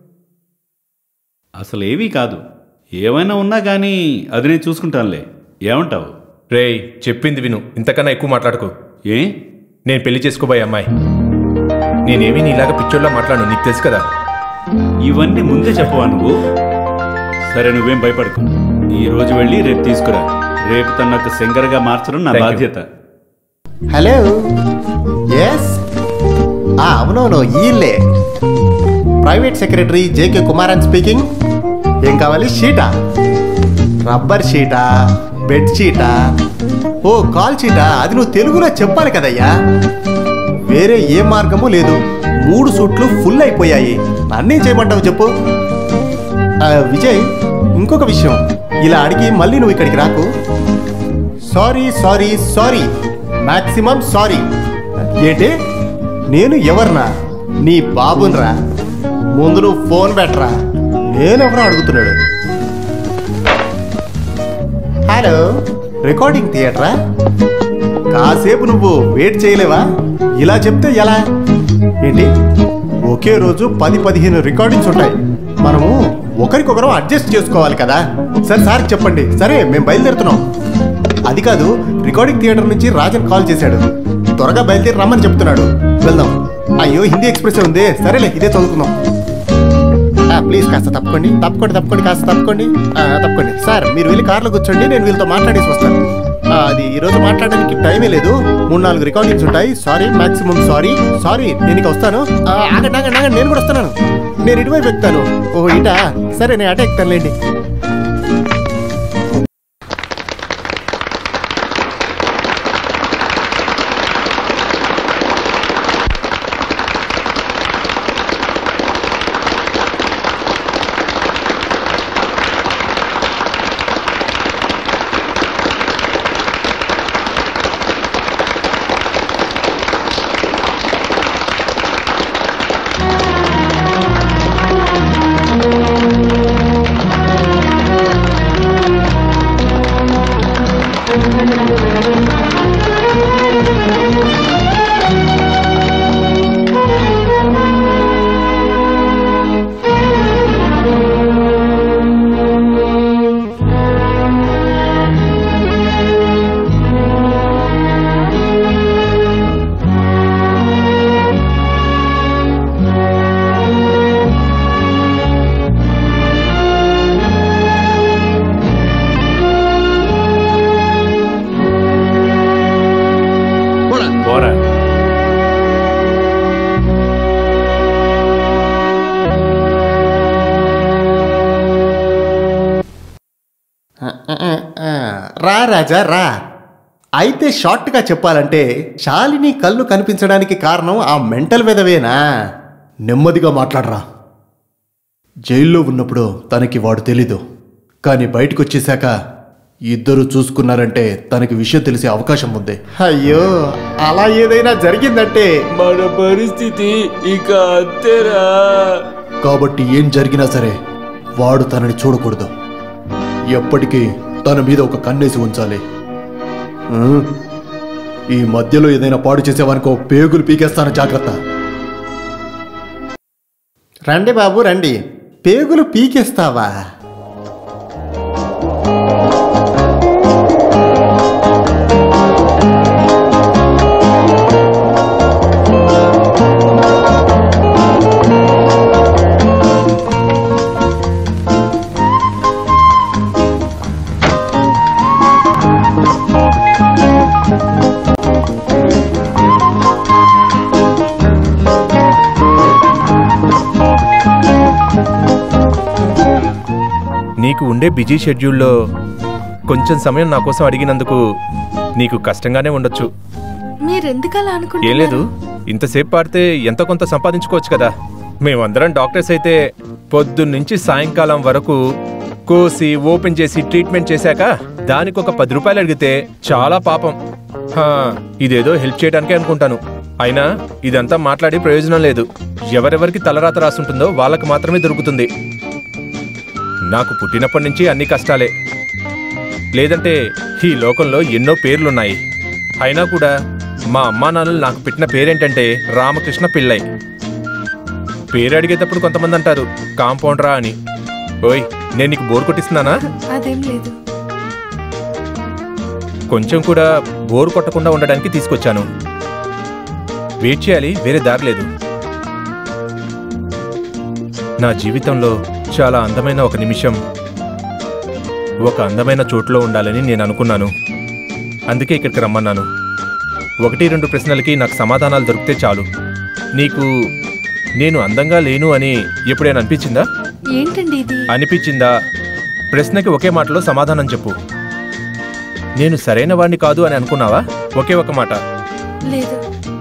అసలు ఏవీ కాదు ఏమైనా ఉన్నా కానీ అది నేను చూసుకుంటానులే ఏమంటావు రేయ్ చెప్పింది విను ఇంతకన్నా ఎక్కువ మాట్లాడుకో ఏ నేను పెళ్లి చేసుకోబోయే అమ్మాయి నేనేమీ నీలాగా పిచ్చోళ్ళ మాట్లాడు నీకు తెలుసు కదా ఇవన్నీ ముందే చెప్పవా నువ్వు సరే నువ్వేం భయపడకు ఈ రోజు వెళ్ళి రేపు తీసుకురా రేపు తన నాకు సింగర్గా మార్చడం నా Thank you. బాధ్యత హలో ఎస్ అవునవును ఈళ్ళే private secretary JK Kumaran speaking ఏం కావాలి షీటా రబ్బర్ షీటా బెడ్ షీటా ఓ కాల్ షీటా అది నువ్వు తెలుగులో చెప్పాలి కదయ్యా వేరే ఏ మార్గము లేదు మూడు సూట్లు ఫుల్ అయిపోయాయి అన్నీ చేయమంటావు చెప్పు ఆ, విజయ్ ఇంకొక విషయం ఇలా అడిగి మళ్ళీ నువ్వు ఇక్కడికి రాకు sorry sorry sorry maximum sorry ఏంటి నేను ఎవర్నా నీ బాబునరా ముందు నువ్వు ఫోన్ పెట్టరా నేనెవరో అడుగుతున్నాడు హలో రికార్డింగ్ థియేటరా కాసేపు నువ్వు వెయిట్ చేయలేవా ఇలా చెప్తే ఎలా ఏంటి ఒకే రోజు పది పదిహేను రికార్డింగ్స్ ఉంటాయి మనము ఒకరికొకరం అడ్జస్ట్ చేసుకోవాలి కదా సరే సార్ చెప్పండి సరే మేము బయలుదేరుతున్నాం అది కాదు రికార్డింగ్ థియేటర్ నుంచి రాజన్ కాల్ చేశాడు త్వరగా బయలుదేరి రమ్మని చెప్తున్నాడు వెళ్దాం అయ్యో హిందీ ఎక్స్ప్రెస్ ఉంది సరేలే ఇదే చదువుకుందాం ఆ, ప్లీజ్ కాస్త తప్పుకోండి తప్పుకోండి తప్పుకోండి కాస్త తప్పుకోండి ఆ, తప్పుకోండి సార్ మీరు వెళ్ళి కార్లో కూర్చోండి నేను వీళ్ళతో మాట్లాడేసి వస్తాను ఆ, అది ఈ రోజు మాట్లాడడానికి టైమే లేదు మూడు నాలుగు రికార్డింగ్స్ ఉంటాయి సారీ మాక్సిమం సారీ సారీ నేను ఇక వస్తాను ఆ, ఆగండి ఆగండి ఆగండి నేను కూడా వస్తున్నాను నేను ఇటువైపు ఎక్కుతాను ఓ ఇటా సరే నేను అటే ఎక్కుతానులేండి రా రాజా రా అయితే షార్ట్గా చెప్పాలంటే శాలిని కళ్ళు కనిపించడానికి కారణం ఆ మెంటల్ విధవేనా నెమ్మదిగా మాట్లాడరా జైల్లో ఉన్నప్పుడు తనకి వాడు తెలీదు కానీ బయటకు వచ్చేశాక ఇద్దరు చూసుకున్నారంటే తనకి విషయం తెలిసే అవకాశం ఉంది అయ్యో అలా ఏదైనా జరిగిందంటే మన పరిస్థితి ఇక అంతేరా కాబట్టి ఏం జరిగినా సరే వాడు తనని చూడకూడదు ఎప్పటికీ తన మీద ఒక కన్నేసి ఉంచాలి ఆ? ఈ మధ్యలో ఏదైనా పాడు చేసేవానికో పేగులు పీకేస్తాను జాగ్రత్త రండి బాబు రండి పేగులు పీకేస్తావా నీకు ఉండే బిజీ షెడ్యూల్లో కొంచెం సమయం నా కోసం అడిగినందుకు నీకు కష్టంగానే ఉండొచ్చు మీరెందుకు అలా ఏం లేదు అనుకుంటున్నారు ఇంతసేపు పాడితే ఎంతో కొంత సంపాదించుకోవచ్చు కదా మేమందరం డాక్టర్స్ అయితే పొద్దున్నుంచి సాయంకాలం వరకు కోసి ఓపెన్ చేసి ట్రీట్మెంట్ చేశాక దానికి ఒక పది రూపాయలు అడిగితే చాలా పాపం హా, ఇదేదో హెల్ప్ చేయడానికే అనుకుంటాను అయినా ఇదంతా మాట్లాడి ప్రయోజనం లేదు ఎవరెవరికి తలరాత రాసుంటుందో వాళ్ళకి మాత్రమే దొరుకుతుంది నాకు పుట్టినప్పటి నుంచి అన్ని కష్టాలే లేదంటే ఈ లోకంలో ఎన్నో పేర్లున్నాయి అయినా కూడా మా అమ్మా నాన్నలు నాకు పెట్టిన పేరేంటంటే రామకృష్ణ పిల్లై పేరు అడిగేటప్పుడు కొంతమంది అంటారు కాంపౌండరా అని ఓయ్ నేను నీకు బోర్ కొట్టిస్తున్నానా అదేం లేదు కొంచెం కూడా బోర్ కొట్టకుండా ఉండడానికి తీసుకొచ్చాను వెయిట్ చేయాలి వేరే దారి లేదు నా జీవితంలో చాలా అందమైన ఒక నిమిషం ఒక అందమైన చోట్లో ఉండాలని నేను అనుకున్నాను అందుకే ఇక్కడికి రమ్మన్నాను ఒకటి రెండు ప్రశ్నలకి నాకు సమాధానాలు దొరికితే చాలు నీకు నేను అందంగా లేను అని ఎప్పుడైనా అనిపించిందా ఏంటండి ఇది అనిపించిందా ప్రశ్నకి ఒకే మాటలో సమాధానం చెప్పు నేను సరైన వాడిని కాదు అని అనుకున్నావా ఒకే ఒక మాట లేదు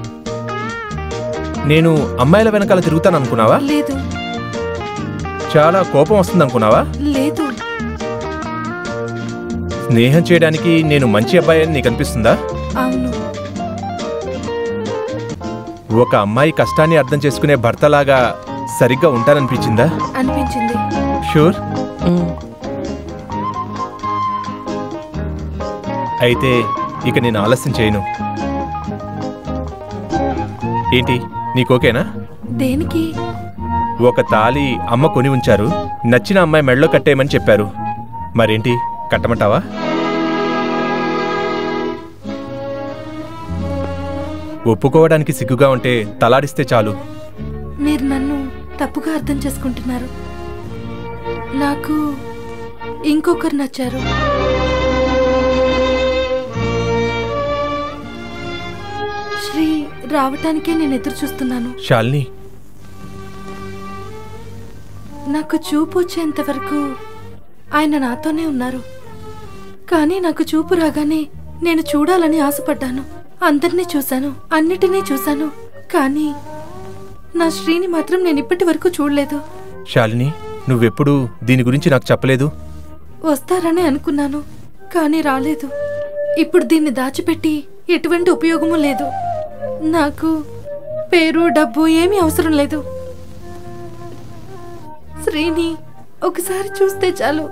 నేను అమ్మాయిల వెనకాల తిరుగుతాను అనుకున్నావా లేదు చాలా కోపం వస్తుంది అనుకున్నావా లేదు స్నేహం చేయడానికి నేను మంచి అబ్బాయి అని నీకు అనిపిస్తుందా అవును ఒక అమ్మాయి కష్టాన్ని అర్థం చేసుకునే భర్తలాగా సరిగ్గా ఉంటాననిపించిందా అనిపించింది షూర్ అయితే ఇక నేను ఆలస్యం చేయను ఏంటి నీకోకేనా దేనికి ఒక తాలి అమ్మ కొని ఉంచారు నచ్చిన అమ్మాయి మెడలో కట్టేయమని చెప్పారు మరేంటి కట్టమంటావా ఒప్పుకోవడానికి సిగ్గుగా ఉంటే తలాడిస్తే చాలు మీరు నన్ను తప్పుగా అర్థం చేసుకుంటున్నారు నాకు ఇంకొకరు నచ్చారు శ్రీ రావటానికే నేను ఎదురు చూస్తున్నాను శాలిని నాకు చూపు వచ్చేంత వరకు ఆయన నాతోనే ఉన్నారు కానీ నాకు చూపు రాగానే నేను చూడాలని ఆశపడ్డాను అందరినీ చూశాను అన్నిటినీ చూశాను కానీ నా శ్రీని మాత్రం నేను ఇప్పటి వరకు చూడలేదు శాలిని నువ్వెప్పుడు దీని గురించి నాకు చెప్పలేదు వస్తారని అనుకున్నాను కానీ రాలేదు ఇప్పుడు దీన్ని దాచిపెట్టి ఎటువంటి ఉపయోగము లేదు నాకు పేరు డబ్బు ఏమీ అవసరం లేదు శ్రీని ఒకసారి చూస్తే చాలు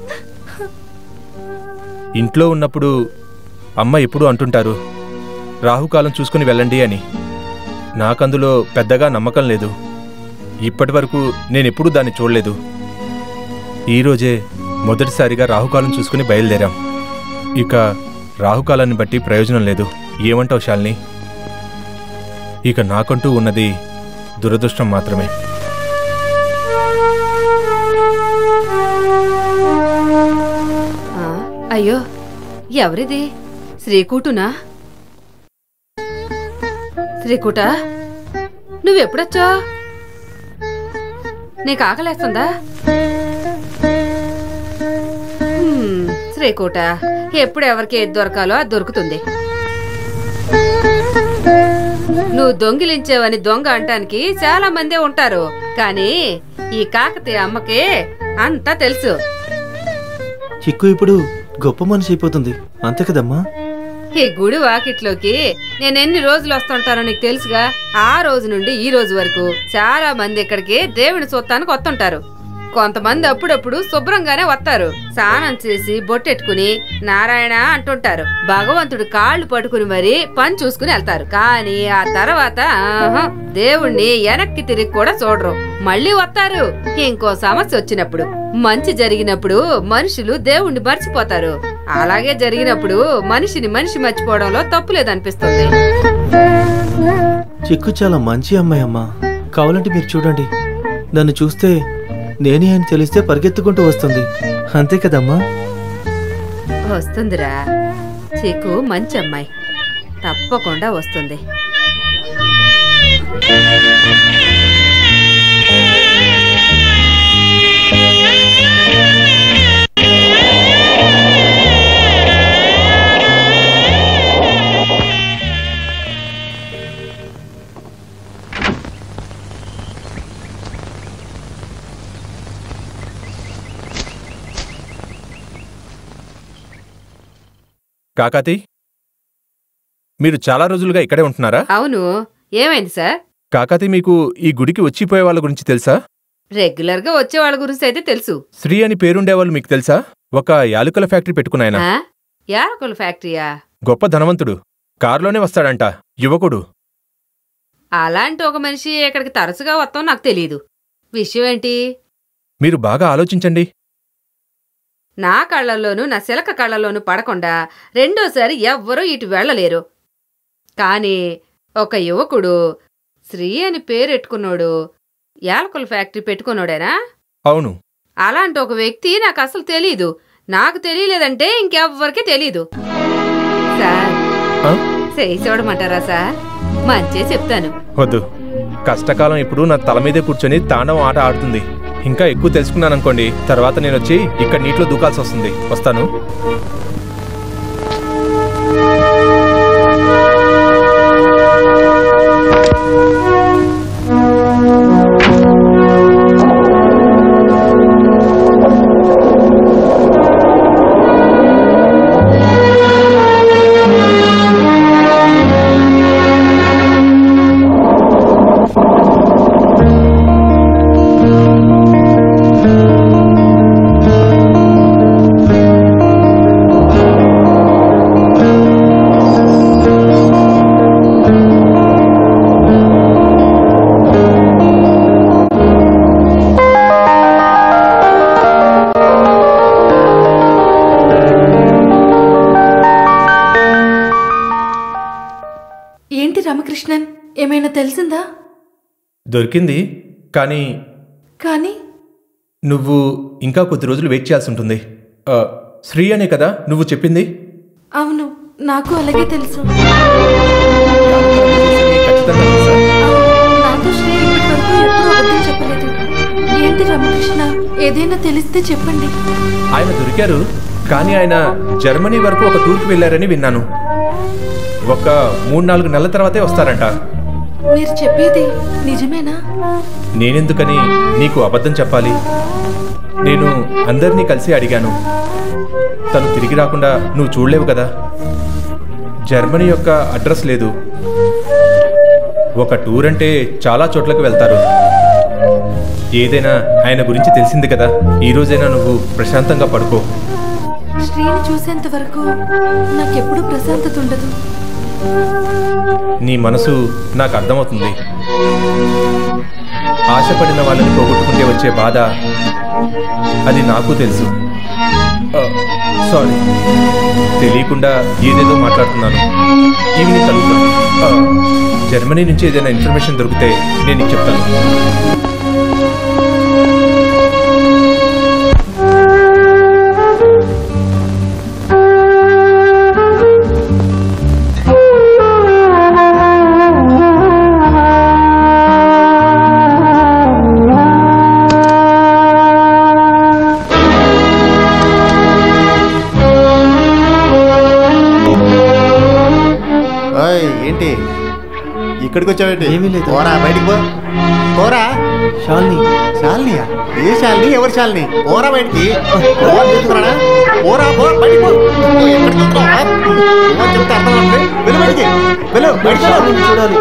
ఇంట్లో ఉన్నప్పుడు అమ్మ ఎప్పుడూ అంటుంటారు రాహుకాలం చూసుకుని వెళ్ళండి అని నాకందులో పెద్దగా నమ్మకం లేదు ఇప్పటి వరకు నేనెప్పుడూ దాన్ని చూడలేదు ఈరోజే మొదటిసారిగా రాహుకాలం చూసుకుని బయలుదేరాం ఇక రాహుకాలాన్ని బట్టి ప్రయోజనం లేదు ఏమంటావు శాలిని ఇక నాకంటూ ఉన్నది దురదృష్టం మాత్రమే ఆ, అయ్యో ఎవరిది శ్రీకూటునా శ్రీకూట నువ్వెప్పుడొచ్చా నీకు ఆకలేస్తుందా హ్మ్, శ్రీకూట ఎప్పుడు ఎవరికి ఏది దొరకాలో అది దొరుకుతుంది నువ్వు దొంగిలించావని దొంగ అంటానికి చాలా మందే ఉంటారు కానీ ఈ కాకతీయ అమ్మకి అంతా తెలుసు చిక్కు ఇప్పుడు గొప్ప మనిషి అయిపోతుంది అంతే కదమ్మా ఈ గుడి వాకిట్లోకి నేను ఎన్ని రోజులు వస్తుంటానో నీకు తెలుసుగా ఆ రోజు నుండి ఈ రోజు వరకు చాలా మంది ఇక్కడికి దేవుని చూస్తానికి వస్తుంటారు కొంతమంది అప్పుడప్పుడు శుభ్రంగానే వస్తారు స్నానం చేసి బొట్టెట్టుకుని నారాయణ అంటుంటారు భగవంతుడు కాళ్ళు పట్టుకుని మరి పని చూసుకుని వెళ్తారు కానీ ఆ తర్వాత ఆహా, దేవుణ్ణి వెనక్కి తిరిగి కూడా చూడరు మళ్ళీ వస్తారు ఇంకో సమస్య వచ్చినప్పుడు మంచి జరిగినప్పుడు మనుషులు దేవుణ్ణి మర్చిపోతారు అలాగే జరిగినప్పుడు మనిషిని మనిషి మర్చిపోవడంలో తప్పు లేదనిపిస్తుంది చిక్కు చాలా మంచి అమ్మాయి అమ్మా కావాలంటే మీరు చూడండి నన్ను చూస్తే నేనే అని తెలిస్తే పరిగెత్తుకుంటూ వస్తుంది అంతే కదమ్మా వస్తుందిరా చీకు మంచి అమ్మాయి తప్పకుండా వస్తుంది కాకాతి మీరు చాలా రోజులుగా ఇక్కడే ఉంటున్నారా అవును ఏమైంది సార్ కాకాతి మీకు ఈ గుడికి వచ్చిపోయే వాళ్ళ గురించి తెలుసా రెగ్యులర్ గా వచ్చే వాళ్ళ గురించి అయితే తెలుసు శ్రీ అని పేరుండేవాళ్ళు మీకు తెలుసా ఒక యాలుకల ఫ్యాక్టరీ పెట్టుకున్నాయన ఆ? యాలకుల ఫ్యాక్టరీయా గొప్ప ధనవంతుడు కారులోనే వస్తాడంట యువకుడు అలాంటి ఒక మనిషి ఇక్కడికి తరచుగా వస్తాం నాకు తెలియదు విషయం ఏంటి మీరు బాగా ఆలోచించండి నా కళ్ళల్లోనూ నా శిలక కళ్ళల్లోనూ పడకుండా రెండోసారి ఎవ్వరూ ఇటు వెళ్ళలేరు కాని ఒక యువకుడు శ్రీ అని పేరెట్టుకున్నాడు యాలకుల ఫ్యాక్టరీ పెట్టుకున్నాడేనా అవును అలాంటి ఒక వ్యక్తి నాకు అసలు తెలీదు నాకు తెలియలేదంటే ఇంకెవ్వరికీ తెలీదు సార్ ఆ? చేయి చూడమంటారా సార్ మంచే చెప్తాను వద్దు కష్టకాలం ఇప్పుడు నా తల మీదే కూర్చొని తాండవం ఆట ఆడుతుంది ఇంకా ఎక్కువ తెలుసుకున్నాననుకోండి తర్వాత నేను వచ్చి ఇక్కడ నీటిలో దూకాల్సి వస్తుంది వస్తాను ఏంటి రామకృష్ణన్ ఏమైనా తెలిసిందా దొరికింది కానీ కానీ నువ్వు ఇంకా కొద్ది రోజులు వెయిట్ చేయాల్సి ఉంటుంది ఆ, శ్రీ అనే కదా నువ్వు చెప్పింది అవును నాకు అలాగే తెలుసు ఖచ్చితంగా తెలుసా? నాతో శ్రీ ఇప్పటి వరకు ఎప్పుడూ అబద్ధం చెప్పలేదు ఏంటి రామకృష్ణ ఏదైనా తెలిస్తే చెప్పండి ఆయన దొరికారు కానీ ఆయన జర్మనీ వరకు ఒక టూర్కి వెళ్ళారని విన్నాను ఒక మూడు నాలుగు నెలల తర్వాతే వస్తారంట మీరు చెప్పేది నిజమేనా నేనెందుకని నీకు అబద్ధం చెప్పాలి నేను అందరినీ కలిసి అడిగాను తను తిరిగి రాకుండా నువ్వు చూడలేవు కదా జర్మనీ యొక్క అడ్రస్ లేదు ఒక టూర్ అంటే చాలా చోట్లకు వెళ్తారు ఏదైనా ఆయన గురించి తెలిసింది కదా ఈ రోజైనా నువ్వు ప్రశాంతంగా పడుకో శ్రీని చూసేంత వరకు నాకెప్పుడు ప్రశాంతత ఉండదు నీ మనసు నాకు అర్థమవుతుంది ఆశపడిన వాళ్ళని పోగొట్టుకుంటే వచ్చే బాధ అది నాకు తెలుసు సారీ తెలియకుండా ఏదేదో మాట్లాడుతున్నాను ఈవినింగ్ కలుగుతాను ఆ, జర్మనీ నుంచి ఏదైనా ఇన్ఫర్మేషన్ దొరికితే నేను నీకు చెప్తాను ఆ ఇక్కడికి వచ్చావేంటి ఏమీ లేదు. పోరా బయటికి పో పోరా శాలిని శాలినియా ఏ శాలిని ఎవరు శాలిని పోరా బయటికి పోరా చెప్తున్నానా పోరా పో బయటికి పో నువ్వు ఎక్కడికి వెళ్తున్నావా? నువ్వు చెప్తే అర్థం అవుతుంది వెళ్ళు బయటికి వెళ్ళు బయటికి వెళ్ళు. శాలిని చూడాలి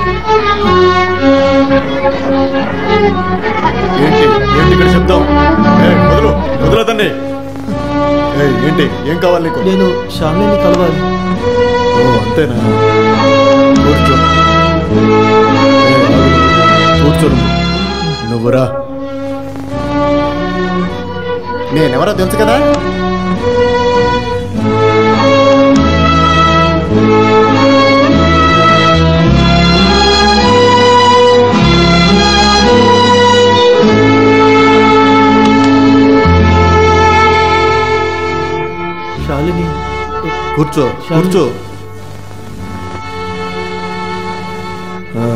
ఏంటి ఏంటి ఇక్కడ శబ్దం ఏయ్, వదలు వదలదండి ఏయ్, ఏంటి ఏం కావాలి నీకు నేను శాలిని కలవాలి ఓ అంతేనా కూర్చో ఏయ్, ఆగు. కూర్చో నువ్వు నువ్వురా నేనెవరో తెలుసు కదా శాలిని కూర్చో శాలిని. కూర్చో ఆ.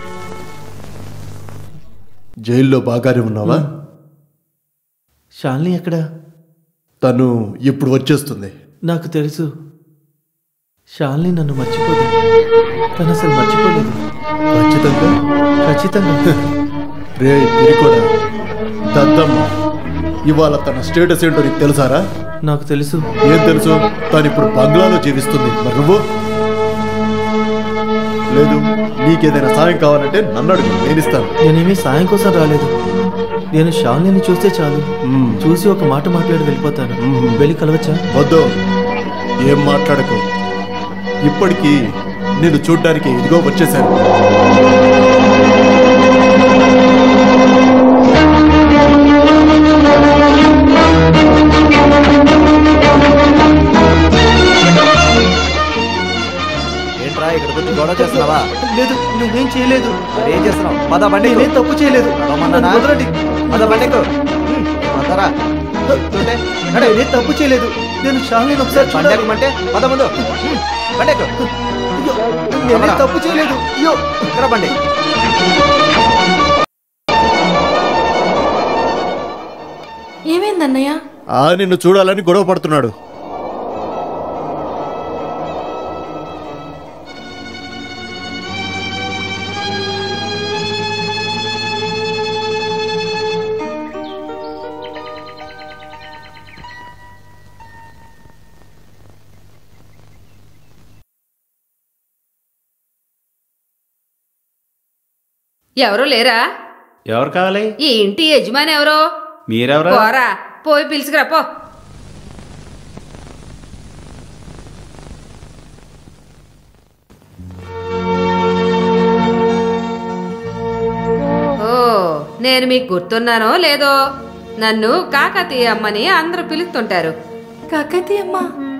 జైల్లో బాగానే ఉన్నావా శాలిని ఎక్కడ తను ఇప్పుడు వచ్చేస్తుంది నాకు తెలుసు శాలిని నన్ను మర్చిపోదు తను అసలు మర్చిపోలేదు ఖచ్చితంగా ఖచ్చితంగా రే పిరికోడా దద్దమ్మ ఇవాళ తన స్టేటస్ ఏంటో నీకు తెలుసారా నాకు తెలుసు ఏం తెలుసు తను ఇప్పుడు బంగ్లాలో జీవిస్తుంది మరి నువ్వు లేదు నీకేదైనా సాయం కావాలంటే నన్ను అడుగు నేను ఇస్తాను నేనేమీ సాయం కోసం రాలేదు నేను శాలిని చూస్తే చాలు చూసి ఒక మాట మాట్లాడి వెళ్ళిపోతాను వెళ్ళి కలవచ్చా వద్దు ఏం మాట్లాడకు ఇప్పటికీ నేను చూడ్డానికి ఇదిగో వచ్చేసాను ఏంట్రా ఇక్కడికి వచ్చి గొడవ చేస్తున్నావా లేదు నేనేం చేయలేదు మరి ఏం చేస్తున్నావు పద బండి నేనేం తప్పు చేయలేదు రమ్మన్నానా? నన్ను వదలండి. పద బండికు పదరా చూడే నేనేం తప్పు చేయలేదు నేను శాలిని ఒకసారి చూడాలి బండెక్కమంటే పద ముందు బండెక్కు అయ్యో, నేనేం తప్పు చేయలేదు అయ్యో ఇక్కడ బండి ఏమైందన్నయ్య ఆ నిన్ను చూడాలని గొడవ పడుతున్నాడు ఎవరు లేరా ఎవరు కావాలి ఈ ఇంటి యజమాని ఎవరో మీరెవరా పోరా పోయి పిలుచుకురా పో ఓ నేను మీకు గుర్తున్నానో లేదో నన్ను కాకతీయ అమ్మని అందరూ పిలుస్తుంటారు కాకతి అమ్మ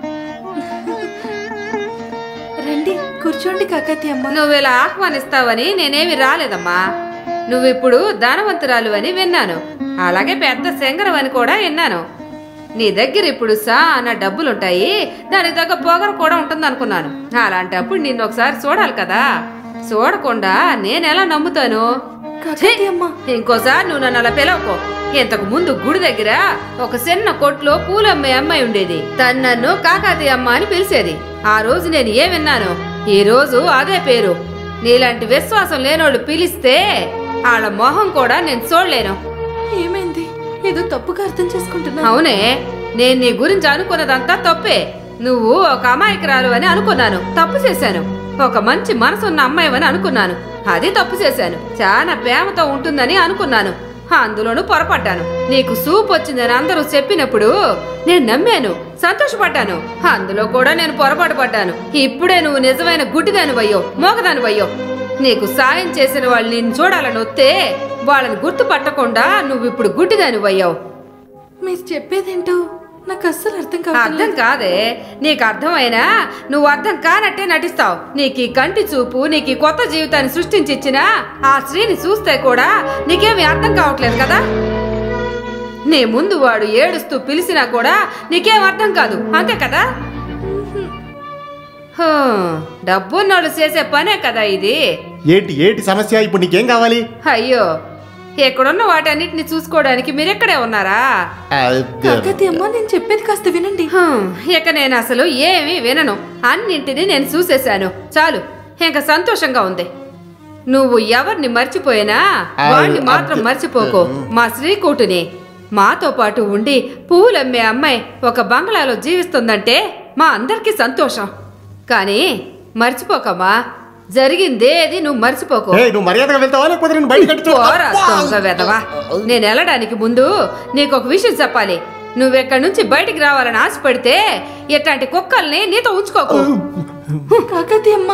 రండి కూర్చోండి కాకతి అమ్మ నువ్వు ఇలా ఆహ్వానిస్తావని నేనేమి రాలేదమ్మా నువ్విప్పుడు ధనవంతురాలు అని విన్నాను అలాగే పెద్ద శంకరం అని కూడా విన్నాను నీ దగ్గర ఇప్పుడు సానా డబ్బులుంటాయి దానికి తగ్గ పొగరు కూడా ఉంటుంది అనుకున్నాను అలాంటప్పుడు నిన్ను ఒకసారి చూడాలి కదా చూడకుండా నేనెలా నమ్ముతాను కాకతి అమ్మ ఇంకోసారి నువ్వు నన్ను అలా పిలవకో ఇంతకు ముందు గుడి దగ్గర ఒక చిన్న కొట్లో పూలమ్మే అమ్మాయి ఉండేది తను నన్ను కాకాతి అమ్మ అని పిలిచేది ఆ రోజు నేను ఏం విన్నాను ఈ రోజు అదే పేరు నీలాంటి విశ్వాసం లేనోళ్ళు పిలిస్తే వాళ్ళ మొహం కూడా నేను చూడలేను ఏమైంది ఏదో తప్పుగా అర్థం చేసుకుంటున్నా అవునే నేను నీ గురించి అనుకున్నదంతా తప్పే నువ్వు ఒక అమాయకురాలు అని అనుకున్నాను తప్పు చేశాను ఒక మంచి మనసున్న అమ్మాయివని అనుకున్నాను అది తప్పు చేశాను చాలా ప్రేమతో ఉంటుందని అనుకున్నాను అందులోనూ పొరపడ్డాను నీకు సూప్ వచ్చిందని అందరూ చెప్పినప్పుడు నేను నమ్మాను సంతోషపడ్డాను అందులో కూడా నేను పొరపాటు పడ్డాను ఇప్పుడే నువ్వు నిజమైన గుడ్డిదానివయ్యో మోగదానివయ్యో నీకు సాయం చేసిన వాళ్ళు నిన్ను చూడాలని వస్తే వాళ్ళని గుర్తుపట్టకుండా నువ్వు ఇప్పుడు గుడ్డిదానివయ్యావు మీరు చెప్పేదేంటో నాకు అస్సలు అర్థం అర్థం కావట్లేదు కాదే నీకు అర్థమైనా నువ్వు అర్థం కానట్టే నటిస్తావు నీకు ఈ కంటి చూపు నీకు ఈ కొత్త జీవితాన్ని సృష్టించి ఇచ్చిన ఆ స్త్రీని చూస్తే కూడా నీకేమి అర్థం కావట్లేదు కదా నీ ముందు వాడు ఏడుస్తూ పిలిచినా కూడా నీకేం అర్థం కాదు అంతే కదా హూ, డబ్బున్నోళ్ళు చేసే పనే కదా ఇది ఏంటి ఏంటి సమస్య ఇప్పుడు నీకేం కావాలి అయ్యో ఎక్కడున్న వాటన్నిటిని చూసుకోవడానికి మీరెక్కడే ఉన్నారా కాకతి అమ్మ నేను చెప్పేది కాస్త వినండి హ్మ్, ఇక నేను అసలు ఏమీ వినను అన్నింటినీ నేను చూసేశాను చాలు ఇంకా సంతోషంగా ఉంది నువ్వు ఎవరిని మర్చిపోయినా వాణ్ణి మాత్రం మర్చిపోకు మా శ్రీకూటుని మాతో పాటు ఉండి పూలమ్మే అమ్మాయి ఒక బంగ్లాలో జీవిస్తుందంటే మా అందరికీ సంతోషం కానీ మర్చిపోకమ్మా జరిగిందేది నువ్వు మర్చిపోకు ఏయ్, నువ్వు మర్యాదగా వెళ్తావా లేకపోతే నేను బయట కట్టి పోరా, దొంగ వెధవా. నేను వెళ్ళడానికి ముందు నీకు ఒక విషయం చెప్పాలి నువ్వెక్కడి నుంచి బయటికి రావాలని ఆశపడితే ఇట్లాంటి కుక్కల్ని నీతో ఉంచుకోకు కాకతీయమ్మ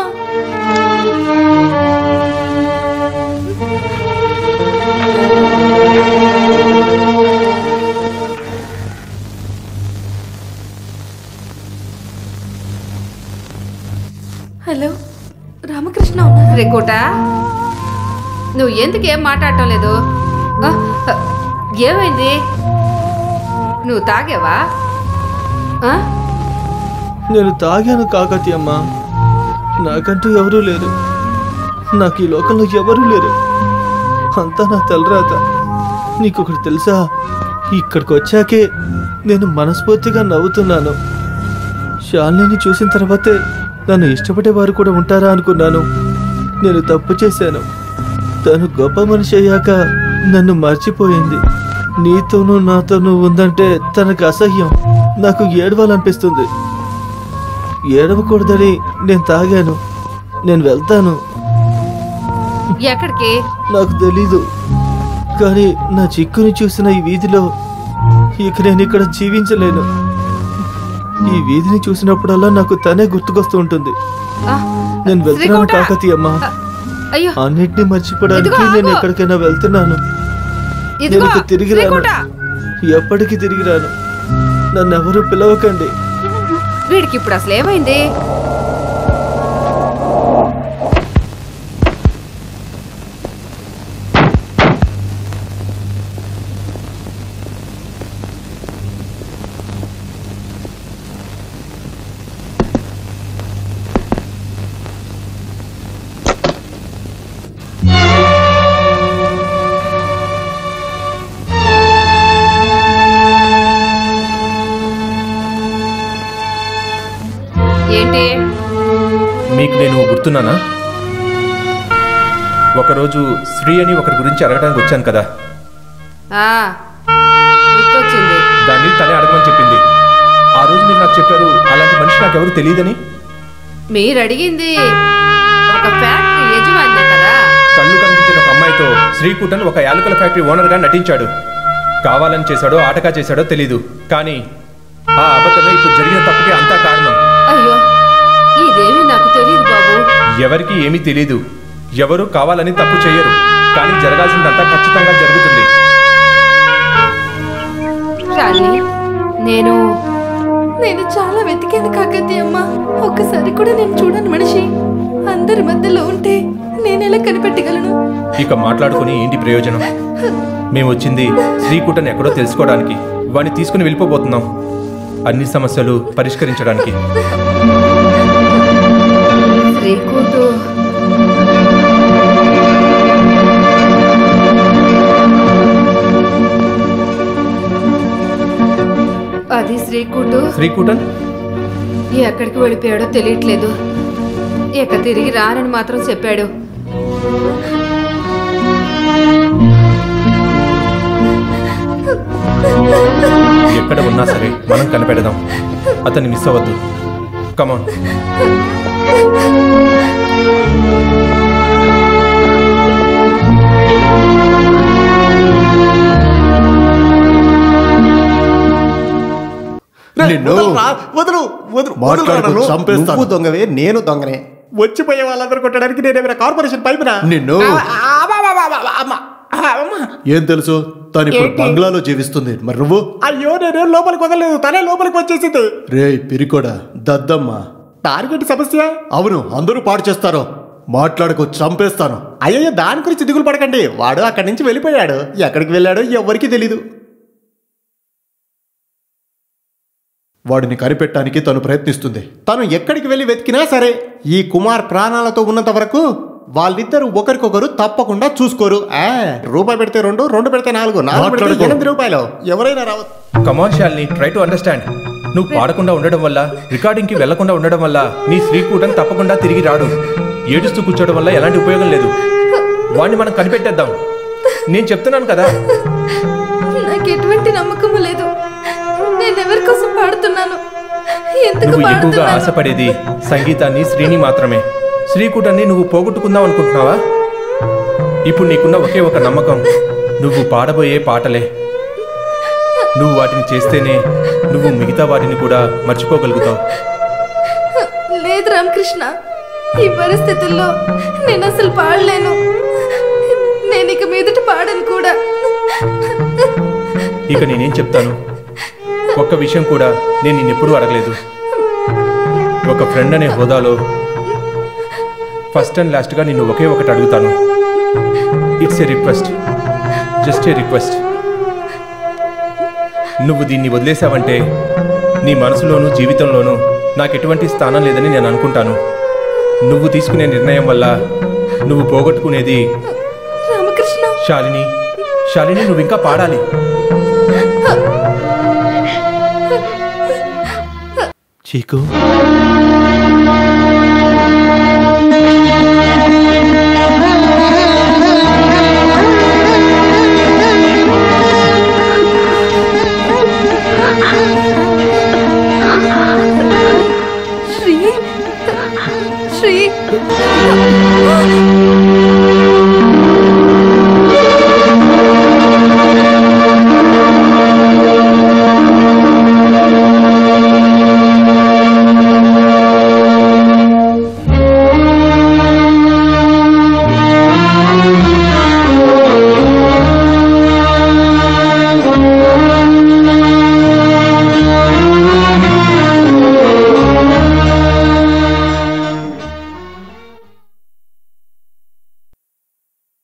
హలో రామకృష్ణ ఉన్నారు రేకోట నువ్వు ఎందుకు ఏం మాట్లాడటం లేదు ఆ, ఆ, ఏమైంది నువ్వు తాగేవా ఆ? నేను తాగాను కాకతీయమ్మ నాకంటూ ఎవరూ లేరు నాకు ఈ లోకంలో ఎవరూ లేరు అంతా నా తలరాత నీకొకటి తెలుసా ఇక్కడికి వచ్చాకే నేను మనస్ఫూర్తిగా నవ్వుతున్నాను శాలిని చూసిన తర్వాతే నన్ను ఇష్టపడే వారు కూడా ఉంటారా అనుకున్నాను నేను తప్పు చేశాను తను గొప్ప మనిషి అయ్యాక నన్ను మర్చిపోయింది నీతోనూ నాతోనూ ఉందంటే తనకు అసహ్యం నాకు ఏడవాలనిపిస్తుంది ఏడవకూడదని నేను తాగాను నేను వెళ్తాను ఎక్కడికి నాకు తెలీదు కానీ నా చిక్కుని చూసిన ఈ వీధిలో ఇక నేను ఇక్కడ జీవించలేను ఈ వీధిని చూసినప్పుడల్లా నాకు తనే గుర్తుకొస్తూ ఉంటుంది ఆ, నేను వెళ్తున్నాను శ్రీకోట! కాకతీయ అమ్మా అయ్యో అన్నిటినీ మర్చిపోవడానికి ఇదిగో నేను ఆగు! ఎక్కడికైనా వెళ్తున్నాను నేను ఇదిగో ఇక తిరిగి రాను శ్రీకోట! ఎప్పటికీ తిరిగి రాను నన్ను ఎవరు పిలవకండి వీడికి ఇప్పుడు అసలు ఏమైంది ఏంటి మీకు నేను గుర్తున్నానా ఒకరోజు శ్రీ అని ఒకరి గురించి అడగడానికి వచ్చాను కదా ఆ గుర్తొచ్చింది దాన్ని తనే అడగమని చెప్పింది ఆ రోజు మీరు నాకు చెప్పారు అలాంటి మనిషి నాకు ఎవరు తెలియదని మీరు అడిగింది ఒక ఫ్యాక్టరీ యజమాని కదా కళ్ళు కనిపించిన ఒక అమ్మాయితో శ్రీకూటన్ ఒక యాలకుల ఫ్యాక్టరీ ఓనర్గా నటించాడు కావాలని చేశాడో ఆటగా చేశాడో తెలీదు కానీ ఆ అబద్ధమే ఇప్పుడు జరిగిన తప్పుకి అంతా కారణం అయ్యో ఇదేమీ నాకు తెలియదు బాబు ఎవరికి ఏమీ తెలీదు ఎవరు కావాలని తప్పు చేయరు కానీ జరగాల్సిందంతా ఖచ్చితంగా జరుగుతుంది శాలిని నేను నేను చాలా వెతికాను కాకతీయమ్మ ఒక్కసారి కూడా నేను చూడను మనిషి అందరి మధ్యలో ఉంటే నేను ఎలా కనిపెట్టగలను ఇక మాట్లాడుకుని ఏంటి ప్రయోజనం మేము వచ్చింది శ్రీకూటని ఎక్కడో తెలుసుకోవడానికి వాడిని తీసుకుని వెళ్ళిపోబోతున్నాం అన్ని సమస్యలు పరిష్కరించడానికి శ్రీకూటు అది శ్రీకూటు శ్రీకూటన్ ఎక్కడికి వెళ్ళిపోయాడో తెలియట్లేదు ఇక తిరిగి రానని మాత్రం చెప్పాడు ఎక్కడ ఉన్నా సరే మనం కనిపెడదాం అతన్ని మిస్ అవ్వద్దు కమాన్ నిన్ను వదులు వదులు మాట్లాడుకు చంపేస్తాను. నువ్వు దొంగవే నేను దొంగనే వచ్చిపోయే వాళ్ళందరూ కొట్టడానికి నేనేమైనా కార్పొరేషన్ పైపునా నిన్ను ఏం తెలుసు తను ఇప్పుడు ఏంటి? బంగ్లాలో జీవిస్తుంది మరి నువ్వు అయ్యో నేనేం లోపలికి వదలలేదు తనే లోపలికి వచ్చేసింది రే పిరికోడా దద్దమ్మ టార్గెట్ సమస్య అవును అందరూ పాడు చేస్తారు మాట్లాడుకు చంపేస్తాను అయ్యయ్యో దాని గురించి దిగులు పడకండి వాడు అక్కడి నుంచి వెళ్ళిపోయాడు ఎక్కడికి వెళ్ళాడో ఎవరికి తెలీదు వాడిని కనిపెట్టడానికి తను ప్రయత్నిస్తుంది తను ఎక్కడికి వెళ్ళి వెతికినా సరే ఈ కుమార్ ప్రాణాలతో ఉన్నంత వరకు వాళ్ళిద్దరు ఒకరికొకరు తప్పకుండా చూసుకోరు ఆ, రూపాయి పెడితే రెండు రెండు పెడితే నాలుగు నాలుగు పెడితే మాట్లాడుకో. ఎనిమిది రూపాయలు ఎవరైనా రావచ్చు come on Shalini try to understand నువ్వు పాడకుండా ఉండడం వల్ల రికార్డింగ్కి వెళ్లకుండా ఉండడం వల్ల నీ శ్రీకూటన్ తప్పకుండా తిరిగి రాడు ఏడుస్తూ కూర్చోవడం వల్ల ఎలాంటి ఉపయోగం లేదు వాణ్ణి మనం కనిపెట్టేద్దాం నేను చెప్తున్నాను కదా నాకు ఎటువంటి నమ్మకము లేదు నేను ఎవరి కోసం పాడుతున్నాను ఎందుకు నువ్వు ఎక్కువగా పాడుతున్నాను ఆశపడేది సంగీతాన్ని శ్రీని మాత్రమే శ్రీకుటాన్ని నువ్వు పోగొట్టుకుందాం అనుకుంటున్నావా ఇప్పుడు నీకున్న ఒకే ఒక నమ్మకం నువ్వు పాడబోయే పాటలే నువ్వు వాటిని చేస్తేనే నువ్వు మిగతా వాటిని కూడా మర్చిపోగలుగుతావు లేదు రామకృష్ణ ఈ పరిస్థితుల్లో నేను అసలు పాడలేను నేను ఇక మీదట పాడను కూడా ఇక నేనేం చెప్తాను ఒక్క విషయం కూడా నేను నిన్నెప్పుడూ అడగలేదు ఒక ఫ్రెండ్ అనే హోదాలో ఫస్ట్ అండ్ లాస్ట్గా నిన్ను ఒకే ఒకటి అడుగుతాను it's a request just a request నువ్వు దీన్ని వదిలేసావంటే నీ మనసులోనూ జీవితంలోనూ నాకు ఎటువంటి స్థానం లేదని నేను అనుకుంటాను నువ్వు తీసుకునే నిర్ణయం వల్ల నువ్వు పోగొట్టుకునేది రామకృష్ణ శాలిని శాలిని నువ్వు ఇంకా పాడాలి చీకు